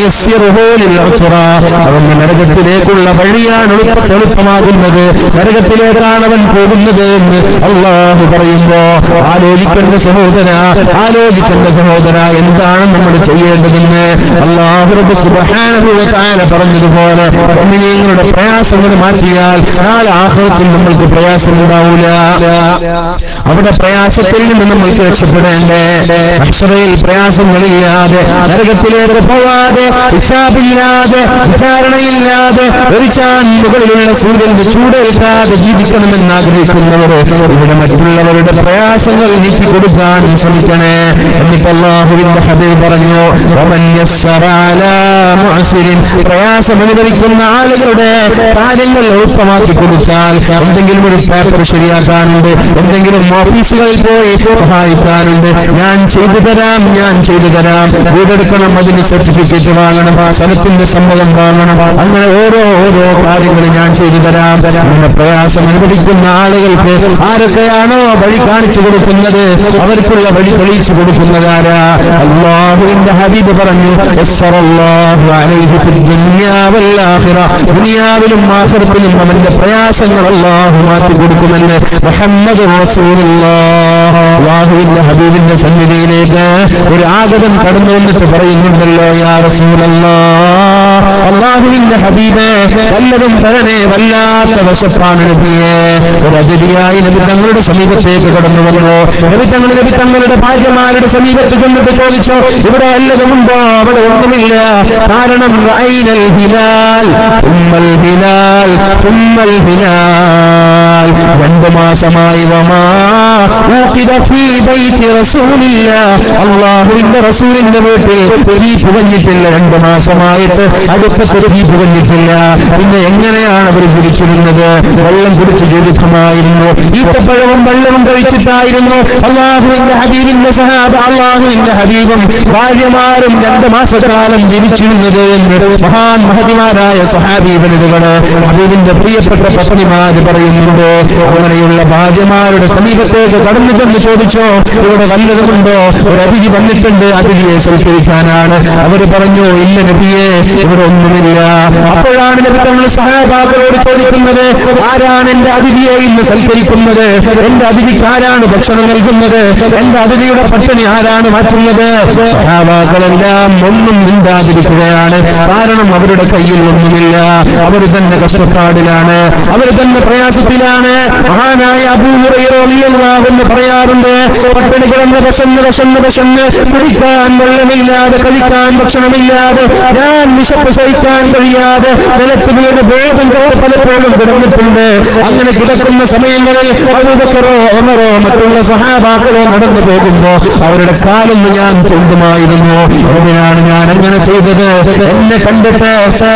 അവന്റെ നരകത്തിലേക്കുള്ള വഴിയാണ് എളുപ്പ- എളുപ്പമാകുന്നത് നരകത്തിലേക്കാണ് അവൻ പോകുന്നത് എന്ന് അള്ളാഹു പറയുമ്പോ ആലോചിക്കേണ്ട സഹോദര ആലോചിക്കേണ്ട സഹോദര എന്താണ് നമ്മൾ ചെയ്യേണ്ടതെന്ന് അള്ളാഹു റബ്ബ് സുബ്ഹാനഹു വ തആല പറഞ്ഞതുപോലെ നിങ്ങളുടെ പ്രയാസങ്ങൾ മാറ്റിയാൽ നാളെ ആഹ്റത്തിൽ നമ്മൾക്ക് പ്രയാസമുണ്ടാവൂല അവിടെ പ്രയാസത്തിൽ നിന്ന് നമ്മൾക്ക് രക്ഷപ്പെടേണ്ടേ അക്ഷരയിൽ പ്രയാസങ്ങളില്ലാതെ നരകത്തിലേക്ക് പോവാതെ ഹിസാബില്ലാതെ വിചാരണയില്ലാതെ ഒരിച്ചാൻ മുകളിലുള്ള സൂര്യന്റെ ചൂടേൽക്കാതെ ജീവിക്കണമെന്ന് ആഗ്രഹിക്കുന്നവർ ഇവിടെ മറ്റുള്ളവരുടെ പ്രയാസങ്ങൾ നീക്കി കൊടുക്കാൻ ശ്രമിക്കണേ എന്നിട്ട് അള്ളാഹുവിന്റെ ഹബീബ് പറഞ്ഞു "വമൻ യസ്സറ അലാ മുഅ്സിരിൻ", പ്രയാസം അനുഭവിക്കുന്ന ആളുകളുടെ കാര്യങ്ങൾ എളുപ്പമാക്കി കൊടുത്താൽ എന്തെങ്കിലും ഒരു പേപ്പർ ശരിയാക്കാനുണ്ട് എന്തെങ്കിലും ഓഫീസുകളിൽ പോയി സഹായിക്കാനുണ്ട് ഞാൻ ചെയ്തു തരാം ഞാൻ ചെയ്തു തരാം വീടെടുക്കണം അതിന് സർട്ടിഫിക്കറ്റ് വാങ്ങണം സ്ഥലത്തിന്റെ സമ്മതം വാങ്ങണം അങ്ങനെ ഓരോ ഓരോ കാര്യങ്ങൾ ഞാൻ ചെയ്തു തരാം അങ്ങനെ പ്രയാസം അനുഭവിക്കുന്ന ആളുകൾക്ക് ആരൊക്കെയാണോ വഴി കാണിച്ചു കൊടുക്കുന്നത് അവർക്കുള്ള വഴി തെളിയിച്ചു കൊടുക്കുന്നതാരാ അള്ളാഹുവിന്റെ ഹബീബ് പറഞ്ഞു യസ്സറല്ലാഹു അലൈഹി ഫിദ് ദുനിയാ വൽ ആഖിറ. ദുനിയാവിലും ആഖിറത്തിലും അവന്റെ പ്രയാസങ്ങൾ അള്ളാഹു മാറ്റി കൊടുക്കുമെന്ന് മുഹമ്മദ് അള്ളാഹുവിന്റെ ഹബീബിന്റെ സന്നിധിയിലേക്ക് ഒരു ആഗതം കടന്നു വന്നിട്ട് പറയുന്നുണ്ടല്ലോ യാ റസൂലല്ലാ അള്ളാഹുവിന്റെ ഹബീബ് വല്ലതും തരണേ വല്ലാത്ത വശപ്പാണ് നബിയെ ഒരു അതിഥിയായി നബി തങ്ങളുടെ സമീപത്തേക്ക് കടന്നു വന്നു നബി തങ്ങൾ നബി തങ്ങളുടെ ഭാര്യമാരുടെ സമീപത്ത് ചെന്നിട്ട് ചോദിച്ചു ഇവിടെ വല്ലതുമുണ്ടോ അവിടെ ഒന്നുമില്ല കാരണം റഅയ്നൽ ഹിലാൽ ഉമ്മൽ ഹിലാൽ ഉമ്മൽ ഹിലാൽ രണ്ടു മാസമായി വമാ ഊഖിദ ഫീ ബൈത്തി റസൂലില്ല അള്ളാഹുവിന്റെ റസൂലിന്റെ വീട്ടിൽ തീ പുകഞ്ഞിട്ടില്ല രണ്ടു മാസമായിട്ട് അടുപ്പത്ത് തീ പുകഞ്ഞിട്ടില്ല പിന്നെ എങ്ങനെയാണ് അവർ ജീവിച്ചിരുന്നത് വെള്ളം കുടിച്ച് ജീവിതമായിരുന്നു ഈത്തപ്പഴവും വെള്ളവും കഴിച്ചിട്ടായിരുന്നു അള്ളാഹുവിന്റെ ഹബീബിന്റെ സഹാബ അള്ളാഹുവിന്റെ ഹബീബും ഭാര്യമാരും രണ്ടു മാസക്കാലം ജീവിച്ചിരുന്നത് എന്ന് മഹാൻ മഹതിമാരായ സഹാബീബനുകള് ഹബീബിന്റെ പ്രിയപ്പെട്ട പത്നിമാര് പറയുന്നുണ്ട് അങ്ങനെയുള്ള ഭാര്യമാരുടെ സമീപത്തേക്ക് കടന്നു ചെന്ന് ചോദിച്ചോ ഇവിടെ വല്ലതുമുണ്ടോ ഒരു അതിഥി വന്നിട്ടുണ്ട് അതിഥിയെ സൽക്കരിക്കാനാണ് അവര് പറഞ്ഞു ഇല്ല നബിയെ ഇവിടെ ഒന്നുമില്ല അപ്പോഴാണ് നബി തങ്ങൾ സഹാബാക്കളോട് ചോദിക്കുന്നത് ആരാണ് എന്റെ അതിഥിയെ ഇന്ന് സൽക്കരിക്കുന്നത് എന്റെ അതിഥിക്ക് ആരാണ് ഭക്ഷണം നൽകുന്നത് എന്റെ അതിഥിയുടെ പട്ടിണി ആരാണ് മാറ്റുന്നത് സഹാബാക്കളെല്ലാം ഒന്നും മിണ്ടാതിരിക്കുകയാണ് കാരണം അവരുടെ കയ്യിൽ ഒന്നുമില്ല അവർ തന്നെ കഷ്ടപ്പാടിലാണ് അവർ തന്നെ പ്രയാസത്തിലാണ് മഹാനായ അബൂഹുറയെന്ന് പറയാറുണ്ട് പട്ടിണി കിടന്ന് വിശന്ന് വിശന്ന് വിശന്ന് കുടിക്കാൻ വെള്ളമില്ലാതെ കഴിക്കാൻ ഭക്ഷണമില്ലാതെ ഞാൻ വിശപ്പ് സഹിക്കാൻ കഴിയാതെ നിലത്ത് വീട് ബോധം കേട്ട് പലപ്പോഴും കിടന്നിട്ടുണ്ട് അങ്ങനെ കിടക്കുന്ന സമയങ്ങളിൽ അബൂബക്കറോ ഒമറോ മറ്റുള്ള സഹാബാക്കളോ നടന്നു പോകുമ്പോ അവരുടെ കാലൊന്ന് ഞാൻ കൊണ്ടുമായിരുന്നു എന്തിനാണ് ഞാൻ അങ്ങനെ ചെയ്തത് എന്നെ കണ്ടിട്ട്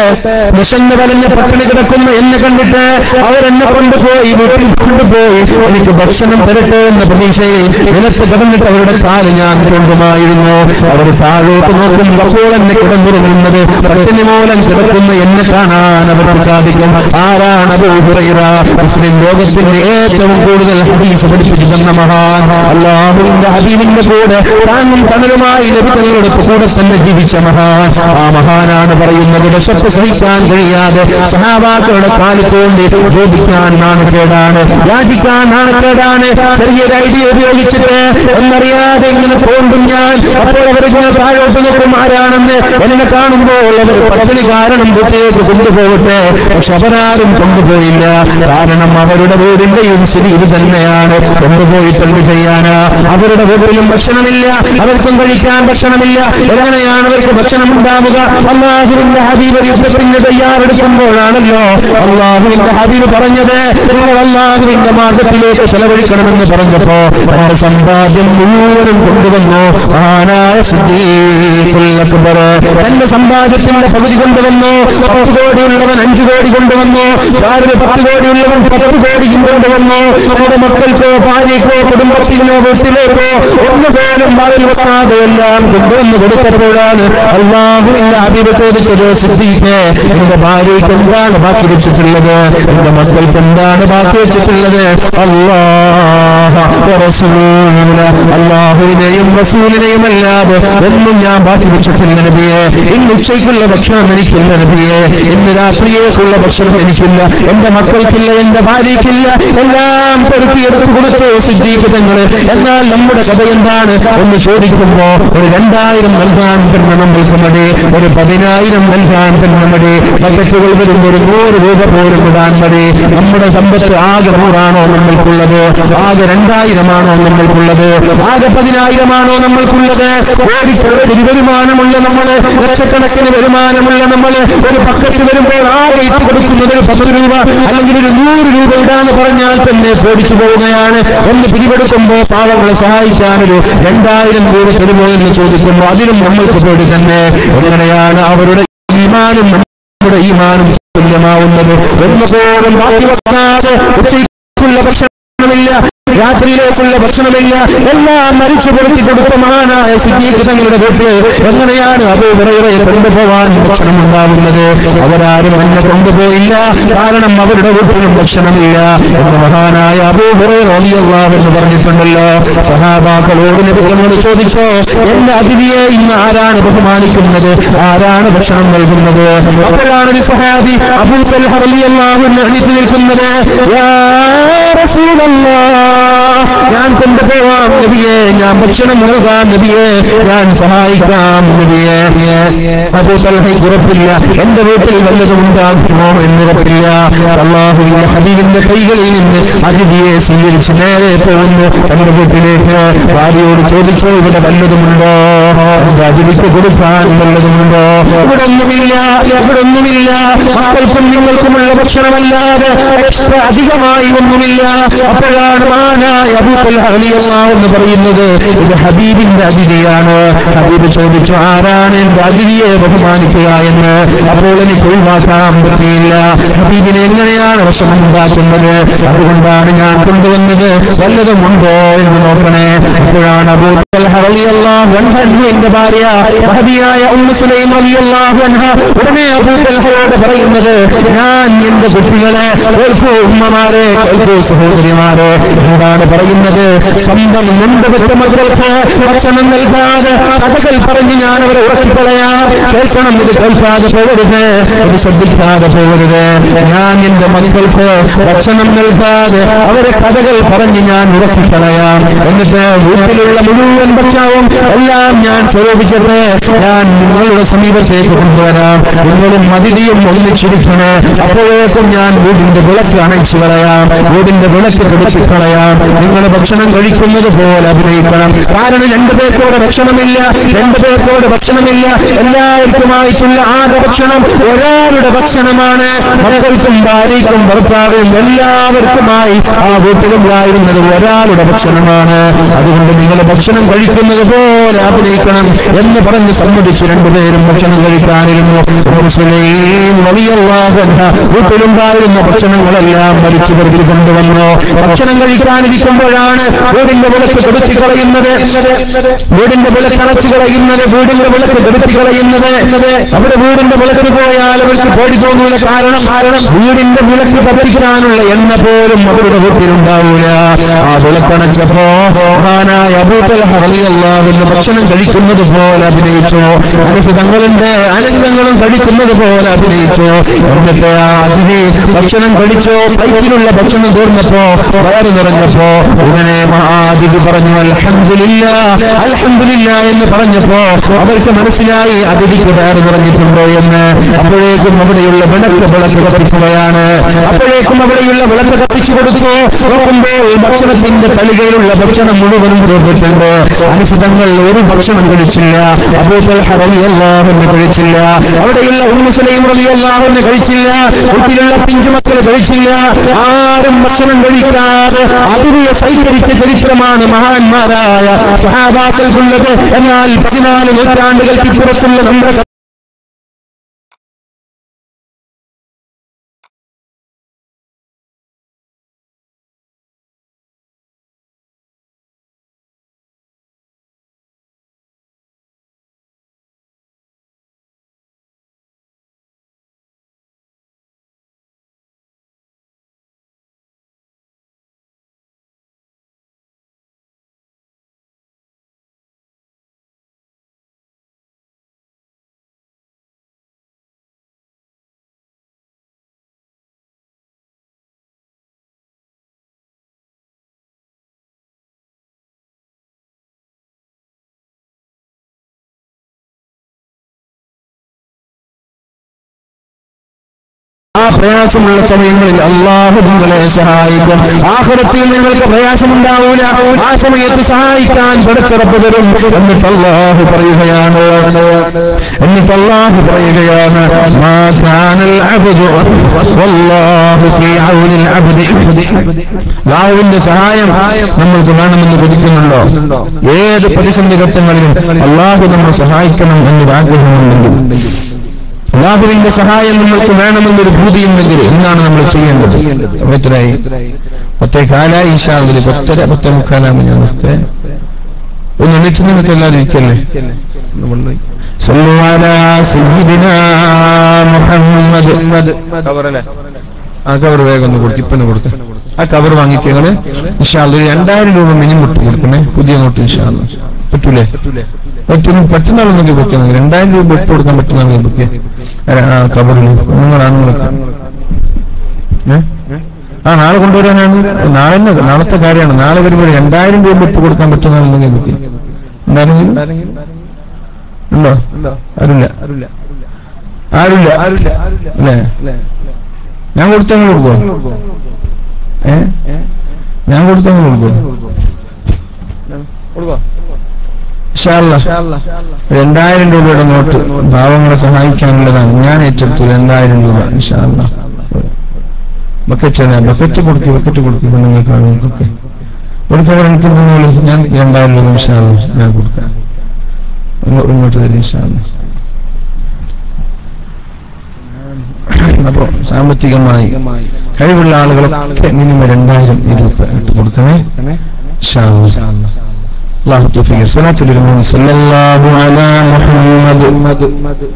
വിശന്ന് വലഞ്ഞ പട്ടിണി കിടക്കുന്ന എന്നെ കണ്ടിട്ട് അവരെന്നെ കൊണ്ടുപോയി വീട്ടിൽ കൊണ്ടുപോയി എനിക്ക് ഭക്ഷണം തരട്ടെ എന്ന പ്രതീക്ഷയിൽ നിലത്ത് കിടന്നിട്ട് അവരുടെ കാല് ഞാൻ കൊണ്ടുമായിരുന്നു അവർ താഴോട്ട് നോക്കുമ്പോൾ അപ്പോൾ എന്നെ കിടന്നുറങ്ങുന്നത് പട്ടിണി മൂലം കിടക്കുന്ന എന്നെ കാണാൻ അവർക്ക് സാധിക്കും ആരാണ് അബൂഹുറൈറ മുസ്ലിം ലോകത്തിന്റെ ഏറ്റവും കൂടുതൽ ഹദീസ് പഠിപ്പിച്ചു തന്ന മഹാൻ അള്ളാഹുവിന്റെ ഹബീബിന്റെ കൂടെ താങ്ങും തണലുമായി ലഭിതങ്ങളുടെ കൂടെ തന്നെ ജീവിച്ച മഹാൻ ആ മഹാനാണ് പറയുന്നത് വിശപ്പ് സഹിക്കാൻ കഴിയാതെ സഹാബാക്കളുടെ കാലത്തോണ്ട് ചോദിക്കാൻ നാണക്കേടാണ് യാചിക്കാൻ നാണക്കേടാണ് ചെറിയൊരു ഐഡിയ ഉപയോഗിച്ചിട്ട് എന്നറിയാതെ ഇങ്ങനെ തോണ്ടും ഞാൻ അപ്പോൾ അവർ ഇങ്ങനെ താഴോട്ട് നോക്കും ആരാണെന്ന് എന്നെ കാണുമ്പോൾ അവർ പട്ടിണി കാരണം വീട്ടിലേക്ക് കൊണ്ടുപോകട്ടെ പക്ഷെ അവരാരും കൊണ്ടുപോയില്ല കാരണം അവരുടെ വീടിന്റെയും സ്ഥിതി ഇത് തന്നെയാണ് കൊണ്ടുപോയിട്ട് എന്ത് ചെയ്യാനാ അവരുടെ വീട്ടിലും ഭക്ഷണമില്ല അവർക്കും കഴിക്കാൻ ഭക്ഷണമില്ല എങ്ങനെയാണ് അവർക്ക് ഭക്ഷണം ഉണ്ടാവുക അള്ളാഹുവിന്റെ ഹബീബ് യുദ്ധത്തിന് തയ്യാറെടുക്കുമ്പോഴാണല്ലോ അള്ളാഹുവിന്റെ ഹബീബ് പറഞ്ഞത് നിങ്ങൾ അള്ളാഹുവിന്റെ മാർഗത്തിലേക്ക് ചെലവഴിക്കണമെന്ന് പറഞ്ഞപ്പോ തന്റെ സമ്പാദ്യം മുഴുവനും കൊണ്ടുവന്നു മഹാനായ സിദ്ദീഖുൽ തന്റെ സമ്പാദ്യത്തിന്റെ പകുതി കൊണ്ടുവന്നു പത്ത് കോടിയുള്ളവൻ അഞ്ചു കോടി കൊണ്ടുവന്നു ആരുടെ പത്ത് കോടിയുള്ളവൻ പത്ത് കോടിയും കൊണ്ടുവന്നു തന്റെ മക്കൾക്കോ ഭാര്യയ്ക്കോ കുടുംബത്തിനോ വീട്ടിലേക്കോ ഒന്നുപോലും വാതിൽ വെക്കാതെ എല്ലാം കൊണ്ടുവന്ന് കൊടുത്തപ്പോഴാണ് അള്ളാഹുവിന്റെ അഭിവ് ചോദിച്ചത് സിദ്ദീഖ് എന്റെ ഭാര്യയ്ക്ക് എന്താണ് ബാക്കി വെച്ചിട്ടുള്ളത് എന്റെ മക്കൾക്ക് എന്താണ് ബാക്കി വെച്ചിട്ടുള്ളത് അള്ളാഹ അള്ളാഹുവിനെയും റസൂലിനെയും അല്ലാതെ ഒന്നും ഞാൻ ബാക്കി വെച്ചിട്ടില്ല നബിയെ ഇന്ന് ഉച്ചയ്ക്കുള്ള ഭക്ഷണം എനിക്കില്ല നബിയെ ഇന്ന് രാത്രിയേക്കുള്ള ഭക്ഷണം എനിക്കില്ല എന്റെ മക്കൾക്കില്ല എന്റെ ഭാര്യയ്ക്കില്ല എല്ലാം പെറുക്കിയെടുത്ത് കൊടുത്തു സിദ്ധീകൃതങ്ങള് എന്നാൽ നമ്മുടെ കഥ എന്താണ് ഒന്ന് ചോദിക്കുമ്പോ ഒരു രണ്ടായിരം നൽകാൻ തന്നെ നമ്മൾക്ക് മടി ഒരു പതിനായിരം നൽകാൻ തന്നെ മടി ബജറ്റുകൾ വരുമ്പോൾ ഒരു നൂറ് രൂപ പോലും ഇടാൻ മതി നമ്മുടെ സമ്പത്ത് ആകെ നൂറാണോ നമ്മൾക്കുള്ളത് ആകെ രണ്ടായിരമാണോ നമ്മൾക്കുള്ളത് ആകെ പതിനായിരമാണോ നമ്മൾക്കുള്ളത് കോടിക്കണക്കിന് വരുമാനമുള്ള നമ്മള് ലക്ഷക്കണക്കിന് വരുമാനമുള്ള നമ്മള് ഒരു പക്കത്ത് വരുമ്പോൾ ആകെ ഇട്ട് കൊടുക്കുന്നത് ഒരു പത്ത് രൂപ അല്ലെങ്കിൽ ഒരു നൂറ് രൂപ ഇടാന്ന് പറഞ്ഞാൽ തന്നെ പേടിച്ചു പോവുകയാണ് ഒന്ന് പിടിപെടുക്കുമ്പോ പാവങ്ങളെ സഹായിക്കാനൊരു രണ്ടായിരം രൂപ തരുമോ എന്ന് ചോദിക്കുമ്പോൾ അതിനും നമ്മൾക്ക് പേടി തന്നെ എങ്ങനെയാണ് അവരുടെ ഈമാനും നമ്മുടെ ഈമാനും തുല്യമാവുന്നത് ഒന്നുപോലും ബാക്കി വെക്കാതെ ഉച്ചയ്ക്കുള്ള ഭക്ഷണമില്ല രാത്രിയിലേക്കുള്ള ഭക്ഷണമില്ല എല്ലാം മരിച്ചു പൊറുത്തി കൊടുത്ത മഹാനായ സിദ്ദീഖ് തങ്ങളുടെ വീട്ടിൽ എങ്ങനെയാണ് അബൂഹുറയെ കൊണ്ടുപോവാൻ ഭക്ഷണം ഉണ്ടാവുന്നത് അവരാരും എന്നെ കൊണ്ടുപോയില്ല കാരണം അവരുടെ വീട്ടിലും ഭക്ഷണമില്ല എന്ന് മഹാനായ അബൂഹുറയെന്ന് പറഞ്ഞിട്ടുണ്ടല്ലോ സഹാബാക്കളോട് നബികളോട് ചോദിച്ചോ എന്റെ അതിഥിയെ ഇന്ന് ആരാണ് ബഹുമാനിക്കുന്നത് ആരാണ് ഭക്ഷണം നൽകുന്നത് അപ്പോഴാണ് ഒരു സഹാബി അബൂത്തൽ ഹറലിയല്ലാഹുവിന് അണിച്ചു നിൽക്കുന്നത് യാ റസൂലല്ലാഹ്, ഞാൻ കൊണ്ടുപോവാം നബിയെ ഞാൻ ഭക്ഷണം നൽകാം നബിയെ ഞാൻ സഹായിക്കാം നബിയെ അബൂ തൽഹയ്ക്ക് ഉറപ്പില്ല എന്റെ വീട്ടിൽ വല്ലതും ഉണ്ടാകുമോ എന്നുറപ്പില്ല അള്ളാഹുവിന്റെ ഹബീബിന്റെ കൈകളിൽ നിന്ന് അതിഥിയെ സ്വീകരിച്ച് നേരെ പോകുന്നു എന്റെ വീട്ടിലേക്ക് ഭാര്യയോട് ചോദിച്ചോ ഇവിടെ വല്ലതുമുണ്ടോ എന്റെ അതിഥിക്ക് കൊടുക്കാൻ വല്ലതുമുണ്ടോ ഇവിടെ ഒന്നുമില്ല ഇവിടെ ഒന്നുമില്ല മക്കൾക്കും നിങ്ങൾക്കുമുള്ള ഭക്ഷണമല്ലാതെ എക്സ്ട്രാ അധികമായി ഒന്നുമില്ല അപ്പോഴാണ് മാനായ അബൂത്തൽ ഹലിയല്ല എന്ന് പറയുന്നത് ഇത് ഹബീബിന്റെ അതിഥിയാണ് ഹബീബ് ചോദിച്ചു ആരാണ് എന്റെ അതിഥിയെ ബഹുമാനിക്കുക എന്ന് അപ്പോൾ എനിക്ക് ഒഴിവാക്കാൻ പറ്റിയില്ല ഹബീബിനെ എങ്ങനെയാണ് ഭക്ഷണം ഉണ്ടാക്കുന്നത് അതുകൊണ്ടാണ് ഞാൻ കൊണ്ടുവന്നത് വല്ലതുമുണ്ടോ എന്ന് നോക്കണേ അപ്പോഴാണ് അബൂത്തൽ ഹലിയല്ലാഹു എന്റെ ഭാര്യ മഹതിയായ ഉമ്മു സുലൈം റളിയല്ലാഹു അൻഹ ഉടനെ അബൂത്തൽഹയോട് പറയുന്നത് ഞാൻ എന്റെ കുട്ടികളെ കേൾക്കൂ ഉമ്മമാരെ കേൾക്കൂ സഹോദരിമാരെ എന്താണ് പറയുന്നത് സ്വന്തം നൊണ്ട് വെച്ച മക്കൾക്ക് ഭക്ഷണം നൽകാതെ കഥകൾ പറഞ്ഞ് ഞാൻ അവരെ ഉറക്കിക്കളയാം കേൾക്കണം ഇത് കേൾക്കാതെ പോകരുത് ഇത് ശ്രദ്ധിക്കാതെ പോകരുത് ഞാൻ എന്റെ മക്കൾക്ക് ഭക്ഷണം നൽകാതെ അവരെ കഥകൾ പറഞ്ഞ് ഞാൻ ഉറക്കിക്കളയാം എന്നിട്ട് വീട്ടിലുള്ള മുഴുവൻ ഭക്ഷണവും എല്ലാം ഞാൻ സ്വരൂപിച്ചിട്ട് ഞാൻ നിങ്ങളുടെ സമീപത്തേക്ക് കൊണ്ടുവരാം നിങ്ങളും അതിഥിയും ഒന്നിച്ചിരിക്കണേ അപ്പോഴേക്കും ഞാൻ വീടിന്റെ വിളക്ക് അണയിച്ചു കളയാം വീടിന്റെ വിളക്ക് കെടുത്തി കളയാം നിങ്ങൾ ഭക്ഷണം കഴിക്കുന്നത് പോലെ അഭിനയിക്കണം കാരണം രണ്ടു പേർക്കോട് ഭക്ഷണമില്ല രണ്ടു പേർക്കോട് ഭക്ഷണമില്ല എല്ലാവർക്കുമായിട്ടുള്ള ആകെ ഭക്ഷണം ഒരാളുടെ ഭക്ഷണമാണ് മക്കൾക്കും ഭാര്യയ്ക്കും ഭർത്താവും എല്ലാവർക്കുമായി ആ വീട്ടിലുണ്ടായിരുന്നത് ഒരാളുടെ ഭക്ഷണമാണ് അതുകൊണ്ട് നിങ്ങൾ ഭക്ഷണം കഴിക്കുന്നത് പോലെ അഭിനയിക്കണം എന്ന് പറഞ്ഞ് സമ്മതിച്ച് രണ്ടുപേരും ഭക്ഷണം കഴിക്കാനിരുന്നു മുസ്ലിം വലിയല്ലാഹു അൻഹ വീട്ടിലുണ്ടായിരുന്ന ഭക്ഷണങ്ങളെല്ലാം മരിച്ചു പെറുക്കി കൊണ്ടുവന്നു ഭക്ഷണം കഴിക്കാനിരിക്കുമ്പോഴാണ് വീടിന്റെ വിളക്ക് കെടുത്തി കളയുന്നത് വീടിന്റെ വിളക്ക് അടച്ചു കളയുന്നത് വീടിന്റെ വിളക്ക് കെടുത്തി കളയുന്നത് അവിടെ വീടിന്റെ വിളക്ക് പോയാൽ അവർക്ക് പേടി തോന്നൂല കാരണം കാരണം വീടിന്റെ വിളക്ക് പതിരിക്കാനുള്ള എണ്ണ പോലും അവരുടെ വീട്ടിലുണ്ടാവൂല ആ വിളക്കണച്ചപ്പോ മഹാനായ അബൂത്തൽ ഹറിയല്ലാവുന്ന ഭക്ഷണം കഴിക്കുന്നത് പോലെ അഭിനയിച്ചു മനസ്സ് തങ്ങളുടെ അനന്തങ്ങളും കഴിക്കുന്നത് പോലെ അഭിനയിച്ചു എന്നിട്ട് ആ അതിഥി ഭക്ഷണം കഴിച്ചോ പ്ലേറ്റിലുള്ള ഭക്ഷണം തീർന്നപ്പോ വയറ് നിറഞ്ഞപ്പോ ഉടനെ മഹാതിഥി പറഞ്ഞു അൽഹംദുലില്ല അൽഹംദുലില്ല എന്ന് പറഞ്ഞപ്പോ അവർക്ക് മനസ്സിലായി അതിഥിക്ക് വയറ് നിറഞ്ഞിട്ടുണ്ടോ എന്ന് അപ്പോഴേക്കും അവിടെയുള്ള വിളക്ക് വിളക്ക് കത്തിക്കുകയാണ് അപ്പോഴേക്കും അവിടെയുള്ള വിളക്ക് കത്തിച്ചു കൊടുത്തു നോക്കുമ്പോൾ ഭക്ഷണത്തിന്റെ തലികയിലുള്ള ഭക്ഷണം മുഴുവനും തീർന്നിട്ടുണ്ട് അനുസൃതങ്ങൾ ഒരു ഭക്ഷണം കഴിച്ചില്ല അബൂത്തൽ ഹറിയല്ലാഹെന്ന് കഴിച്ചില്ല അവിടെയുള്ള ഉമ്മുസലയും റളിയല്ലാഹെന്ന് കഴിച്ചില്ല വീട്ടിലുള്ള പിഞ്ചുമക്കൾ കഴിച്ചില്ല ആരും ഭക്ഷണം കഴിക്കാതെ അതിനെ സൈകരിച്ച ചരിത്രമാണ് മഹാന്മാരായ സഹാബാക്കൾക്കുള്ളത് എന്നാൽ പതിനാല് നൂറ്റാണ്ടുകൾക്ക് പുറത്തുള്ള നമ്മുടെ ആ പ്രയാസമുള്ള സമയങ്ങളിൽ അള്ളാഹു നിങ്ങളെ സഹായിക്കും ആഹ്റത്തിൽ നിങ്ങൾക്ക് പ്രയാസമുണ്ടാവൂല ആ സമയത്ത് സഹായിക്കാൻ പഠിച്ചിറപ്പ് തരും എന്നിട്ട് അള്ളാഹു പറയുകയാണ് എന്നിട്ട് അള്ളാഹു പറയുകയാണ് മാ കാനൽ അബ്ദു വല്ലാഹു ഫീ ഔനിൽ അബ്ദി അള്ളാഹുവിന്റെ സഹായം നമ്മൾക്ക് വേണമെന്ന് കൊതിക്കുന്നുണ്ടോ ഏത് പ്രതിസന്ധി ഘട്ടങ്ങളിലും അള്ളാഹു നമ്മൾ സഹായിക്കണം എന്നൊരു ആഗ്രഹമുണ്ടെങ്കിൽ അള്ളാഹുവിന്റെ സഹായം നമ്മൾക്ക് വേണമെന്നൊരു ഭൂതിയുണ്ടെങ്കിൽ എന്താണ് നമ്മൾ ചെയ്യേണ്ടത് എത്രയായി പത്തേ കാലായി ഈശാവില് പത്തര പത്തേ മുക്കാലാമ ഞാൻ അവസ്ഥ ഒന്ന് എണീറ്റ് നിന്നിട്ട് എല്ലാവരും ഇരിക്കല്ലേ صلوا على سيدنا محمد കവറല്ലേ ആ കവർ വേഗം ഒന്ന് കൊടുക്കും ഇപ്പൊ കൊടുത്ത് ആ കവർ വാങ്ങിക്കങ്ങള് ഇൻഷാല് രണ്ടായിരം രൂപ മിനിമം ഇട്ട് കൊടുക്കണേ പുതിയ നോട്ട് ഇൻഷാല് പറ്റൂലേ പറ്റുന്ന പറ്റുന്ന ആളൊന്നും വെക്കുന്നത് രണ്ടായിരം രൂപ ഇട്ട് കൊടുക്കാൻ പറ്റുന്ന ആളുകൾ വെക്കുക ആ കവറിൽ നിങ്ങളാണ് ആ നാളെ കൊണ്ടുവരാനാണ് നാളെ തന്നെ നാളത്തെ കാര്യമാണ് നാളെ വരുമ്പോൾ രണ്ടായിരം രൂപ ഇട്ട് കൊടുക്കാൻ പറ്റുന്ന ആളുണ്ടെങ്കിൽ വെക്കുക എന്താണെങ്കിലും ഉണ്ടോ ആരുമില്ല ആരുമില്ല അല്ലേ ഞാൻ കൊടുത്തങ്ങൾ കൊടുക്കോ ഏ ഞാൻ കൊടുത്തങ്ങൾ കൊടുക്കോ രണ്ടായിരം രൂപയുടെ നോട്ട് പാവങ്ങളെ സഹായിക്കാനുള്ളതാണ് ഞാൻ ഏറ്റെടുത്തു രണ്ടായിരം രൂപ ഇൻഷാല്ല ബക്കറ്റ് ബക്കറ്റ് കൊടുക്കും ബക്കറ്റ് കൊടുക്കും പെണ്ണുങ്ങൾക്ക് ആളുകൾക്കൊക്കെ കൊടുക്കാൻ എനിക്ക് നിങ്ങൾ ഞാൻ രണ്ടായിരം രൂപ ഇൻഷാല്ല ഞാൻ കൊടുക്കാം ഇങ്ങോട്ട് തരും ഇൻഷാല്ല അപ്പോ സാമ്പത്തികമായി കഴിവുള്ള ആളുകളൊക്കെ മിനിമം രണ്ടായിരം രൂപ ഇട്ട് കൊടുക്കണേ അള്ളാഹു തൗഫീഖ് സ്വലാത്തുൽ ഇമാം സല്ലല്ലാഹു അലാ മുഹമ്മദ്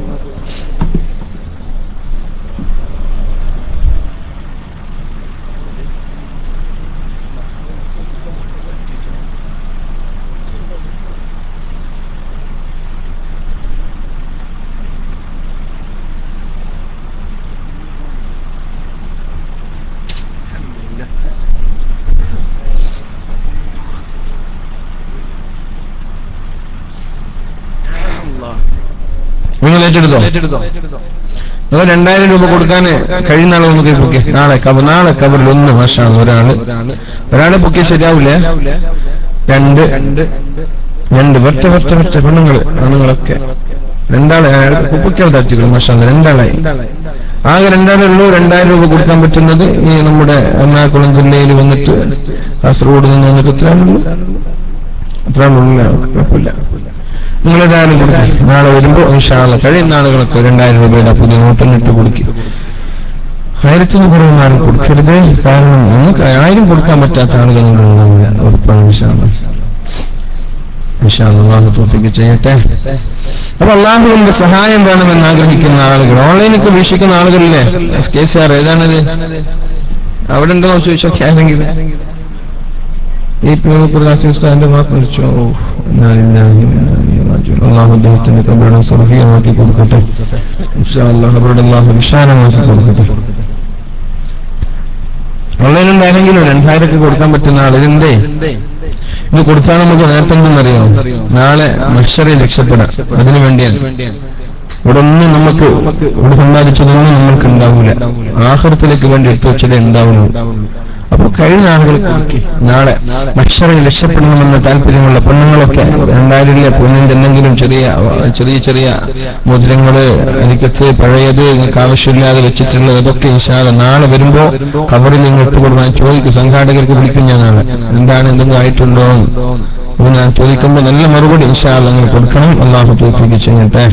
നിങ്ങൾ ഏറ്റെടുത്തോ നിങ്ങൾ രണ്ടായിരം രൂപ കൊടുക്കാൻ കഴിയുന്ന ആളെ ഒന്ന് പൊക്കെ നാളെ കബ നാളെ കബറിൽ ഒന്ന് വർഷമാണ് ഒരാള് ഒരാളെ പൊക്കിയ ശരിയാവില്ല രണ്ട് രണ്ട് ഒറ്റ ഒറ്റ ഒറ്റ പെണ്ണുങ്ങള് ആണുങ്ങളൊക്കെ രണ്ടാളെ പൊക്കിയാൽ തട്ടികൾ മഷാന്ന് രണ്ടാളായി ആകെ രണ്ടാളേ ഉള്ളൂ രണ്ടായിരം രൂപ കൊടുക്കാൻ പറ്റുന്നത് ഈ നമ്മുടെ എറണാകുളം ജില്ലയിൽ വന്നിട്ട് കാസർഗോഡ് നിന്ന് വന്നിട്ട് എത്രയാണുള്ളൂ എത്രയാണുള്ള കുഴപ്പമില്ല നിങ്ങളേതായാലും കൊടുക്കും നാളെ വരുമ്പോ ഇൻഷാള്ള കഴിയുന്ന ആളുകളൊക്കെ രണ്ടായിരം രൂപയുടെ പുതിയ നോട്ടിലിട്ട് കൊടുക്കും ആയിരത്തിന് കുറവ് ആരും കൊടുക്കരുത് കാരണം നിങ്ങൾക്ക് ആയിരം കൊടുക്കാൻ പറ്റാത്ത ആളുകൾ ഉണ്ടാവില്ല ഉറപ്പാണ് ഇൻഷാള്ള അള്ളാഹു തോഫിക്ക് ചെയ്യട്ടെ അപ്പൊ അള്ളാഹുവിന്റെ സഹായം വേണമെന്ന് ആഗ്രഹിക്കുന്ന ആളുകൾ ഓൺലൈനൊക്കെ വീക്ഷിക്കുന്ന ആളുകളില്ലേ എസ് കെ സി ആർ ഏതാണിത് അവിടെ ഉണ്ടോ ചോദിച്ചോ ആരെങ്കിലും ഈ പ്രകാശ് ഉസ്താദിന്റെ വാക്ക് മരിച്ചു അള്ളാഹു അദ്ദേഹത്തിന്റെ കബറിടം സ്വർഗീയമാക്കി കൊടുക്കട്ടെ അവരുടെ അള്ളാഹു വിശാലമാക്കി കൊടുക്കട്ടെ ഓൺലൈനിൽ ആരെങ്കിലും രണ്ടായിരത്തി കൊടുക്കാൻ പറ്റുന്ന ആൾ ഇതെന്തേ ഇത് കൊടുത്താൽ നമുക്ക് നേട്ടം എന്തെന്നറിയാം നാളെ മത്സരം രക്ഷപ്പെടാം അതിനു വേണ്ടിയാണ് ഇവിടെ ഒന്നും നമുക്ക് ഇവിടെ സമ്പാദിച്ചതൊന്നും നമ്മൾക്ക് ഉണ്ടാവില്ല ആഹൃത്തിലേക്ക് വേണ്ടി എടുത്തു വെച്ചതേ ഉണ്ടാവുള്ളൂ അപ്പൊ കഴിഞ്ഞ ആളുകൾ നാളെ മക്ഷറയിൽ രക്ഷപ്പെടണമെന്ന താല്പര്യമുള്ള പെണ്ണുങ്ങളൊക്കെ രണ്ടായിരം പൊന്നിന്റെ എന്തെങ്കിലും ചെറിയ ചെറിയ ചെറിയ മുദ്രങ്ങള് എനിക്കത്ത് പഴയത് നിങ്ങൾക്ക് ആവശ്യമില്ലാതെ വെച്ചിട്ടുള്ളത് അതൊക്കെ ഇൻഷാല നാളെ വരുമ്പോ കവറിൽ നിങ്ങൾ ഇട്ട് കൊടുക്കാൻ ചോദിക്കും സംഘാടകർക്ക് വിളിക്കും ഞാൻ നാളെ എന്താണ് എന്തെങ്കിലും ആയിട്ടുണ്ടോ അപ്പൊ ഞാൻ ചോദിക്കുമ്പോൾ നല്ല മറുപടി ഇൻഷാല നിങ്ങൾ കൊടുക്കണം അള്ളാഹു തോഫിക്ക് ചെയ്യട്ടെ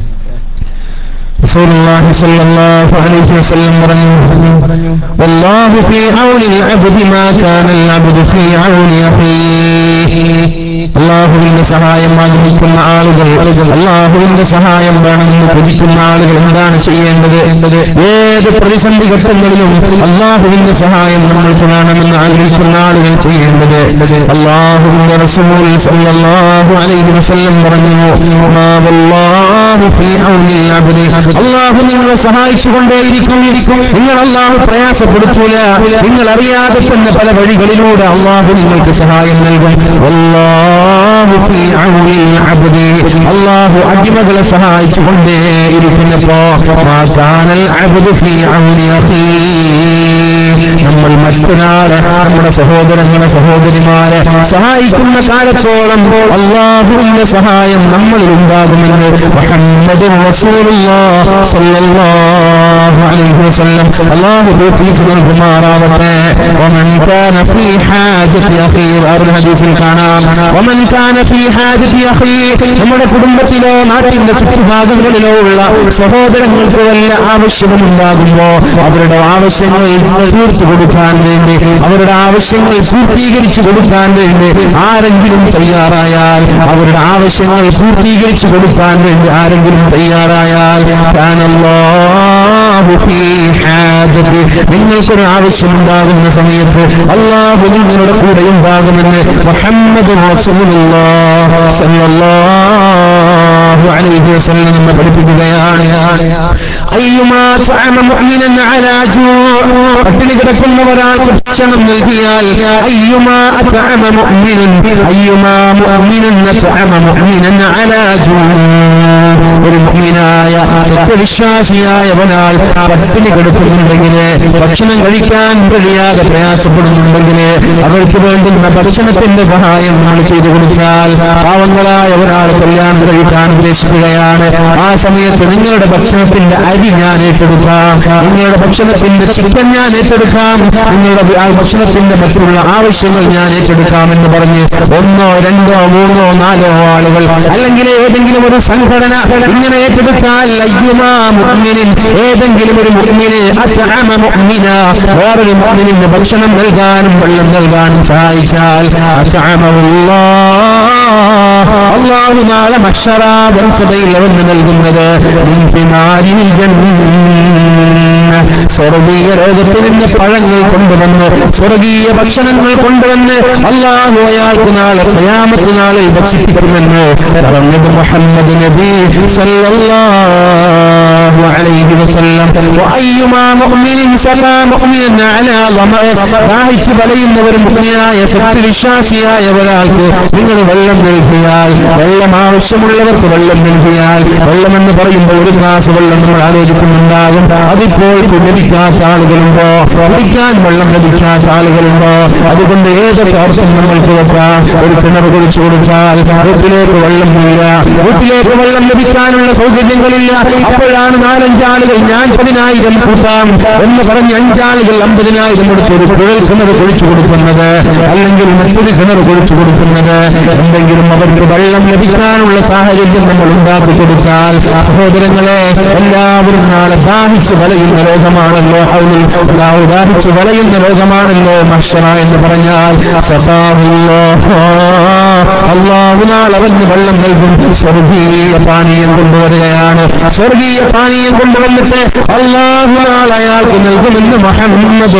رسول الله صلى الله عليه وسلم പറഞ്ഞു والله في عون العبد ما كان العبد في عون أخيه അള്ളാഹുവിന്റെ സഹായം ആഗ്രഹിക്കുന്ന ആളുകൾ അള്ളാഹുവിന്റെ സഹായം വേണമെന്ന് കൊതിക്കുന്ന ആളുകൾ എന്താണ് ചെയ്യേണ്ടത് എന്നത് ഏത് പ്രതിസന്ധി ഘട്ടങ്ങളിലും അള്ളാഹുവിന്റെ സഹായം നമ്മൾക്ക് വേണമെന്ന് ആഗ്രഹിക്കുന്ന ആളുകൾ ചെയ്യേണ്ടത് അള്ളാഹുവിന്റെ റസൂൽ സല്ലല്ലാഹു അലൈഹി വസല്ലം പറഞ്ഞു മാ വല്ലാഹു ഫീ ഔനിൽ അബ്ദി അള്ളാഹു നിങ്ങളെ സഹായിച്ചുകൊണ്ടേയിരിക്കും നിങ്ങൾ അള്ളാഹു പ്രയാസപ്പെടുത്തൂല നിങ്ങൾ അറിയാതെ തന്നെ പല വഴികളിലൂടെ അള്ളാഹു നിങ്ങൾക്ക് സഹായം നൽകും അള്ളാഹു അടിമകളെ സഹായിച്ചുകൊണ്ടേ ഇരിക്കുന്നപ്പോ നമ്മൾ മറ്റൊരാളെ നമ്മുടെ സഹോദരങ്ങളെ സഹോദരിമാരെ സഹായിക്കുന്ന കാലത്തോളം അള്ളാഹുവിന്റെ സഹായം നമ്മളിൽ ഉണ്ടാകുമെന്ന് മുഹമ്മദ് അള്ളാഹു തൗഫീഖ് നൽകുമാറാവട്ടെ ومن كان في حاجة أخيه വേറൊരു ഹദീസിൽ കാണാം ومن كان في حاجة أخيه നമ്മുടെ കുടുംബത്തിലോ നാട്ടിന്റെ ചുറ്റുഭാഗങ്ങളിലോ ഉള്ള സഹോദരങ്ങൾക്ക് വല്ല ആവശ്യമുണ്ടാകുമ്പോ അവരുടെ ആവശ്യങ്ങൾ തീർത്തു കൊടുക്കാൻ വേണ്ടി അവരുടെ ആവശ്യങ്ങൾ പൂർത്തീകരിച്ചു കൊടുക്കാൻ വേണ്ടി ആരെങ്കിലും തയ്യാറായാൽ അവരുടെ ആവശ്യങ്ങൾ പൂർത്തീകരിച്ചു കൊടുക്കാൻ വേണ്ടി ആരെങ്കിലും തയ്യാറായാൽ കാനല്ലാഹു ഫീ ഹാജതി. നിങ്ങൾക്കൊരു ആവശ്യമുണ്ടാകുന്ന സമയത്ത് അള്ളാഹു നിങ്ങളുടെ കൂടെ ഉണ്ടാകുമെന്ന് മുഹമ്മദ് റസൂലുള്ളാഹ് സല്ലല്ലാഹു അലൈഹി വസല്ലം നമ്മെ പഠിപ്പിക്കുകയാണ് അയ്യുമാ തഅമ മുഅ്മിനൻ അലാ ജൂ' പട്ടിണി കിടക്കുന്ന ഒരാൾക്ക് ഭക്ഷണം നൽകിയാൽ അയ്യുമാ തഅമ മുഅ്മിനൻ അയ്യുമാ മുഅ്മിനൻ തഅമ മുഅ്മിനൻ അലാ ജൂ' ഒരു മുഅ്മിനായ സത്യവിശ്വാസിയായ ഒരാൾ പട്ടിണി കിടക്കുന്നുണ്ടെങ്കിൽ ഭക്ഷണം കഴിക്കാൻ കഴിയാതെ പ്രയാസപ്പെടുന്നുണ്ടെങ്കിൽ അവർക്ക് വേണ്ടുന്ന ഭക്ഷണത്തിന്റെ സഹായം നമ്മൾ ചെയ്തു കൊടുത്താൽ പാവങ്ങളായ ഒരാൾ കല്യാണം കഴിക്കാൻ ഉദ്ദേശിക്കുകയാണ് ആ സമയത്ത് നിങ്ങളുടെ ഭക്ഷണത്തിന്റെ അരി ഞാൻ ഏറ്റെടുക്കാം നിങ്ങളുടെ ഭക്ഷണത്തിന്റെ ചിക്കൻ ഞാൻ ഏറ്റെടുക്കാം നിങ്ങളുടെ ആ ഭക്ഷണത്തിന്റെ മറ്റുള്ള ആവശ്യങ്ങൾ ഞാൻ ഏറ്റെടുക്കാം എന്ന് പറഞ്ഞ് ഒന്നോ രണ്ടോ മൂന്നോ നാലോ ആളുകൾ അല്ലെങ്കിൽ ഏതെങ്കിലും ഒരു സംഘടന ഇങ്ങനെ ഏറ്റെടുത്താൽ അയ്യുമാ മുഅ്മിനിൻ ഏതെങ്കിലും ഒരു മുഅ്മിനെ അത്അമ മുഅ്മിന വേറൊരു മുഅ്മിനിന് ഭക്ഷണം നൽകാനും വെള്ളം നൽകാനും സഹായിച്ചാൽ അത്അമഹുല്ലാഹ് അള്ളാഹു നാളെ മക്ഷറാ വംശതയിൽ അവന് നൽകുന്നത് മിൻ സിമാരിൽ ജന്ന. സ്വർഗീയ ലോകത്ത് നിന്ന് പഴങ്ങൾ കൊണ്ടുവന്ന് സ്വർഗീയ ഭക്ഷണങ്ങൾ കൊണ്ടുവന്ന് അള്ളാഹു അയാൾക്ക് നാളെ ഖിയാമത്ത് നാളിൽ ഭക്ഷിപ്പിക്കുമെന്ന് പറഞ്ഞത് മുഹമ്മദ് നബി സല്ലല്ലാഹു അലൈഹി വസല്ലം വഅയ്യുമാ മുഅ്മിനിൻ സലാ മുഅ്മിനൻ അലാ ളമഅ ദാഹിച്ച് വലയുന്ന ഒരു മുഅ്മിനായ സത്യവിശ്വാസിയായ ഒരാൾക്ക് നിങ്ങൾ വെള്ളം നൽകിയാൽ വെള്ളം ആവശ്യമുള്ളവർക്ക് വെള്ളം നൽകിയാൽ വെള്ളമെന്ന് പറയുമ്പോൾ ഒരു ഗ്ലാസ് വെള്ളം നമ്മൾ ആലോചിക്കുന്നുണ്ടാകും അതിപ്പോൾ ലഭിക്കാത്ത ആളുകളുണ്ടോ കുടിക്കാൻ വെള്ളം ലഭിക്കാത്ത ആളുകളുണ്ടോ അതുകൊണ്ട് ഏതൊക്കെ അർത്ഥം നമ്മൾക്ക് വെക്കാം ഒരു കിണർ കുഴിച്ചു കൊടുത്താൽ വീട്ടിലേക്ക് വെള്ളമില്ല വീട്ടിലേക്ക് വെള്ളം ലഭിക്കാനുള്ള സൗകര്യങ്ങളില്ല അപ്പോഴാണ് നാലഞ്ചാളുകൾ ഞാൻ പതിനായിരം കൂട്ടാം എന്ന് പറഞ്ഞ് അഞ്ചാളുകൾ അമ്പതിനായിരം കൊടുത്ത് ഒരു കുഴൽ കിണർ കുഴിച്ചു കൊടുക്കുന്നത് അല്ലെങ്കിൽ മറ്റൊരു കിണർ കുഴിച്ചു കൊടുക്കുന്നത് എന്തെങ്കിലും അവർക്ക് വെള്ളം ലഭിക്കാനുള്ള സാഹചര്യം നമ്മൾ ഉണ്ടാക്കി കൊടുത്താൽ സഹോദരങ്ങളെ എല്ലാവരും നാളെ ദാഹിച്ച് വലയുന്ന ലോകമാണല്ലോ ഹൗലിൽ അല്ലാഹു ദാഹിച്ച് വലയുന്ന ലോകമാണല്ലോ മഷറ എന്ന് പറഞ്ഞാൽ സദാഹുല്ലാഹ് അള്ളാഹു നാൾ അവന് വെള്ളം നൽകും സ്വർഗീയ പാനീയം കൊണ്ടുവരികയാണ് സ്വർഗീയ പാനീയം കൊണ്ടുവന്നിട്ട് അള്ളാഹു നാൾ അയാൾക്ക് നൽകുമെന്ന് മുഹമ്മദ്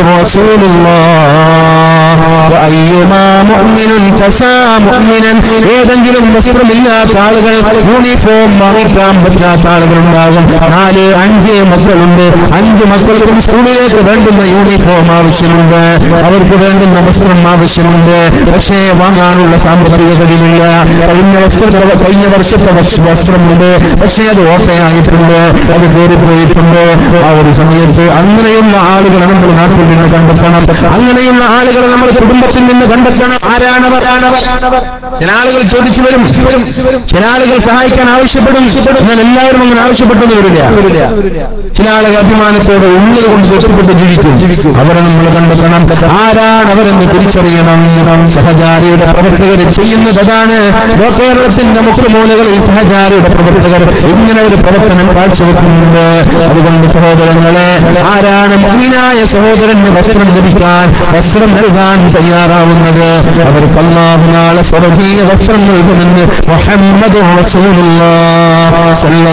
റസൂലുള്ളാഹ് അയ്യുമാ മുഅ്മിനുൻ കസാ മുഅ്മിനൻ ഏതെങ്കിലും വസ്ത്രമില്ലാത്ത ആളുകൾ യൂണിഫോം വാങ്ങിക്കാൻ പറ്റാത്ത ആളുകളുണ്ടാകും നാല് അഞ്ച് മക്കളുണ്ട് അഞ്ച് മക്കൾക്കും സ്കൂളിലേക്ക് വേണ്ടുന്ന യൂണിഫോം ആവശ്യമുണ്ട് അവർക്ക് വേണ്ടുന്ന വസ്ത്രം ആവശ്യമുണ്ട് പക്ഷേ വാങ്ങാനുള്ള സാമ്പത്തിക കഴിവില്ല കഴിഞ്ഞ വർഷത്തെ കഴിഞ്ഞ വർഷത്തെ വസ്- വസ്ത്രമുണ്ട് പക്ഷേ അത് ഓട്ടയായിട്ടുണ്ട് അത് കയറിപ്പോയിട്ടുണ്ട് ആ ഒരു സമയത്ത് അങ്ങനെയുള്ള ആളുകളെ നമ്മൾ നാട്ടിൽ നിന്ന് കണ്ടെത്തണം അങ്ങനെയുള്ള ആളുകളെ നമ്മൾ കുടുംബത്തിൽ നിന്ന് കണ്ടെത്തണം ആരാണവർ ചില ആളുകൾ ചോദിച്ചു വരും ചില ആളുകൾ സഹായിക്കാൻ ആവശ്യപ്പെടും എന്നാൽ എല്ലാവരും അങ്ങനെ ആവശ്യപ്പെട്ടെന്ന് വരില്ല ചില ആളുകൾ അഭിമാനത്തോടെ ഉള്ളത് കൊണ്ട് തൊട്ടപ്പെട്ട് ജീവിക്കും അവരെ നമ്മൾ കണ്ടെത്തണം ആരാണ് അവരെന്ന് തിരിച്ചറിയണം സഹചാരിയുടെ പ്രവർത്തകർ ചെയ്യുന്നത് അതാണ് കേരളത്തിന്റെ മുഖ്യമൂലകളിൽ സഹചാരിയുടെ പ്രവർത്തകർ ഇങ്ങനെ ഒരു പ്രവർത്തനം കാഴ്ചവെക്കുന്നുണ്ട് അതുകൊണ്ട് സഹോദരങ്ങളെ ആരാണ് മുഗ്നായ സഹോദരന് വസ്ത്രം ലഭിക്കാൻ വസ്ത്രം നൽകാൻ തയ്യാറാവുന്നത് അവർക്ക് അല്ലാഹു നാളെ സ്വർഗീയ വസ്ത്രം നൽകുമെന്ന് മുഹമ്മദ് റസൂലുള്ളാഹ്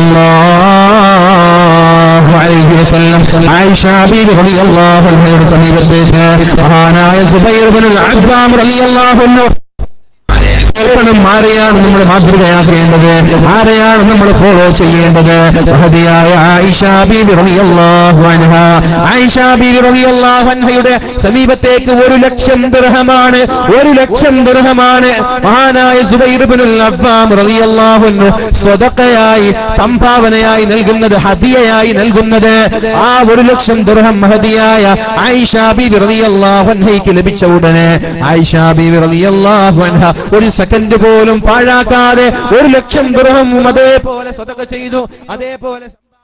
സല്ലല്ലാഹു അലൈഹി വസല്ലം ആയിഷ ബീവി റളിയല്ലാഹു അൻഹയുടെ സമീപത്തേക്ക് മഹാനായ സുബൈർ ഇബ്നുൽ അബ്ബാം റളിയല്ലാഹു അൻഹു കൽപ്പനം ആരെയാണ് നമ്മൾ മാതൃകയാക്കേണ്ടത് ആരെയാണ് നമ്മൾ ഫോളോ ചെയ്യേണ്ടത് മഹതിയായ ആയിഷ ബീബി റളിയല്ലാഹു അൻഹ ആയിഷ ബീബി റളിയല്ലാഹു അൻഹയുടെ സമീപത്തേക്ക് ഒരു ലക്ഷം ദിർഹമാണ് ഒരു ലക്ഷം ദിർഹമാണ് മഹാനായ സുബൈർ ഇബ്നുൽ അബ്ബാം റളിയല്ലാഹു അൻഹു സ്വതക്കയായി സംഭാവനയായി നൽകുന്നത് ഹദിയയായി നൽകുന്നത് ആ ഒരു ലക്ഷം ദിർഹം മഹതിയായ ആയിഷ ബീബി റളിയല്ലാഹു അൻഹയ്ക്ക് ലഭിച്ച ഉടനെ ആയിഷ ബീബി റളിയല്ലാഹു അൻഹ ഒരു സെക്കൻഡ് പോലും പാഴാക്കാതെ ഒരു ലക്ഷം ദൃഹവും അതേപോലെ സ്വതക ചെയ്തു അതേപോലെ സംഭാവന ചെയ്തു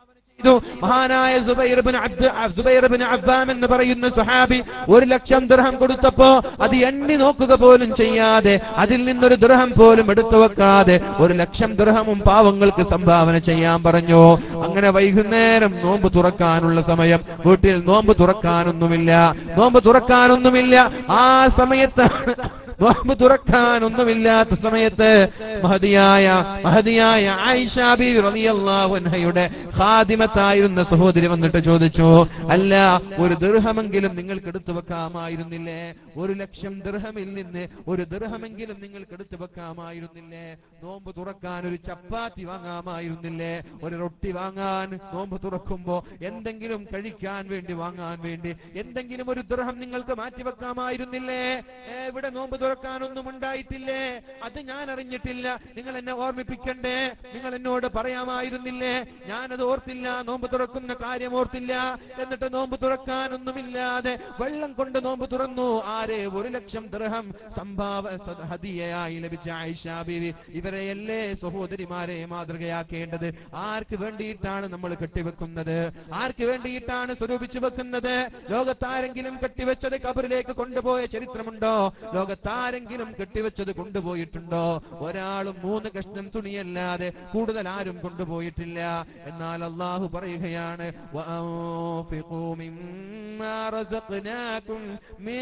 ചെയ്തു മഹാനായ സുബൈർ ഇബ്നു അബ്ദ് സുബൈർ ഇബ്നു അബ്ബാം എന്ന് പറയുന്ന സുഹാബി ഒരു ലക്ഷം ദിർഹം കൊടുത്തപ്പോ അത് എണ്ണി നോക്കുക പോലും ചെയ്യാതെ അതിൽ നിന്നൊരു ദിർഹം പോലും എടുത്തു വെക്കാതെ ഒരു ലക്ഷം ദിർഹമും പാവങ്ങൾക്ക് സംഭാവന ചെയ്യാൻ പറഞ്ഞു അങ്ങനെ വൈകുന്നേരം നോമ്പ് തുറക്കാനുള്ള സമയം വീട്ടിൽ നോമ്പ് തുറക്കാനൊന്നുമില്ല നോമ്പ് തുറക്കാനൊന്നുമില്ല ആ സമയത്ത് നോമ്പ് തുറക്കാനൊന്നുമില്ലാത്ത സമയത്ത് മഹതിയായ മഹതിയായ ആയിഷ ബി റളിയല്ലാഹു അൻഹയുടെ ഖാദിമത്തായിരുന്ന സഹോദരി വന്നിട്ട് ചോദിച്ചു അല്ല ഒരു ദൃഹമെങ്കിലും നിങ്ങൾക്ക് എടുത്തു വെക്കാമായിരുന്നില്ലേ ഒരു ലക്ഷം ദൃഹമിൽ നിന്ന് ഒരു ദൃഹമെങ്കിലും നിങ്ങൾക്ക് എടുത്തു വെക്കാമായിരുന്നില്ലേ നോമ്പ് തുറക്കാൻ ഒരു ചപ്പാത്തി വാങ്ങാമായിരുന്നില്ലേ ഒരു റൊട്ടി വാങ്ങാൻ നോമ്പ് തുറക്കുമ്പോ എന്തെങ്കിലും കഴിക്കാൻ വേണ്ടി വാങ്ങാൻ വേണ്ടി എന്തെങ്കിലും ഒരു ദൃഹം നിങ്ങൾക്ക് മാറ്റിവെക്കാമായിരുന്നില്ലേ ഏ, ഇവിടെ നോമ്പ് തുറക്കാനൊന്നും ഉണ്ടായിട്ടില്ലേ അത് ഞാൻ അറിഞ്ഞിട്ടില്ല നിങ്ങൾ എന്നെ ഓർമ്മിപ്പിക്കണ്ടേ നിങ്ങൾ എന്നോട് പറയാമായിരുന്നില്ലേ ഞാനത് ഓർത്തില്ല നോമ്പ് തുറക്കുന്ന കാര്യം ഓർത്തില്ല എന്നിട്ട് നോമ്പ് തുറക്കാനൊന്നുമില്ലാതെ വെള്ളം കൊണ്ട് നോമ്പ് തുറന്നു ആരെ ഒരു ലക്ഷം ദൃഹം സംഭാവ സദ- ഹദിയയായി ലഭിച്ച ആയിഷ ബീവി ഇവരെയല്ലേ സഹോദരിമാരെ മാതൃകയാക്കേണ്ടത് ആർക്ക് വേണ്ടിയിട്ടാണ് നമ്മൾ കെട്ടിവെക്കുന്നത് ആർക്ക് വേണ്ടിയിട്ടാണ് സ്വരൂപിച്ചു വെക്കുന്നത് ലോകത്താരെങ്കിലും കെട്ടിവെച്ചത് കബറിലേക്ക് കൊണ്ടുപോയ ചരിത്രമുണ്ടോ ലോകത്താരെങ്കിലും കെട്ടിവെച്ചത് കൊണ്ടുപോയിട്ടുണ്ടോ ഒരാളും മൂന്ന് കഷ്ണം തുണിയല്ലാതെ കൂടുതൽ ആരും കൊണ്ടുപോയിട്ടില്ല എന്നാൽ അള്ളാഹു പറയുകയാണ് وأنفقوا مما رزقناكم من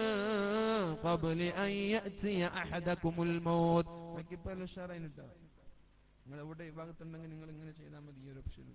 قبل أن يأتي أحدكم الموت എനിക്കിപ്പോ എല്ലാം ഉഷാറായിട്ടാ നിങ്ങൾ എവിടെ ഈ ഭാഗത്തുണ്ടെങ്കിൽ നിങ്ങൾ ഇങ്ങനെ ചെയ്താൽ മതി ഈ ഒരു ഓപ്ഷനിൽ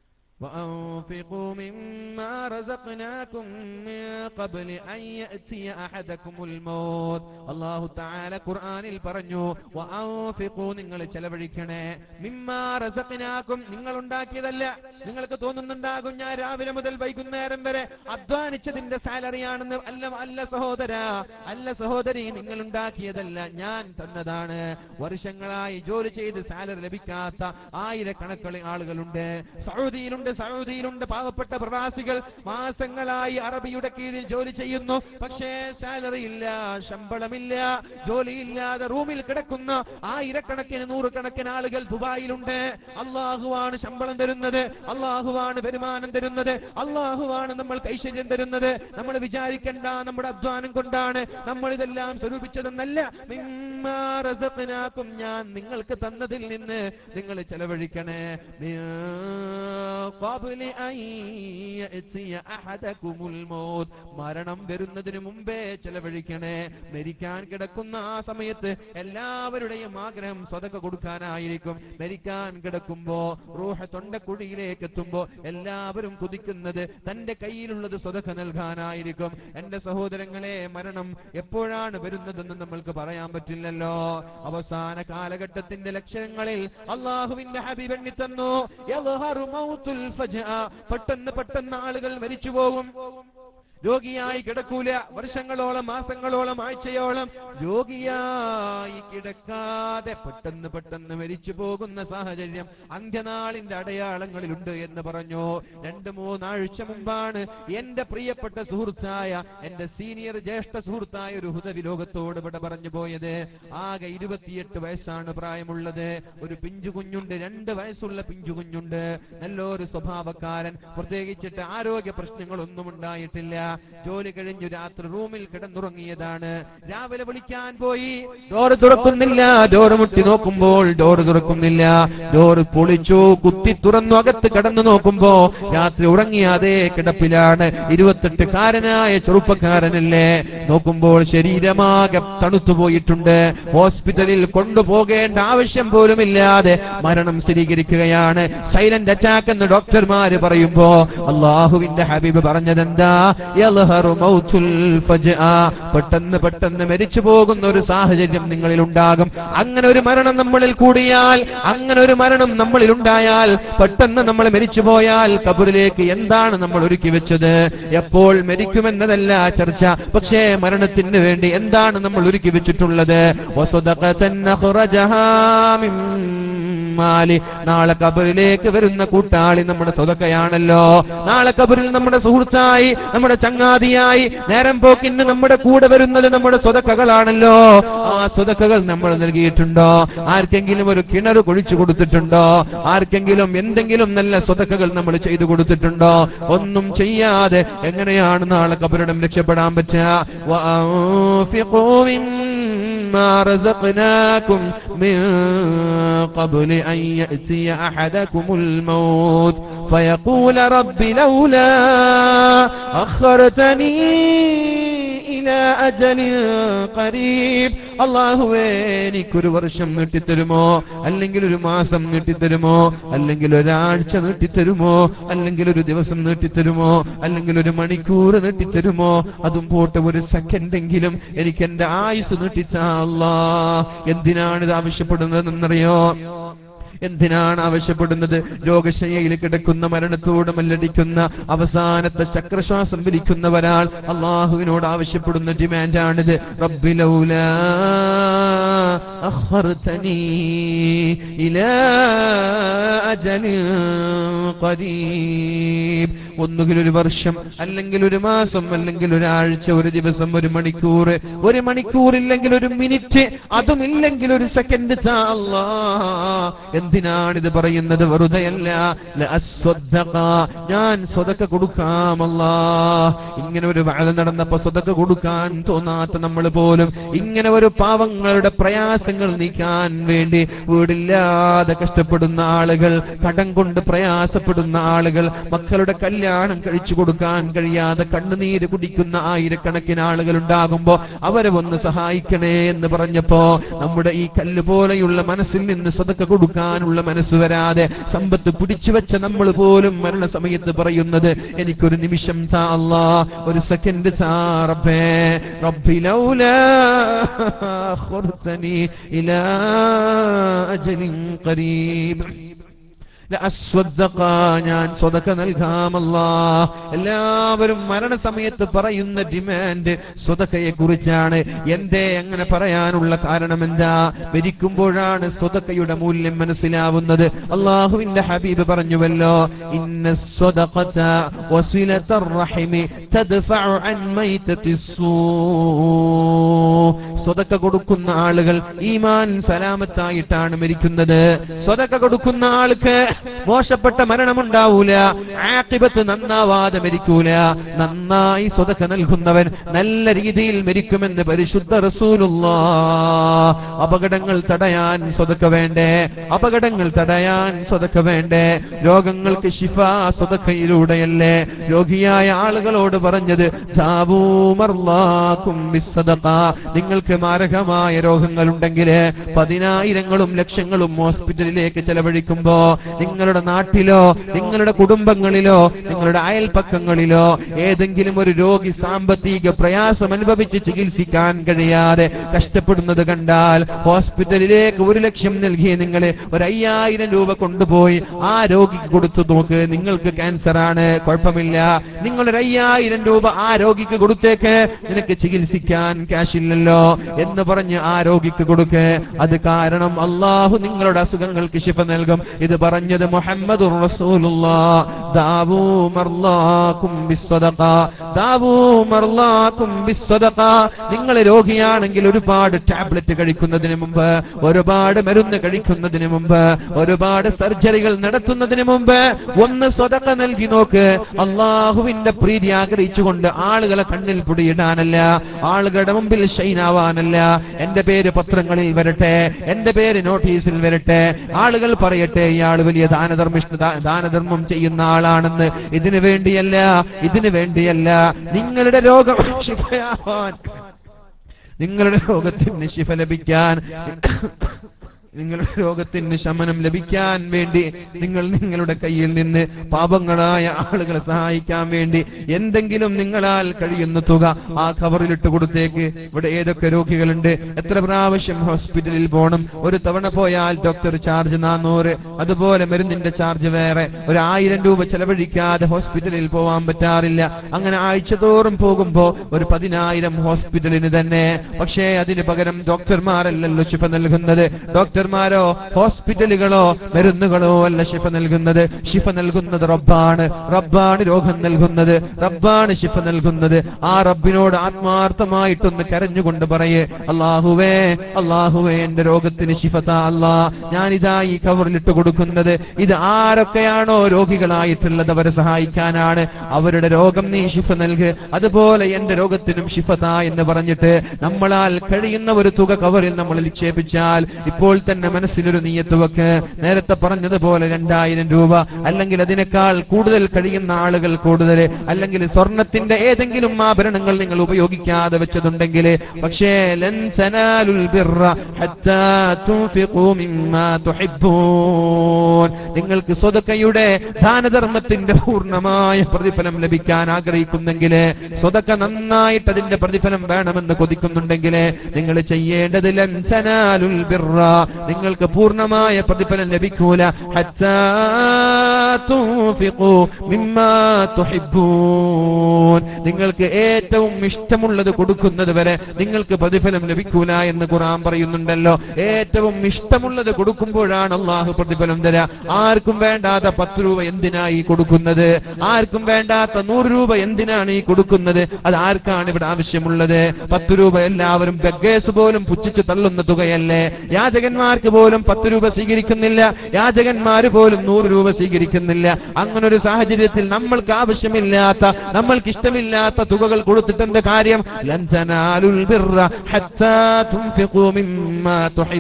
وأنفقوا مما رزقناكم من قبل أن يأتي أحدكم الموت الله تعالى ഖുർആനിൽ പറഞ്ഞു وأنفقوا നിങ്ങൾ ചെലവഴിക്കണേ മിമ്മാ റസഖ്നാക്കും നിങ്ങൾ ഉണ്ടാക്കിയതല്ല നിങ്ങൾക്ക് തോന്നുന്നുണ്ടാകും ഞാൻ രാവിലെ മുതൽ വൈകുന്നേരം വരെ അധ്വാനിച്ചതിന്റെ സാലറിയാണെന്ന് അല്ല അല്ല സഹോദര അല്ല സഹോദരി നിങ്ങൾ ഉണ്ടാക്കിയതല്ല ഞാൻ തന്നതാണ് വർഷങ്ങളായി ജോലി ചെയ്ത് സാലറി ലഭിക്കാത്ത ആയിരക്കണക്കിന് ആളുകളുണ്ട് സൗദിയിലുണ്ട് സൗദിയിലുണ്ട് പാവപ്പെട്ട പ്രവാസികൾ മാസങ്ങളായി അറബിയുടെ കീഴിൽ ജോലി ചെയ്യുന്നു പക്ഷേ സാലറി ഇല്ല ശമ്പളമില്ല ജോലിയില്ലാതെ റൂമിൽ കിടക്കുന്ന ആയിരക്കണക്കിന് നൂറുകണക്കിന് ആളുകൾ ദുബായിലുണ്ട് അള്ളാഹുവാണ് ശമ്പളം തരുന്നത് അള്ളാഹുവാണ് വരുമാനം തരുന്നത് അള്ളാഹുവാണ് നമ്മൾ ഐശ്വര്യം തരുന്നത് നമ്മൾ വിചാരിക്കേണ്ട നമ്മുടെ അധ്വാനം കൊണ്ടാണ് നമ്മൾ ഇതെല്ലാം സ്വരൂപിച്ചതെന്നല്ല മിമ്മാ റസഖ്നാക്കും ഞാൻ നിങ്ങൾക്ക് തന്നതിൽ നിന്ന് നിങ്ങൾ ചെലവഴിക്കണേ മിൻ ഖബ്ലി അൻ യഅ്തിയ അഹദകുമുൽ മൗത്ത് മരണം വരുന്നതിന് മുമ്പേ ചെലവഴിക്കണേ മരിക്കാൻ കിടക്കുന്ന ആ സമയത്ത് എല്ലാവരുടെയും ആഗ്രഹം സ്വതക്ക കൊടുക്കാനായിരിക്കും മരിക്കാൻ കിടക്കുമ്പോ റൂഹ തൊണ്ടക്കുഴിയിലേക്ക് എത്തുമ്പോ എല്ലാവരും കുതിക്കുന്നത് തന്റെ കയ്യിലുള്ളത് സ്വതക്ക നൽകാനായിരിക്കും എന്റെ സഹോദരങ്ങളെ മരണം എപ്പോഴാണ് വരുന്നതെന്ന് നമ്മൾക്ക് പറയാൻ പറ്റില്ലല്ലോ അവസാന കാലഘട്ടത്തിന്റെ ലക്ഷ്യങ്ങളിൽ അള്ളാഹുവിന്റെ ഹബീബ് എണ്ണി തന്നു യദ്ഹറു മൗത്തുൽ ഫജ്അ. പെട്ടെന്ന് പെട്ടെന്ന് ആളുകൾ മരിച്ചു പോകും രോഗിയായി കിടക്കൂല വർഷങ്ങളോളം മാസങ്ങളോളം ആഴ്ചയോളം രോഗിയായി കിടക്കാതെ പെട്ടെന്ന് പെട്ടെന്ന് മരിച്ചു പോകുന്ന സാഹചര്യം അന്ത്യനാളിന്റെ അടയാളങ്ങളിലുണ്ട് എന്ന് പറഞ്ഞു രണ്ട് മൂന്നാഴ്ച മുമ്പാണ് എന്റെ പ്രിയപ്പെട്ട സുഹൃത്തായ എന്റെ സീനിയർ ജ്യേഷ്ഠ സുഹൃത്തായ ഒരു ഹുദവി ലോകത്തോട് ഇവിടെ പറഞ്ഞു പോയത് ആകെ ഇരുപത്തിയെട്ട് വയസ്സാണ് പ്രായമുള്ളത് ഒരു പിഞ്ചു കുഞ്ഞുണ്ട് രണ്ട് വയസ്സുള്ള പിഞ്ചു കുഞ്ഞുണ്ട് നല്ലൊരു സ്വഭാവക്കാരൻ പ്രത്യേകിച്ചിട്ട് ആരോഗ്യ പ്രശ്നങ്ങളൊന്നും ഉണ്ടായിട്ടില്ല ജോലി കഴിഞ്ഞു രാത്രി റൂമിൽ കിടന്നുറങ്ങിയതാണ് രാവിലെ വിളിക്കാൻ പോയി ഡോറ് തുറക്കുന്നില്ല ഡോറ് മുട്ടി നോക്കുമ്പോൾ ഡോറ് തുറക്കുന്നില്ല ഡോറ് പൊളിച്ചു കുത്തി തുറന്നു അകത്ത് കടന്നു നോക്കുമ്പോ രാത്രി ഉറങ്ങിയ അതേ കിടപ്പിലാണ് ഇരുപത്തെട്ടുകാരനായ ചെറുപ്പക്കാരനല്ലേ നോക്കുമ്പോൾ ശരീരമാകെ തണുത്തുപോയിട്ടുണ്ട് ഹോസ്പിറ്റലിൽ കൊണ്ടുപോകേണ്ട ആവശ്യം പോലുമില്ലാതെ മരണം സ്ഥിരീകരിക്കുകയാണ് സൈലന്റ് അറ്റാക്ക് എന്ന് ഡോക്ടർമാര് പറയുമ്പോ അള്ളാഹുവിന്റെ ഹബീബ് പറഞ്ഞതെന്താ യൽഹറു മൗത്തുൽ ഫജ്അ. പെട്ടെന്ന് പെട്ടെന്ന് മരിച്ചു പോകുന്ന ഒരു സാഹചര്യം നിങ്ങളിൽ ഉണ്ടാകും അങ്ങനെ ഒരു മരണം നമ്മളിൽ കൂടിയാൽ അങ്ങനെ ഒരു മരണം നമ്മളിൽ ഉണ്ടായാൽ പെട്ടെന്ന് നമ്മൾ മരിച്ചു പോയാൽ കബറിലേക്ക് എന്താണ് നമ്മൾ ഒരുക്കി വെച്ചത് എപ്പോൾ മരിക്കുമെന്നതല്ല ചർച്ച പക്ഷേ മരണത്തിന് വേണ്ടി എന്താണ് നമ്മൾ ഒരുക്കി വെച്ചിട്ടുള്ളത് വസുദഖതൻ അഖ്റജഹാ മിൻ മാലി നാളെ കബറിലേക്ക് വരുന്ന കൂട്ടാളി നമ്മുടെ സ്വതക്കയാണല്ലോ നാളെ കബറിൽ നമ്മുടെ സുഹൃത്തായി നമ്മുടെ ചങ്ങാതിയായി നേരം പോക്കിന് നമ്മുടെ കൂടെ വരുന്നത് നമ്മുടെ സ്വതക്കകളാണല്ലോ ആ സ്വതക്കകൾ നമ്മൾ നൽകിയിട്ടുണ്ടോ ആർക്കെങ്കിലും ഒരു കിണർ കുഴിച്ചു കൊടുത്തിട്ടുണ്ടോ ആർക്കെങ്കിലും എന്തെങ്കിലും നല്ല സ്വതക്കകൾ നമ്മൾ ചെയ്തു കൊടുത്തിട്ടുണ്ടോ ഒന്നും ചെയ്യാതെ എങ്ങനെയാണ് നാളെ കബരിടം രക്ഷപ്പെടാൻ പറ്റുക وأنفقوا مما رزقناكم من قبل أن يأتي أحدكم الموت فيقول رب لولا أخرتني إلى أجل قريب അള്ളാഹുവേ എനിക്കൊരു വർഷം നീട്ടിത്തരുമോ അല്ലെങ്കിൽ ഒരു മാസം നീട്ടിത്തരുമോ അല്ലെങ്കിൽ ഒരാഴ്ച നീട്ടിത്തരുമോ അല്ലെങ്കിൽ ഒരു ദിവസം നീട്ടിത്തരുമോ അല്ലെങ്കിൽ ഒരു മണിക്കൂർ നീട്ടിത്തരുമോ അതും പോട്ടെ ഒരു സെക്കൻഡെങ്കിലും എനിക്ക് എന്റെ ആയുസ് നീട്ടിച്ചാ അല്ലാ എന്തിനാണ് ഇത് ആവശ്യപ്പെടുന്നതെന്നറിയോ എന്തിനാണ് ആവശ്യപ്പെടുന്നത് രോഗശയ്യയിൽ കിടക്കുന്ന മരണത്തോട് മല്ലടിക്കുന്ന അവസാനത്തെ ചക്രശ്വാസം വലിക്കുന്ന ഒരാൾ അള്ളാഹുവിനോട് ആവശ്യപ്പെടുന്ന ഡിമാൻഡാണിത് റബ്ബിലൗല അഖർതനീ ഇലാ അജലിൻ ഖരീബ് ഒന്നുകിൽ ഒരു വർഷം അല്ലെങ്കിൽ ഒരു മാസം അല്ലെങ്കിൽ ഒരാഴ്ച ഒരു ദിവസം ഒരു മണിക്കൂർ ഒരു മണിക്കൂറില്ലെങ്കിൽ ഒരു മിനിറ്റ് അതുമില്ലെങ്കിൽ ഒരു സെക്കൻഡ് താ അല്ലാ എന്തിനാണിത് പറയുന്നത് വെറുതെയല്ല ലഅസ്വദ്ദഖ. ഞാൻ സ്വതക്ക കൊടുക്കാമല്ല ഇങ്ങനെ ഒരു വാഴ നടന്നപ്പോ സ്വതക്ക കൊടുക്കാൻ തോന്നാത്ത നമ്മൾ പോലും ഇങ്ങനെ ഒരു പാവങ്ങളുടെ പ്രയാസങ്ങൾ നീക്കാൻ വേണ്ടി വീടില്ലാതെ കഷ്ടപ്പെടുന്ന ആളുകൾ കടം കൊണ്ട് പ്രയാസപ്പെടുന്ന ആളുകൾ മക്കളുടെ കല്യാണം കഴിച്ചു കൊടുക്കാൻ കഴിയാതെ കണ്ണുനീര് കുടിക്കുന്ന ആയിരക്കണക്കിന് ആളുകൾ ഉണ്ടാകുമ്പോ അവരെ ഒന്ന് സഹായിക്കണേ എന്ന് പറഞ്ഞപ്പോ നമ്മുടെ ഈ കല്ല് പോലെയുള്ള മനസ്സിൽ നിന്ന് സ്വതക്ക കൊടുക്കാനുള്ള മനസ്സ് വരാതെ സമ്പത്ത് പിടിച്ചു വെച്ച നമ്മൾ പോലും മരണസമയത്ത് പറയുന്നത് എനിക്കൊരു നിമിഷം താ അല്ലാ ഒരു സെക്കൻഡ് താ റബ്ബേ റബ്ബി ലൗലാ അഖർതനി ഇലാ അജലിൻ ഖരീബ് ലഅസ്വദ്ദഖ, ഞാൻ സ്വതക്ക നൽകാമല്ല എല്ലാവരും മരണസമയത്ത് പറയുന്ന ഡിമാൻഡ് സ്വതക്കയെ കുറിച്ചാണ് എന്തേ അങ്ങനെ പറയാനുള്ള കാരണം എന്താ മരിക്കുമ്പോഴാണ് സ്വതക്കയുടെ മൂല്യം മനസ്സിലാവുന്നത് അള്ളാഹുവിന്റെ ഹബീബ് പറഞ്ഞുവല്ലോ ഇന്ന സ്വതഖത വസിലത്തർ റഹിമി തദ്ഫഉ അൻ മൈതത്തി സൂ സ്വതക്ക കൊടുക്കുന്ന ആളുകൾ ഈമാൻ സലാമത്തായിട്ടാണ് മരിക്കുന്നത് സ്വതക്ക കൊടുക്കുന്ന ആൾക്ക് മോശപ്പെട്ട മരണമുണ്ടാവൂല ആക്കിബത്ത് നന്നാവാതെ മരിക്കൂല നന്നായി സ്വതക്ക നൽകുന്നവൻ നല്ല രീതിയിൽ മരിക്കുമെന്ന് പരിശുദ്ധ റസൂലുള്ള അപകടങ്ങൾ തടയാൻ സ്വതക്ക വേണ്ടേ അപകടങ്ങൾ തടയാൻ സ്വതക്ക വേണ്ടേ രോഗങ്ങൾക്ക് ശിഫ സ്വതക്കയിലൂടെയല്ലേ രോഗിയായ ആളുകളോട് പറഞ്ഞത് ധാവൂമർലാക്കും ബിസ്സദഖ. നിങ്ങൾക്ക് മാരകമായ രോഗങ്ങളുണ്ടെങ്കിൽ പതിനായിരങ്ങളും ലക്ഷങ്ങളും ഹോസ്പിറ്റലിലേക്ക് ചെലവഴിക്കുമ്പോ നിങ്ങളുടെ നാട്ടിലോ നിങ്ങളുടെ കുടുംബങ്ങളിലോ നിങ്ങളുടെ അയൽപ്പക്കങ്ങളിലോ ഏതെങ്കിലും ഒരു രോഗി സാമ്പത്തിക പ്രയാസം അനുഭവിച്ച് ചികിത്സിക്കാൻ കഴിയാതെ കഷ്ടപ്പെടുന്നത് കണ്ടാൽ ഹോസ്പിറ്റലിലേക്ക് ഒരു ലക്ഷം നൽകിയ നിങ്ങൾ ഒരു അയ്യായിരം രൂപ കൊണ്ടുപോയി ആ രോഗിക്ക് കൊടുത്തു നോക്ക് നിങ്ങൾക്ക് ക്യാൻസർ ആണ് കുഴപ്പമില്ല നിങ്ങൾ ഒരു അയ്യായിരം രൂപ ആ രോഗിക്ക് കൊടുത്തേക്ക് നിനക്ക് ചികിത്സിക്കാൻ ക്യാഷ് ഇല്ലല്ലോ എന്ന് പറഞ്ഞ് ആ രോഗിക്ക് കൊടുക്ക് അത് കാരണം അള്ളാഹു നിങ്ങളുടെ അസുഖങ്ങൾക്ക് ശിഫ നൽകും ഇത് പറഞ്ഞത് മുഹമ്മദ് നിങ്ങൾ രോഗിയാണെങ്കിൽ ഒരുപാട് ടാബ്ലറ്റ് കഴിക്കുന്നതിന് മുമ്പ് ഒരുപാട് മരുന്ന് കഴിക്കുന്നതിന് മുമ്പ് ഒരുപാട് സർജറികൾ നടത്തുന്നതിന് മുമ്പ് ഒന്ന് സ്വതക്ക നൽകി നോക്ക് അള്ളാഹുവിന്റെ പ്രീതി ആഗ്രഹിച്ചുകൊണ്ട് ആളുകളെ കണ്ണിൽ പൊടിയിടാനല്ല ആളുകളുടെ മുമ്പിൽ ഷൈനാവാനല്ല എന്റെ പേര് പത്രങ്ങളിൽ വരട്ടെ എന്റെ പേര് നോട്ടീസിൽ വരട്ടെ ആളുകൾ പറയട്ടെ ഇയാൾ വലിയ ദാനധർമ്മിഷ്ണ ദാ- ദാനധർമ്മം ചെയ്യുന്ന ആളാണെന്ന് ഇതിനു വേണ്ടിയല്ല ഇതിനു വേണ്ടിയല്ല നിങ്ങളുടെ രോഗം ശിഫയാവാൻ നിങ്ങളുടെ രോഗത്തിന് ശിഫ ലഭിക്കാൻ നിങ്ങളുടെ രോഗത്തിന് ശമനം ലഭിക്കാൻ വേണ്ടി നിങ്ങൾ നിങ്ങളുടെ കയ്യിൽ നിന്ന് പാപങ്ങളായ ആളുകളെ സഹായിക്കാൻ വേണ്ടി എന്തെങ്കിലും നിങ്ങളാൽ കഴിയുന്ന തുക ആ കവറിലിട്ട് കൊടുത്തേക്ക് ഇവിടെ ഏതൊക്കെ രോഗികളുണ്ട് എത്ര പ്രാവശ്യം ഹോസ്പിറ്റലിൽ പോകണം ഒരു തവണ പോയാൽ ഡോക്ടർ ചാർജ് നാനൂറ് അതുപോലെ മരുന്നിന്റെ ചാർജ് വേറെ ഒരു ആയിരം രൂപ ചെലവഴിക്കാതെ ഹോസ്പിറ്റലിൽ പോവാൻ പറ്റാറില്ല അങ്ങനെ ആഴ്ചതോറും പോകുമ്പോ ഒരു പതിനായിരം ഹോസ്പിറ്റലിന് തന്നെ പക്ഷേ അതിന് പകരം ഡോക്ടർമാരല്ലല്ലോ ശിഫ നൽകുന്നത് ഡോക്ടർ ഡോക്ടർമാരോ ഹോസ്പിറ്റലുകളോ മരുന്നുകളോ അല്ല ശിഫ നൽകുന്നത് ശിഫ നൽകുന്നത് റബ്ബാണ് റബ്ബാണ് രോഗം നൽകുന്നത് റബ്ബാണ് ശിഫ നൽകുന്നത് ആ റബ്ബിനോട് ആത്മാർത്ഥമായിട്ടൊന്ന് കരഞ്ഞുകൊണ്ട് പറയേ അള്ളാഹുവേ അള്ളാഹുവേ എന്റെ രോഗത്തിന് ശിഫത അല്ലാ ഞാനിതാ ഈ കവറിലിട്ട് കൊടുക്കുന്നത് ഇത് ആരൊക്കെയാണോ രോഗികളായിട്ടുള്ളത് അവരെ സഹായിക്കാനാണ് അവരുടെ രോഗം നീ ശിഫ നൽക് അതുപോലെ എന്റെ രോഗത്തിനും ശിഫത എന്ന് പറഞ്ഞിട്ട് നമ്മളാൽ കഴിയുന്ന ഒരു തുക കവറിൽ നമ്മൾ നിക്ഷേപിച്ചാൽ ഇപ്പോൾ തന്നെ മനസ്സിലൊരു നീയത്ത് വെക്ക് നേരത്തെ പറഞ്ഞതുപോലെ രണ്ടായിരം രൂപ അല്ലെങ്കിൽ അതിനേക്കാൾ കൂടുതൽ കഴിയുന്ന ആളുകൾ കൂടുതൽ അല്ലെങ്കിൽ സ്വർണത്തിന്റെ ഏതെങ്കിലും ആഭരണങ്ങൾ നിങ്ങൾ ഉപയോഗിക്കാതെ വെച്ചതുണ്ടെങ്കിൽ പക്ഷേ ലൻ തനാലുൽ ബിർറ ഹത്താ തുൻഫിഖൂ മിമ്മാ തുഹിബ്ബൂൻ നിങ്ങൾക്ക് സ്വതക്കയുടെ ദാനധർമ്മത്തിന്റെ പൂർണ്ണമായ പ്രതിഫലം ലഭിക്കാൻ ആഗ്രഹിക്കുന്നെങ്കിൽ സ്വതക്ക നന്നായിട്ട് അതിന്റെ പ്രതിഫലം വേണമെന്ന് കൊതിക്കുന്നുണ്ടെങ്കിൽ നിങ്ങൾ ചെയ്യേണ്ടത് ലൻ തനാലുൽ ബിർറ നിങ്ങൾക്ക് പൂർണ്ണമായ പ്രതിഫലം ലഭിക്കൂല ഹത്താ തുൻഫിഖൂ മിമ്മാ തുഹിബ്ബൂൻ നിങ്ങൾക്ക് ഏറ്റവും ഇഷ്ടമുള്ളത് കൊടുക്കുന്നത് വരെ നിങ്ങൾക്ക് പ്രതിഫലം ലഭിക്കൂല എന്ന് ഖുർആൻ പറയുന്നുണ്ടല്ലോ ഏറ്റവും ഇഷ്ടമുള്ളത് കൊടുക്കുമ്പോഴാണ് അള്ളാഹു പ്രതിഫലം തരാ ആർക്കും വേണ്ടാത്ത പത്ത് രൂപ എന്തിനായി കൊടുക്കുന്നത് ആർക്കും വേണ്ടാത്ത നൂറ് രൂപ എന്തിനാണ് ഈ കൊടുക്കുന്നത് അത് ആർക്കാണ് ഇവിടെ ആവശ്യമുള്ളത് പത്ത് രൂപ എല്ലാവരും ബഗേഴ്സ് പോലും പുച്ഛിച്ച് തള്ളുന്ന തുകയല്ലേ യാചകന്മാർക്ക് പോലും പത്ത് രൂപ സ്വീകരിക്കുന്നില്ല യാചകന്മാര് പോലും നൂറ് രൂപ സ്വീകരിക്കുന്നില്ല അങ്ങനെ ഒരു സാഹചര്യത്തിൽ നമ്മൾക്ക് ആവശ്യമില്ലാത്ത നമ്മൾക്ക് ഇഷ്ടമില്ലാത്ത തുകകൾ കൊടുത്തിട്ട് എന്ത് കാര്യം ലൻ തനാലുൽ ബിർറ ഹത്താ തുൻഫിഖൂ മിമ്മാ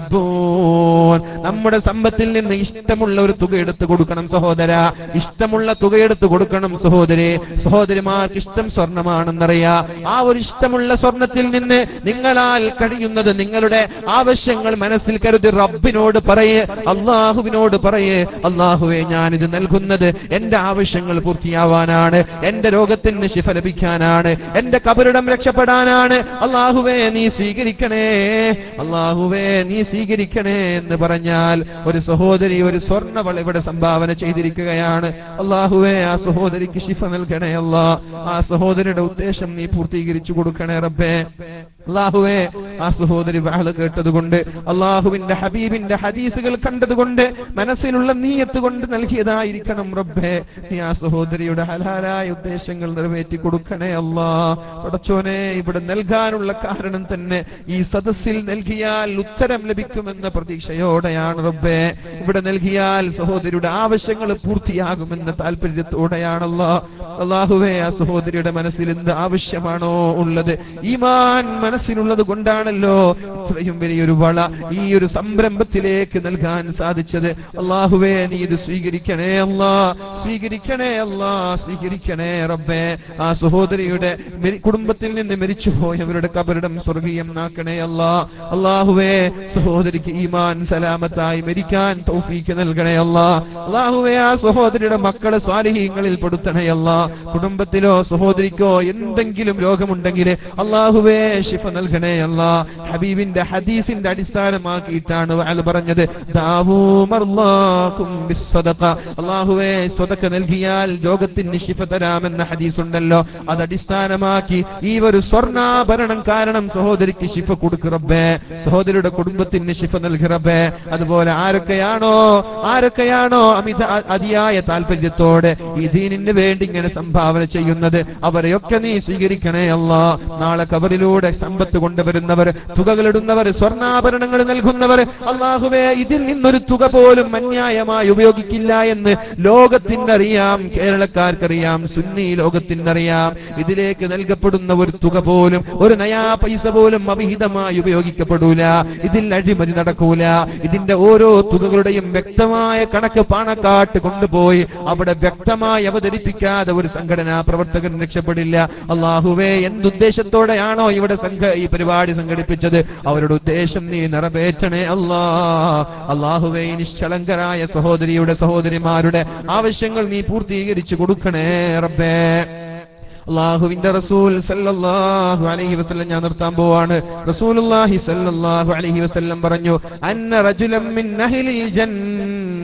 തുഹിബ്ബൂൻ നമ്മുടെ സമ്പത്തിൽ നിന്ന് ഇഷ്ടമുള്ള ഒരു തുക എടുത്തു കൊടുക്കണം സഹോദര ഇഷ്ടമുള്ള തുക എടുത്തു കൊടുക്കണം സഹോദരി സഹോദരിമാർക്ക് ഇഷ്ടം സ്വർണമാണെന്നറിയാ ആ ഒരു ഇഷ്ടമുള്ള സ്വർണത്തിൽ നിന്ന് നിങ്ങളാൽ കഴിയുന്നത് നിങ്ങളുടെ ആവശ്യങ്ങൾ മനസ്സിൽ കരുതി റബ്ബിനോട് പറയേ അള്ളാഹുവിനോട് പറയേ അള്ളാഹുവെ ഞാനിത് നൽകുന്നത് എന്റെ ആവശ്യങ്ങൾ പൂർത്തിയാവാനാണ് എന്റെ രോഗത്തിന് ശിഫ ലഭിക്കാനാണ് എന്റെ കബറിടം രക്ഷപ്പെടാനാണ് അള്ളാഹുവേ നീ സ്വീകരിക്കണേ അള്ളാഹുവേ നീ സ്വീകരിക്കണേ എന്ന് പറഞ്ഞാൽ ഒരു സഹോദരി ഒരു സ്വർണ്ണവൾ ഇവിടെ സംഭാവന ചെയ്തിരിക്കുകയാണ് അള്ളാഹുവേ ആ സഹോദരിക്ക് ശിഫ നൽകണേ അല്ലാ ആ സഹോദരിയുടെ ഉദ്ദേശം നീ പൂർത്തീകരിച്ചു കൊടുക്കണേ റബ്ബേ അള്ളാഹുവേ ആ സഹോദരി വാള് കേട്ടതുകൊണ്ട് അള്ളാഹുവിന്റെ ഹബീബിന്റെ ഹദീസുകൾ കണ്ടതുകൊണ്ട് മനസ്സിലുള്ള നീയത്ത് കൊണ്ട് നൽകിയതായിരിക്കണം റബ്ബേ നീ ആ സഹോദരിയുടെ ഹലാലായ ഉദ്ദേശങ്ങൾ നിറവേറ്റി കൊടുക്കണേ അല്ലാ പടച്ചോനെ ഇവിടെ നൽകാനുള്ള കാരണം തന്നെ ഈ സദസ്സിൽ നൽകിയാൽ ഉത്തരം ലഭിക്കുമെന്ന പ്രതീക്ഷയോടെയാണ് റബ്ബേ ഇവിടെ നൽകിയാൽ സഹോദരിയുടെ ആവശ്യങ്ങൾ പൂർത്തിയാകുമെന്ന താല്പര്യത്തോടെയാണല്ലോ അള്ളാഹുവേ ആ സഹോദരിയുടെ മനസ്സിൽ എന്ത് ആവശ്യമാണോ ഉള്ളത് ഈമാൻ മനസ്സിലുള്ളത് കൊണ്ടാണല്ലോ ഇത്രയും വലിയൊരു വള ഈ ഒരു സംരംഭത്തിലേക്ക് നൽകാൻ സാധിച്ചത് അള്ളാഹുവേ നീ ഇത് സ്വീകരിക്കണേ അല്ലാ സ്വീകരിക്കണേ അല്ലാ സ്വീകരിക്കണേ റബ്ബേ ആ സഹോദരിയുടെ മെരി- കുടുംബത്തിൽ നിന്ന് മരിച്ചുപോയവരുടെ കബറിടം സ്വർഗീയം നാക്കണേ അല്ലാ അള്ളാഹുവേ സഹോദരിക്ക് ഈമാൻ സലാമത്തായി മരിക്കാൻ തൗഫീക്ക് നൽകണേ അല്ലാ അള്ളാഹുവേ ആ സഹോദരിയുടെ മക്കളെ സ്വാലിഹീങ്ങളിൽ പെടുത്തണേ അല്ലാ കുടുംബത്തിലോ സഹോദരിക്കോ എന്തെങ്കിലും രോഗമുണ്ടെങ്കിൽ അള്ളാഹുവേ ശിഫ നൽകണേ അല്ലാ ഹബീബിന്റെ ഹദീസിന്റെ അടിസ്ഥാനമാക്കിയിട്ടാണ് അയാൾ പറഞ്ഞത് ദാവൂ മർലാക്കും ബിസ്സദഖ. അള്ളാഹുവേ സ്വതക്ക നൽകിയാൽ രോഗത്തിന് ശിഫ തരാമെന്ന ഹദീസ് ഉണ്ടല്ലോ അത് അടിസ്ഥാനമാക്കി ഈ ഒരു സ്വർണ്ണാഭരണം കാരണം സഹോദരിക്ക് ശിഫ കൊടുക്ക് റബ്ബേ സഹോദരിയുടെ കുടുംബത്തിന് ശിഫ നൽകി റബ്ബേ അതുപോലെ ആരൊക്കെയാണോ ആരൊക്കെയാണോ അമിത അ- അതിയായ താല്പര്യത്തോടെ ഈ ദീനിന് വേണ്ടി ഇങ്ങനെ സംഭാവന ചെയ്യുന്നത് അവരെയൊക്കെ നീ സ്വീകരിക്കണേ അല്ലാ നാളെ കബറിലൂടെ സമ്പത്ത് കൊണ്ടുവരുന്നവർ തുകകളിടുന്നവർ സ്വർണ്ണാഭരണങ്ങൾ നൽകുന്നവർ അള്ളാഹുവേ ഇതിൽ നിന്നൊരു തുക പോലും അന്യായമായി ഉപയോഗിക്കില്ല എന്ന് ലോകത്തിനറിയാം കേരളക്കാർക്കറിയാം സുന്നി ലോകത്തിനറിയാം ഇതിലേക്ക് നൽകപ്പെടുന്ന ഒരു തുക പോലും ഒരു നയാ പൈസ പോലും അവിഹിതമായി ഉപയോഗിക്കപ്പെടൂല ഇതിൽ അഴിമതി നടക്കൂല ഇതിന്റെ ഓരോ തുകകളുടെയും വ്യക്തമായ കണക്ക് പാണക്കാട്ട് കൊണ്ടുപോയി അവിടെ വ്യക്തമായി അവതരിപ്പിക്കാതെ ഒരു സംഘടനാ പ്രവർത്തകൻ രക്ഷപ്പെടില്ല അള്ളാഹുവേ എന്തുദ്ദേശത്തോടെയാണോ ഇവിടെ സംഘ ഈ പരിപാടി സംഘടിപ്പിച്ചത് അവരുടെ ഉദ്ദേശം നീ നിറവേറ്റണേ അല്ലാ അള്ളാഹുവേ ഈ നിശ്ചലങ്കരായ സഹോദരിയുടെ സഹോദരിമാരുടെ ആവശ്യങ്ങൾ നീ പൂർത്തീകരിച്ചു കൊടുക്കണേ റബ്ബേ അള്ളാഹുവിന്റെ റസൂൽ സല്ലല്ലാഹു അലൈഹി വസല്ലം ഞാൻ നിർത്താൻ പോവാണ് റസൂലുള്ളാഹി സല്ലല്ലാഹു അലൈഹി വസല്ലം പറഞ്ഞു അന്ന റജുലം മിൻ അഹ്ലിൽ ജന്ന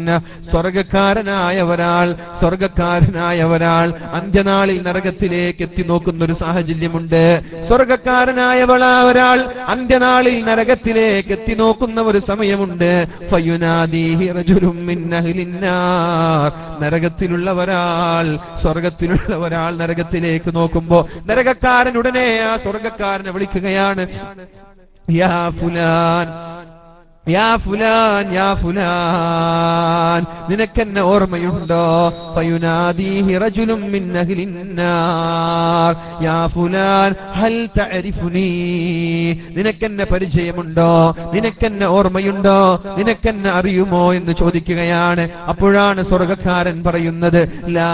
മിന്ന സ്വർഗക്കാരനായ ഒരാൾ സ്വർഗക്കാരനായ ഒരാൾ അന്ത്യനാളിൽ നരകത്തിലേക്ക് എത്തി നോക്കുന്ന ഒരു സാഹചര്യമുണ്ട് സ്വർഗക്കാരനായവള ഒരാൾ അന്ത്യനാളിൽ നരകത്തിലേക്ക് എത്തി നോക്കുന്ന ഒരു സമയമുണ്ട് ഫയുനാദീഹി റജുലും മിൻ അഹ്ലിന്നാർ നരകത്തിലുള്ള ഒരാൾ സ്വർഗത്തിലുള്ള ഒരാൾ നരകത്തിലേക്ക് നോക്കുമ്പോ നരകക്കാരൻ ഉടനെ ആ സ്വർഗക്കാരനെ വിളിക്കുകയാണ് യാ ഫുലാൻ യാ ഫുലാൻ യാ ഫുലാൻ നിനക്കെന്നെ ഓർമ്മയുണ്ടോ ഫയുനാദീഹി റജുലും മിൻ അഹ്ലിന്നാർ യാ ഫുലാൻ ഹൽ തഅരിഫുനി നിനക്കെന്നെ പരിചയമുണ്ടോ നിനക്കെന്നെ ഓർമ്മയുണ്ടോ നിനക്കെന്നെ അറിയുമോ എന്ന് ചോദിക്കുകയാണ് അപ്പോഴാണ് സ്വർഗക്കാരൻ പറയുന്നത് ലാ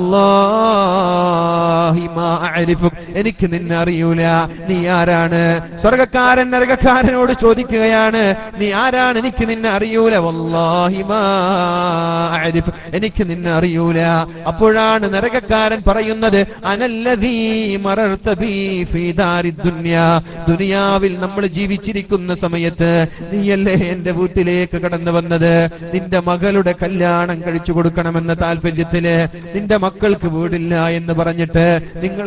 വല്ലാഹി മാ അഅരിഫുക് എനിക്ക് നിന്നെ അറിയൂല നീ ആരാണ് സ്വർഗക്കാരൻ നരകക്കാരനോട് ചോദിക്കുകയാണ് നീ ആരാണ് എനിക്ക് നിന്നെ അറിയൂല വല്ലാഹി മാ അഅരിഫ് എനിക്ക് നിന്നെ അറിയൂല അപ്പോഴാണ് നരകക്കാരൻ പറയുന്നത് അനല്ലദീ മറർത ബീ ഫീ ദാരിദ് ദുനിയാ ദുനിയാവിൽ നമ്മൾ ജീവിച്ചിരിക്കുന്ന സമയത്ത് നീയല്ലേ എന്റെ വീട്ടിലേക്ക് കടന്നു വന്നത് നിന്റെ മകളുടെ കല്യാണം കഴിച്ചു കൊടുക്കണമെന്ന താല്പര്യത്തില് നിന്റെ മക്കൾക്ക് വീടില്ല എന്ന് പറഞ്ഞിട്ട് നിങ്ങൾ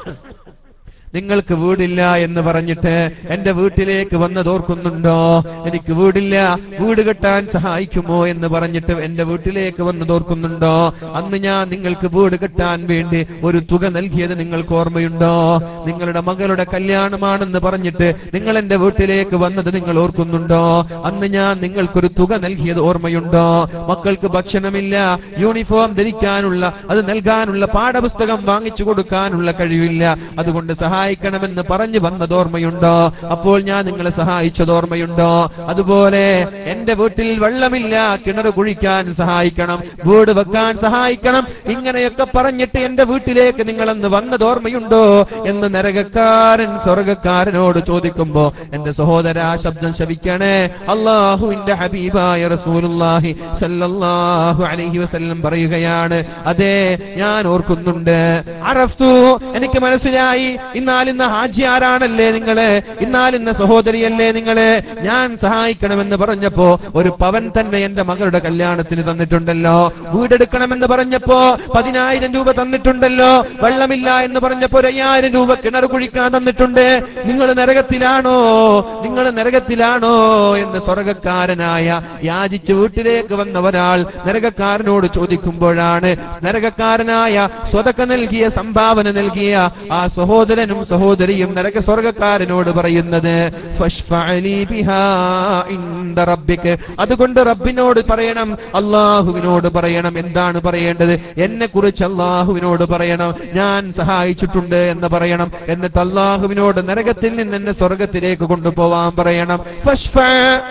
നിങ്ങൾക്ക് വീടില്ല എന്ന് പറഞ്ഞിട്ട് എന്റെ വീട്ടിലേക്ക് വന്നത് ഓർക്കുന്നുണ്ടോ എനിക്ക് വീടില്ല വീട് കെട്ടാൻ സഹായിക്കുമോ എന്ന് പറഞ്ഞിട്ട് എന്റെ വീട്ടിലേക്ക് വന്നത് ഓർക്കുന്നുണ്ടോ അന്ന് ഞാൻ നിങ്ങൾക്ക് വീട് കെട്ടാൻ വേണ്ടി ഒരു തുക നൽകിയത് നിങ്ങൾക്ക് ഓർമ്മയുണ്ടോ നിങ്ങളുടെ മകളുടെ കല്യാണമാണെന്ന് പറഞ്ഞിട്ട് നിങ്ങൾ എന്റെ വീട്ടിലേക്ക് വന്നത് നിങ്ങൾ ഓർക്കുന്നുണ്ടോ അന്ന് ഞാൻ നിങ്ങൾക്കൊരു തുക നൽകിയത് ഓർമ്മയുണ്ടോ മക്കൾക്ക് ഭക്ഷണമില്ല യൂണിഫോം ധരിക്കാനുള്ള അത് നൽകാനുള്ള പാഠപുസ്തകം വാങ്ങിച്ചു കൊടുക്കാനുള്ള കഴിവില്ല അതുകൊണ്ട് സഹായിക്കണമെന്ന് പറഞ്ഞു വന്നത് ഓർമ്മയുണ്ടോ അപ്പോൾ ഞാൻ നിങ്ങളെ സഹായിച്ചത് ഓർമ്മയുണ്ടോ അതുപോലെ എന്റെ വീട്ടിൽ വെള്ളമില്ല കിണർ കുഴിക്കാൻ സഹായിക്കണം വീട് വെക്കാൻ സഹായിക്കണം ഇങ്ങനെയൊക്കെ പറഞ്ഞിട്ട് എന്റെ വീട്ടിലേക്ക് നിങ്ങളെന്ന് വന്നത് ഓർമ്മയുണ്ടോ എന്ന് നരകക്കാരൻ സ്വർഗക്കാരനോട് ചോദിക്കുമ്പോ എന്റെ സഹോദര ശബ്ദം ശവിക്കണേ അള്ളാഹുവിന്റെ ഹബീബായ റസൂലുള്ളാഹി സല്ലല്ലാഹു അലൈഹി വസല്ലം പറയുകയാണ് അതെ ഞാൻ ഓർക്കുന്നുണ്ട് അറഫ്തു എനിക്ക് മനസ്സിലായി ഇന്നാലിന്ന ഹാജി ആരാണല്ലേ നിങ്ങള് ഇന്നാലിന്ന സഹോദരിയല്ലേ നിങ്ങള് ഞാൻ സഹായിക്കണമെന്ന് പറഞ്ഞപ്പോ ഒരു പവൻ തന്നെ എന്റെ മകളുടെ കല്യാണത്തിന് തന്നിട്ടുണ്ടല്ലോ വീടെടുക്കണമെന്ന് പറഞ്ഞപ്പോ പതിനായിരം രൂപ തന്നിട്ടുണ്ടല്ലോ വെള്ളമില്ല എന്ന് പറഞ്ഞപ്പോ ഒരു അയ്യായിരം രൂപ കിണർ കുഴിക്കാൻ തന്നിട്ടുണ്ട് നിങ്ങൾ നരകത്തിലാണോ നിങ്ങൾ നരകത്തിലാണോ എന്ന് സ്വർഗക്കാരനായ യാചിച്ച് വീട്ടിലേക്ക് വന്ന ഒരാൾ നരകക്കാരനോട് ചോദിക്കുമ്പോഴാണ് നരകക്കാരനായ സ്വതക്ക നൽകിയ സംഭാവന നൽകിയ ആ സഹോദരനും സഹോദരിയും നരക സ്വർഗക്കാരനോട് പറയുന്നത് ഫശ്ഫഅലി ബിഹാ ഇൻദ റബ്ബിക്ക് അതുകൊണ്ട് റബ്ബിനോട് പറയണം അള്ളാഹുവിനോട് പറയണം എന്താണ് പറയേണ്ടത് എന്നെ കുറിച്ച് അള്ളാഹുവിനോട് പറയണം ഞാൻ സഹായിച്ചിട്ടുണ്ട് എന്ന് പറയണം എന്നിട്ട് അള്ളാഹുവിനോട് നരകത്തിൽ നിന്ന് എന്നെ സ്വർഗത്തിലേക്ക് കൊണ്ടുപോവാൻ പറയണം ഫശ്ഫഅ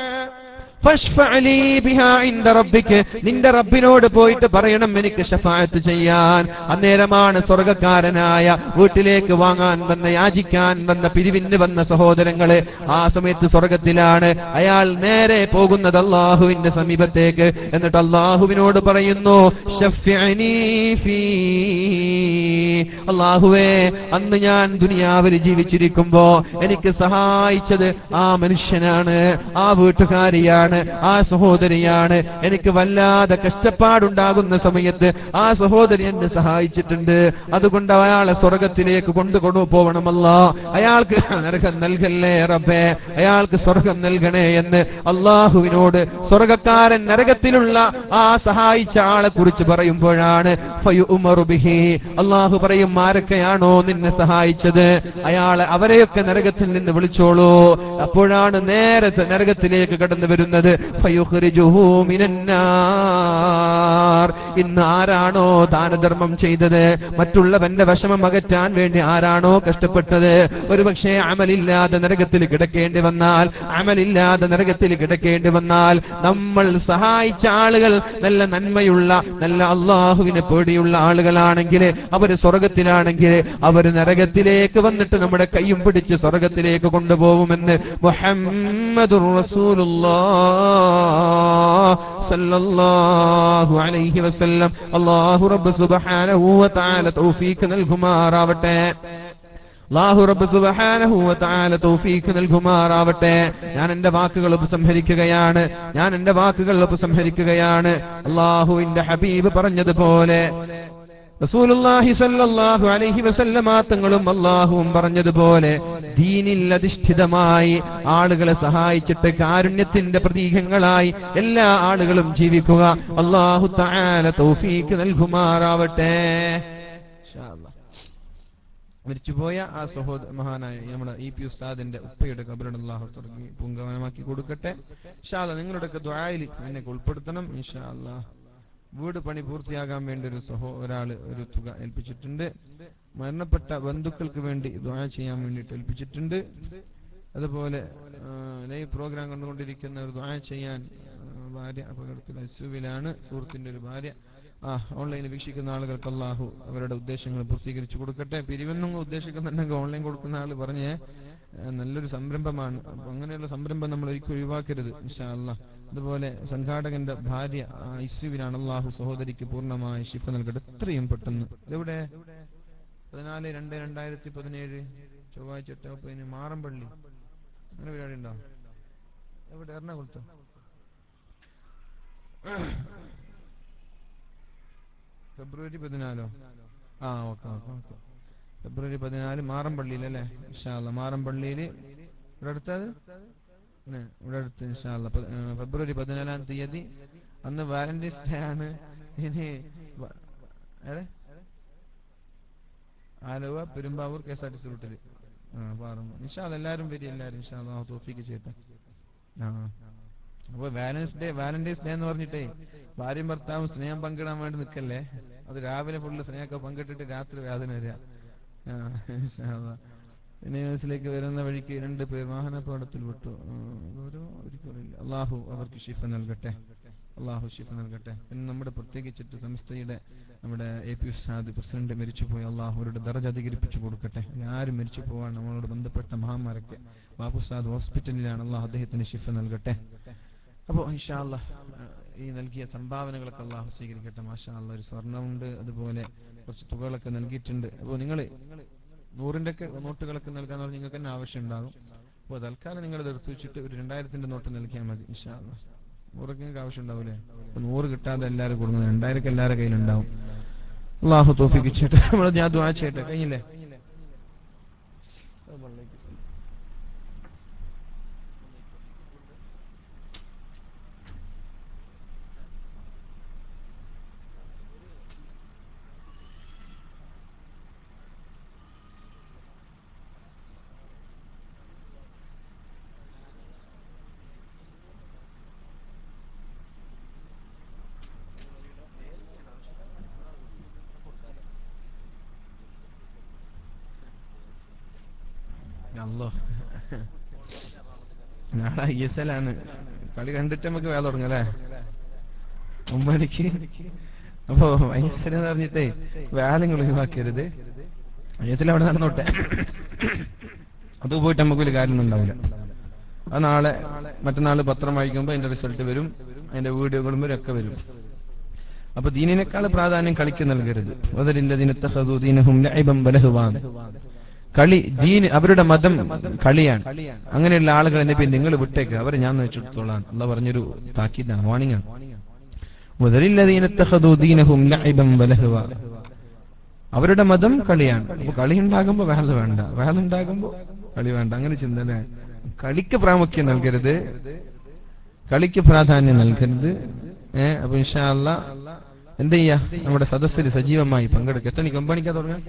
ഫശ്ഫഅലി ബിഹാ ഇൻദ റബ്ബിക്ക് നിന്റെ റബ്ബിനോട് പോയിട്ട് പറയണം എനിക്ക് ഷഫായത്ത് ചെയ്യാൻ അന്നേരമാണ് സ്വർഗക്കാരനായ വീട്ടിലേക്ക് വാങ്ങാൻ വന്ന യാചിക്കാൻ വന്ന പിരിവിന് വന്ന സഹോദരങ്ങള് ആ സമയത്ത് സ്വർഗത്തിലാണ് അയാൾ നേരെ പോകുന്നത് അള്ളാഹുവിന്റെ സമീപത്തേക്ക് എന്നിട്ട് അള്ളാഹുവിനോട് പറയുന്നു ഷഫ്യഅനി ഫീ അള്ളാഹുവേ അന്ന് ഞാൻ ദുനിയാവിൽ ജീവിച്ചിരിക്കുമ്പോ എനിക്ക് സഹായിച്ചത് ആ മനുഷ്യനാണ് ആ വീട്ടുകാരിയാണ് ആ സഹോദരിയാണ് എനിക്ക് വല്ലാതെ കഷ്ടപ്പാടുണ്ടാകുന്ന സമയത്ത് ആ സഹോദരി എന്നെ സഹായിച്ചിട്ടുണ്ട് അതുകൊണ്ട് അയാളെ സ്വർഗത്തിലേക്ക് കൊണ്ടുകൊണ്ടു പോകണമല്ല അയാൾക്ക് നരകം നൽകല്ലേ റബ്ബേ അയാൾക്ക് സ്വർഗം നൽകണേ എന്ന് അള്ളാഹുവിനോട് സ്വർഗക്കാരൻ നരകത്തിലുള്ള ആ സഹായിച്ച ആളെ കുറിച്ച് പറയുമ്പോഴാണ് ഫയുഉമറു ബിഹി അള്ളാഹു പറയും ആരൊക്കെയാണോ നിന്നെ സഹായിച്ചത് അയാളെ അവരെയൊക്കെ നരകത്തിൽ നിന്ന് വിളിച്ചോളൂ അപ്പോഴാണ് നേരെ നരകത്തിലേക്ക് കടന്നു വരുന്നത് ഫയുഖ്രിജുഹു മിനന്നാർ ഇന്ന് ആരാണോ ദാനധർമ്മം ചെയ്തത് മറ്റുള്ളവന്റെ വിഷമം അകറ്റാൻ വേണ്ടി ആരാണോ കഷ്ടപ്പെട്ടത് ഒരുപക്ഷെ അമലില്ലാതെ നരകത്തിൽ കിടക്കേണ്ടി വന്നാൽ അമലില്ലാതെ നരകത്തിൽ കിടക്കേണ്ടി വന്നാൽ നമ്മൾ സഹായിച്ച ആളുകൾ നല്ല നന്മയുള്ള നല്ല അള്ളാഹുവിനെ പേടിയുള്ള ആളുകളാണെങ്കിൽ അവര് സ്വർഗത്തിലാണെങ്കിൽ അവര് നരകത്തിലേക്ക് വന്നിട്ട് നമ്മുടെ കൈയും പിടിച്ച് സ്വർഗത്തിലേക്ക് കൊണ്ടുപോകുമെന്ന് മുഹമ്മദുർ റസൂലുള്ളാഹ് സല്ലല്ലാഹു അലൈഹി വസല്ലം അല്ലാഹു റബ്ബ് സുബ്ഹാനഹു വ തആല തൗഫീഖ് നൽകുമാറാവട്ടെ അല്ലാഹു റബ്ബ് സുബ്ഹാനഹു വ തആല തൗഫീഖ് നൽകുമാറാവട്ടെ ഞാൻ എന്റെ വാക്കുകൾ ഉപസംഹരിക്കുകയാണ് ഞാൻ എന്റെ വാക്കുകൾ ഉപസംഹരിക്കുകയാണ് അള്ളാഹുവിന്റെ ഹബീബ് പറഞ്ഞതുപോലെ റസൂലുള്ളാഹി സല്ലല്ലാഹു അലൈഹി വസല്ലമ തങ്ങളും അള്ളാഹുവും പറഞ്ഞതുപോലെ ദീനിൽ അധിഷ്ഠിതമായി ആളുകളെ സഹായിച്ചിട്ട് കാരുണ്യത്തിന്റെ പ്രതീകങ്ങളായി എല്ലാ ആളുകളും ജീവിക്കുക അള്ളാഹു തആല തൗഫീഖ് നൽകുമാറാവട്ടെ ഇൻഷാ അല്ലാഹ്. മരിച്ചുപോയ ആ സഹോദര മഹാനായ നമ്മുടെ ഇ പി ഉസ്താദിന്റെ ഉപ്പയുടെ കബറിന് അള്ളാഹു തുടങ്ങി പൂങ്കവനമാക്കി കൊടുക്കട്ടെ ഇൻഷാ അല്ലാഹ് നിങ്ങളുടെയൊക്കെ ദ്വായിൽ എന്നെ ഉൾപ്പെടുത്തണം ഇൻഷാ അല്ലാഹ് വീട് പണി പൂർത്തിയാകാൻ വേണ്ടി ഒരു സഹോ ഒരാള് ഒരു തുക ഏൽപ്പിച്ചിട്ടുണ്ട് മരണപ്പെട്ട ബന്ധുക്കൾക്ക് വേണ്ടി ദ്വാ ചെയ്യാൻ വേണ്ടിയിട്ട് ഏൽപ്പിച്ചിട്ടുണ്ട് അതുപോലെ ആ, ലൈവ് പ്രോഗ്രാം കണ്ടുകൊണ്ടിരിക്കുന്ന ഒരു ദ്വാ ചെയ്യാൻ ആ, ഭാര്യ അപകടത്തിൽ അസുവിലാണ് സുഹൃത്തിന്റെ ഒരു ഭാര്യ ആ ഓൺലൈനിൽ വീക്ഷിക്കുന്ന ആളുകൾക്ക് അള്ളാഹു അവരുടെ ഉദ്ദേശങ്ങൾ പൂർത്തീകരിച്ചു കൊടുക്കട്ടെ പിരിവെന്നും ഉദ്ദേശിക്കുന്നുണ്ടെങ്കിൽ ഓൺലൈൻ കൊടുക്കുന്ന ആൾ പറഞ്ഞേ ആ, നല്ലൊരു സംരംഭമാണ് അപ്പൊ അങ്ങനെയുള്ള സംരംഭം നമ്മൾ ഒരിക്കലും ഒഴിവാക്കരുത് ഇൻഷാ അല്ലാ അതുപോലെ സംഘാടകന്റെ ഭാര്യ ഐസ്യുവിനാണ് അള്ളാഹു സഹോദരിക്ക് പൂർണ്ണമായ ശിഫ നൽകട്ടെ എത്രയും പെട്ടെന്ന് ഇതെവിടെ പതിനാല് രണ്ട് രണ്ടായിരത്തി പതിനേഴ് ചൊവ്വാഴ്ച എട്ടാപ്പതിന് മാറമ്പള്ളി അങ്ങനെ പരിപാടി ഉണ്ടോ എവിടെ എറണാകുളത്തോ ഫെബ്രുവരി പതിനാലോ ആ ഓക്കെ ഓക്കെ ഓക്കെ ഫെബ്രുവരി പതിനാല് മാറമ്പള്ളിയിൽ അല്ലേ ഇൻഷാല്ല മാറമ്പള്ളിയിൽ ഇവിടെ അടുത്തത് പിന്നെ ഇവിടെ അടുത്ത് ഇൻഷാല്ല പ- ഏ, ഫെബ്രുവരി പതിനാലാം തീയതി അന്ന് വാലന്റൈൻസ് ഡേ ആണ് ഇനി വ- എവിടെ Aluva Perumbavoor K S R T C റൂട്ടിൽ ആ പാറുമ്പോ ഇൻഷാല്ല എല്ലാവരും വരി എല്ലാവരും ഇൻഷാല്ല തോഫിക്ക് ചെയ്യട്ടെ ആ അപ്പൊ വാലൻസ് ഡേ വാലന്റൈൻസ് ഡേ എന്ന് പറഞ്ഞിട്ടേ ഭാര്യയും ഭർത്താവും സ്നേഹം പങ്കിടാൻ വേണ്ടി നിൽക്കല്ലേ അത് രാവിലെ ഫുള്ള് സ്നേഹമൊക്കെ പങ്കിട്ടിട്ട് രാത്രി വേദന വരിക ആ, ഇൻഷാ അല്ലാ. പിന്നെ യൂണിവേഴ്സിലേക്ക് വരുന്ന വഴിക്ക് രണ്ട് പേർ വാഹനാപകടത്തിൽ വിട്ടു ആ, ഓരോ ഒരിക്കലില്ല അള്ളാഹു അവർക്ക് ഷിഫ നൽകട്ടെ അള്ളാഹു ഷിഫ നൽകട്ടെ പിന്നെ നമ്മുടെ പ്രത്യേകിച്ചിട്ട് സംസ്ഥയുടെ നമ്മുടെ എ പി ഉസ്താദ് പ്രസിഡന്റ് മരിച്ചുപോയി അള്ളാഹു അവരുടെ ദർജ അധികരിപ്പിച്ചു കൊടുക്കട്ടെ ആരും മരിച്ചു പോവാൻ നമ്മളോട് ബന്ധപ്പെട്ട മഹാന്മാരൊക്കെ ബാബു ഉസ്താദ് ഹോസ്പിറ്റലിലാണ് അള്ളാഹു അദ്ദേഹത്തിന് ഷിഫ നൽകട്ടെ അപ്പോൾ ഇൻഷാല്ല ഈ നൽകിയ സംഭാവനകളൊക്കെ അള്ളാഹു സ്വീകരിക്കട്ടെ മാഷാ അല്ലാ ഒരു സ്വർണ്ണമുണ്ട് അതുപോലെ കുറച്ച് തുകകളൊക്കെ നൽകിയിട്ടുണ്ട് അപ്പോൾ നിങ്ങൾ നൂറിന്റെ ഒക്കെ നോട്ടുകളൊക്കെ നൽകാൻ പറഞ്ഞാൽ നിങ്ങൾക്ക് തന്നെ ആവശ്യം ഉണ്ടാകും അപ്പോൾ തൽക്കാലം നിങ്ങൾ ഇത് എടുത്തു വെച്ചിട്ട് ഒരു രണ്ടായിരത്തിന്റെ നോട്ട് നൽകിയാൽ മതി ഇൻഷാല്ല നൂറൊക്കെ നിങ്ങൾക്ക് ആവശ്യം ഉണ്ടാവില്ലേ അപ്പൊ നൂറ് കിട്ടാതെ എല്ലാവരും കൊടുക്കുന്നത് രണ്ടായിരം എല്ലാവരുടെ കയ്യിലുണ്ടാവും അള്ളാഹു തോഫിക്കിച്ചിട്ട് നമ്മൾ ഞാൻ ദ്വാ ചെയ്യട്ടെ കഴിഞ്ഞില്ലേ അല്ലോ നാളെ ഐ എസ് എൽ ആണ് കളി കണ്ടിട്ട് നമുക്ക് വേല തുടങ്ങും അല്ലേ ഒമ്പണിക്ക് അപ്പോ ഐ എസ് എൽ എന്ന് പറഞ്ഞിട്ടേ വേലങ്ങൾ ഒഴിവാക്കരുത് ഐ എസ് എൽ അവിടെ നടന്നോട്ടെ അത് പോയിട്ട് നമുക്ക് വലിയ കാര്യമൊന്നും ഉണ്ടാവില്ല അത് നാളെ മറ്റന്നാള് പത്രം വായിക്കുമ്പോൾ അതിന്റെ റിസൾട്ട് വരും അതിന്റെ വീഡിയോകളും വരും ഒക്കെ വരും അപ്പൊ ദീനിനേക്കാൾ പ്രാധാന്യം കളിക്ക് നൽകരുത് വദരില്ലദീനത്തഖദൂ ദീനഹും ലഅബൻ വലഹുവാൻ കളി ദീൻ അവരുടെ മതം കളിയാണ് അങ്ങനെയുള്ള ആളുകളെ നബി നിങ്ങൾ വിട്ടേക്ക് അവരെ ഞാൻ വെച്ചെടുത്തോളാം അല്ല പറഞ്ഞൊരു താക്കീതാണ് വാണിംഗ് ആണ് വദരില്ലദീനത്തഖദൂ ദീനഹും ലഅബൻ വലഹുവാ അവരുടെ മതം കളിയാണ് അപ്പൊ കളി ഉണ്ടാകുമ്പോ വേല വേണ്ട വേല ഉണ്ടാകുമ്പോ കളി വേണ്ട അങ്ങനെ ചിന്തല്ലേ കളിക്ക് പ്രാമുഖ്യം നൽകരുത് കളിക്ക് പ്രാധാന്യം നൽകരുത് ഏ അപ്പൊ ഇൻഷാല്ല എന്ത് ചെയ്യാ നമ്മുടെ സദസ്സിൽ സജീവമായി പങ്കെടുക്കുക എത്ര മണിക്ക് ഒമ്പത് മണിക്കാ തുടങ്ങാം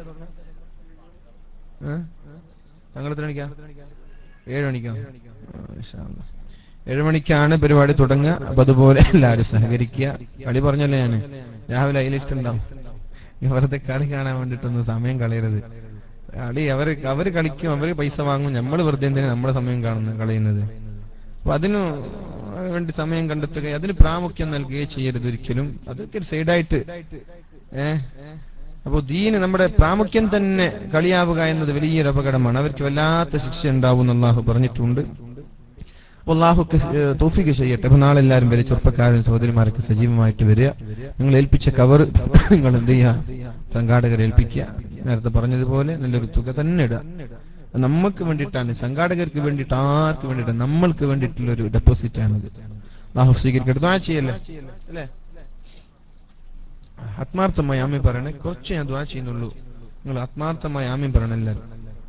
തങ്ങൾ എത്ര മണിക്കാ ഏഴ് മണിക്കോ ആ, ഇൻഷാ അല്ലാ. ഏഴ് മണിക്കാണ് പരിപാടി തുടങ്ങുക അപ്പൊ അതുപോലെ എല്ലാവരും സഹകരിക്കുക കളി പറഞ്ഞല്ലേ ഞാന് രാവിലെ ഹൈലൈറ്റ്സ് ഉണ്ടാവും ഈ വെറുതെ കളി കാണാൻ വേണ്ടിട്ടൊന്നും സമയം കളയരുത് കളി അവര് അവര് കളിക്കും അവര് പൈസ വാങ്ങും നമ്മൾ വെറുതെ എന്തിനാ നമ്മുടെ സമയം കാണുന്നത് കളയുന്നത് അപ്പൊ അതിനു വേണ്ടി സമയം കണ്ടെത്തുകയും അതിന് പ്രാമുഖ്യം നൽകുകയും ചെയ്യരുത് ഒരിക്കലും അതൊക്കെ ഒരു സൈഡായിട്ട് ഏ അപ്പൊ ദീന് നമ്മുടെ പ്രാമുഖ്യം തന്നെ കളിയാവുക എന്നത് വലിയൊരു അപകടമാണ് അവർക്ക് വല്ലാത്ത ശിക്ഷ ഉണ്ടാവും എന്ന് അള്ളാഹു പറഞ്ഞിട്ടുണ്ട് അപ്പൊ അള്ളാഹുക്ക് തോഫിക്ക് ചെയ്യട്ടെ അപ്പൊ നാളെ എല്ലാവരും വരെ ചെറുപ്പക്കാരും സഹോദരിമാരൊക്കെ സജീവമായിട്ട് വരിക നിങ്ങൾ ഏൽപ്പിച്ച കവർ നിങ്ങൾ എന്ത് ചെയ്യുക സംഘാടകരെ ഏൽപ്പിക്കുക നേരത്തെ പറഞ്ഞതുപോലെ നല്ലൊരു തുക തന്നെ ഇടുക നമ്മൾക്ക് വേണ്ടിയിട്ടാണ് സംഘാടകർക്ക് വേണ്ടിയിട്ട് ആർക്ക് വേണ്ടിയിട്ട് നമ്മൾക്ക് വേണ്ടിയിട്ടുള്ള ഒരു ഡെപ്പോസിറ്റ് ആണിത് അള്ളാഹു സ്വീകരിക്കട്ടെ ദ്വാ ചെയ്യല്ലേ അല്ലേ ആത്മാർത്ഥമായി ആമി പറയണേ കുറച്ച് ഞാൻ ദ്വാ ചെയ്യുന്നുള്ളൂ നിങ്ങൾ ആത്മാർത്ഥമായി ആമി പറയണം എല്ലാവരും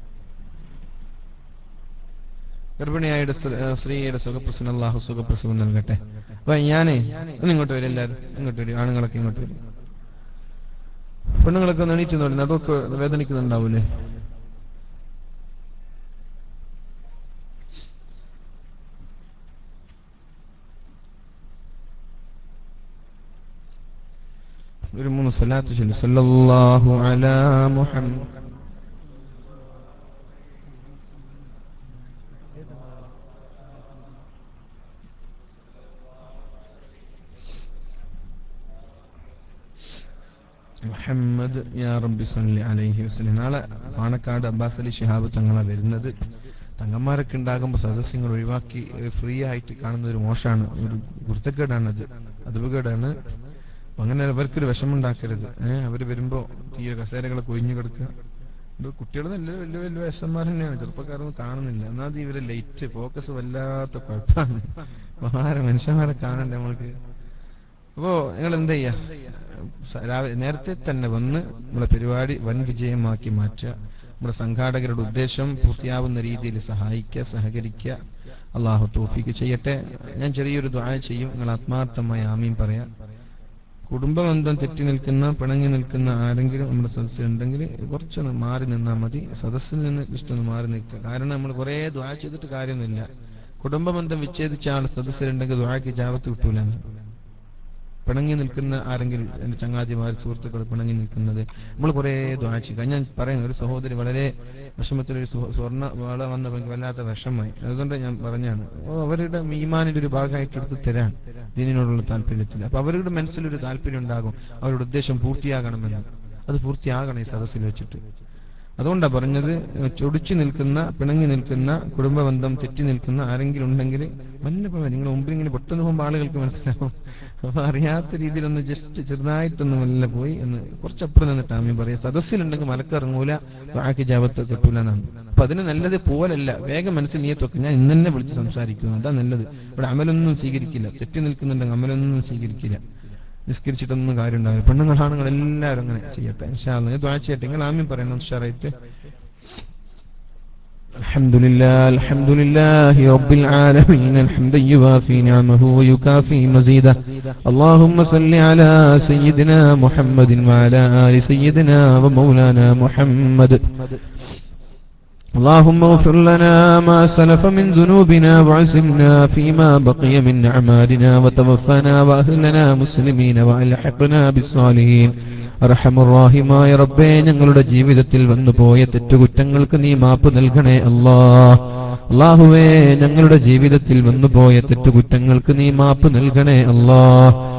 ഗർഭിണിയായുടെ സ്ത്രീ- ഏഹ് സ്ത്രീയുടെ സുഖപ്രസവം അള്ളാഹു സുഖപ്രസവം നൽകട്ടെ അപ്പൊ ഞാനേ ഒന്ന് ഇങ്ങോട്ട് വരും എല്ലാവരും ഇങ്ങോട്ട് വരും ആണുങ്ങളൊക്കെ ഇങ്ങോട്ട് വരും പെണ്ണുങ്ങളൊക്കെ ഒന്ന് എണീറ്റ് നോടി നടുവൊക്കെ വേദനിക്കുന്നുണ്ടാവൂലേ ഒരു മൂന്ന് സ്വലാത്ത് ചൊല്ലു സല്ലല്ലാഹു അലാ മുഹമ്മദ് മുഹമ്മദ് യാ റബ്ബി സല്ലി അലൈഹി വസല്ലം നാളെ പാണക്കാട് അബ്ബാസ് അലി ശിഹാബ് തങ്ങളാണ് വരുന്നത് തങ്ങന്മാരൊക്കെ ഉണ്ടാകുമ്പോൾ സദസ്യങ്ങൾ ഒഴിവാക്കി ഫ്രീ ആയിട്ട് കാണുന്ന ഒരു മോശമാണ് ഒരു ഗുരുത്തക്കേടാണത് അതുപകേടാണ് അപ്പൊ അങ്ങനെ അവർക്കൊരു വിഷമുണ്ടാക്കരുത് ഏഹ് അവര് വരുമ്പോ തീരെ കസേരകളൊക്കെ ഒഴിഞ്ഞു കിടക്കുക ഇത് കുട്ടികൾ നല്ല വലിയ വലിയ വയസ്സന്മാർ തന്നെയാണ് ചെറുപ്പക്കാരൊന്നും കാണുന്നില്ല എന്നാൽ ഇവരെ ലൈറ്റ് ഫോക്കസ് വല്ലാത്ത കുഴപ്പമാണ് വേറെ മനുഷ്യന്മാരെ കാണണ്ടേ നമ്മൾക്ക് അപ്പോ നിങ്ങൾ എന്ത് ചെയ്യാ സ- രാവിലെ നേരത്തെ തന്നെ വന്ന് നമ്മളെ പരിപാടി വൻ വിജയമാക്കി മാറ്റുക നമ്മുടെ സംഘാടകരുടെ ഉദ്ദേശം പൂർത്തിയാവുന്ന രീതിയിൽ സഹായിക്കുക സഹകരിക്കുക അള്ളാഹു തോഫിക്ക് ചെയ്യട്ടെ ഞാൻ ചെറിയൊരു ദ്വാ ചെയ്യും നിങ്ങൾ ആത്മാർത്ഥമായി ആമീൻ പറയാം കുടുംബബന്ധം തെറ്റി നിൽക്കുന്ന പിണങ്ങി നിൽക്കുന്ന ആരെങ്കിലും നമ്മുടെ സദസ്സിലുണ്ടെങ്കിൽ കുറച്ചൊന്ന് മാറി നിന്നാൽ മതി സദസ്സിൽ നിന്ന് ഇഷ്ടമൊന്ന് മാറി നിൽക്കുക കാരണം നമ്മൾ കുറേ ദ്വാ ചെയ്തിട്ട് കാര്യമൊന്നുമില്ല കുടുംബബന്ധം വിച്ഛേദിച്ച ആൾ സദസ്സിലുണ്ടെങ്കിൽ ദ്വാക്ക് ജാപത്ത് കിട്ടൂല പിണങ്ങി നിൽക്കുന്ന ആരെങ്കിലും എന്റെ ചങ്ങാതിമാർ സുഹൃത്തുക്കൾ പിണങ്ങി നിൽക്കുന്നത് നമ്മൾ കുറേ ദ്വാ ചെയ്യുക ഞാൻ പറയുന്നു ഒരു സഹോദരി വളരെ വിഷമത്തിലൊരു സുഹ- സ്വർണ്ണ വള വന്നപ്പോൾ എനിക്ക് വല്ലാത്ത വിഷമമായി അതുകൊണ്ട് ഞാൻ പറഞ്ഞാണ് ഓ, അവരുടെ ഈമാനിന്റെ ഒരു ഭാഗമായിട്ട് എടുത്ത് തരാൻ ദീനിനോടുള്ള താല്പര്യത്തിൽ അപ്പൊ അവരുടെ മനസ്സിലൊരു താല്പര്യം ഉണ്ടാകും അവരുടെ ഉദ്ദേശം പൂർത്തിയാകണമെന്ന് അത് പൂർത്തിയാകണം ഈ സദസ്സിൽ വെച്ചിട്ട് അതുകൊണ്ടാ പറഞ്ഞത് ചൊടിച്ചു നിൽക്കുന്ന പിണങ്ങി നിൽക്കുന്ന കുടുംബബന്ധം തെറ്റി നിൽക്കുന്ന ആരെങ്കിലും ഉണ്ടെങ്കിൽ മെല്ലെ പോയി നിങ്ങൾ മുമ്പിൽ ഇങ്ങനെ പെട്ടെന്ന് പോകുമ്പോൾ ആളുകൾക്ക് മനസ്സിലാവും അപ്പൊ അറിയാത്ത രീതിയിലൊന്ന് ജസ്റ്റ് ചെറുതായിട്ടൊന്ന് മെല്ലെ പോയി എന്ന് കുറച്ചപ്പുറം നിന്നിട്ട് ആമീൻ പറയാം സദസ്സിലുണ്ടെങ്കിൽ മലക്കിറങ്ങൂല ബാക്കി ജാപത്ത് കിട്ടൂല എന്നാണ് അപ്പൊ അതിന് നല്ലത് പോലല്ല വേഗം മനസ്സിൽ നീയത്തൊക്കെ ഞാൻ ഇന്ന് തന്നെ വിളിച്ച് സംസാരിക്കുന്നു അതാ നല്ലത് ഇവിടെ അമലൊന്നും സ്വീകരിക്കില്ല തെറ്റി നിൽക്കുന്നുണ്ടെങ്കിൽ അമലൊന്നും സ്വീകരിക്കില്ല നിസ്കരിച്ചിട്ടൊന്നും കാര്യം ഉണ്ടാവില്ല പെണ്ണുങ്ങളാണുങ്ങൾ എല്ലാവരും അങ്ങനെ ചെയ്യട്ടെ ഇൻഷാല്ലാ. ഇത് ദ്വാ ചെയ്യട്ടെ നിങ്ങൾ ആമീൻ പറയണം ഉഷാറായിട്ട് الحمد لله الحمد لله رب العالمين الحمد يوافي نعمه ويكافي مزيده اللهم صل على سيدنا محمد وعلى آل سيدنا ومولانا محمد اللهم اغفر لنا ما سلف من ذنوبنا وعزمنا فيما بقي من أعمالنا وتوفنا وأهلنا مسلمين وألحقنا بالصالحين അർഹമുറാഹിമായ റബ്ബേ ഞങ്ങളുടെ ജീവിതത്തിൽ വന്നുപോയ തെറ്റുകുറ്റങ്ങൾക്ക് നീ മാപ്പ് നൽകണേ അല്ലാ അള്ളാഹുവേ ഞങ്ങളുടെ ജീവിതത്തിൽ വന്നുപോയ തെറ്റുകുറ്റങ്ങൾക്ക് നീ മാപ്പ് നൽകണേ അല്ലാ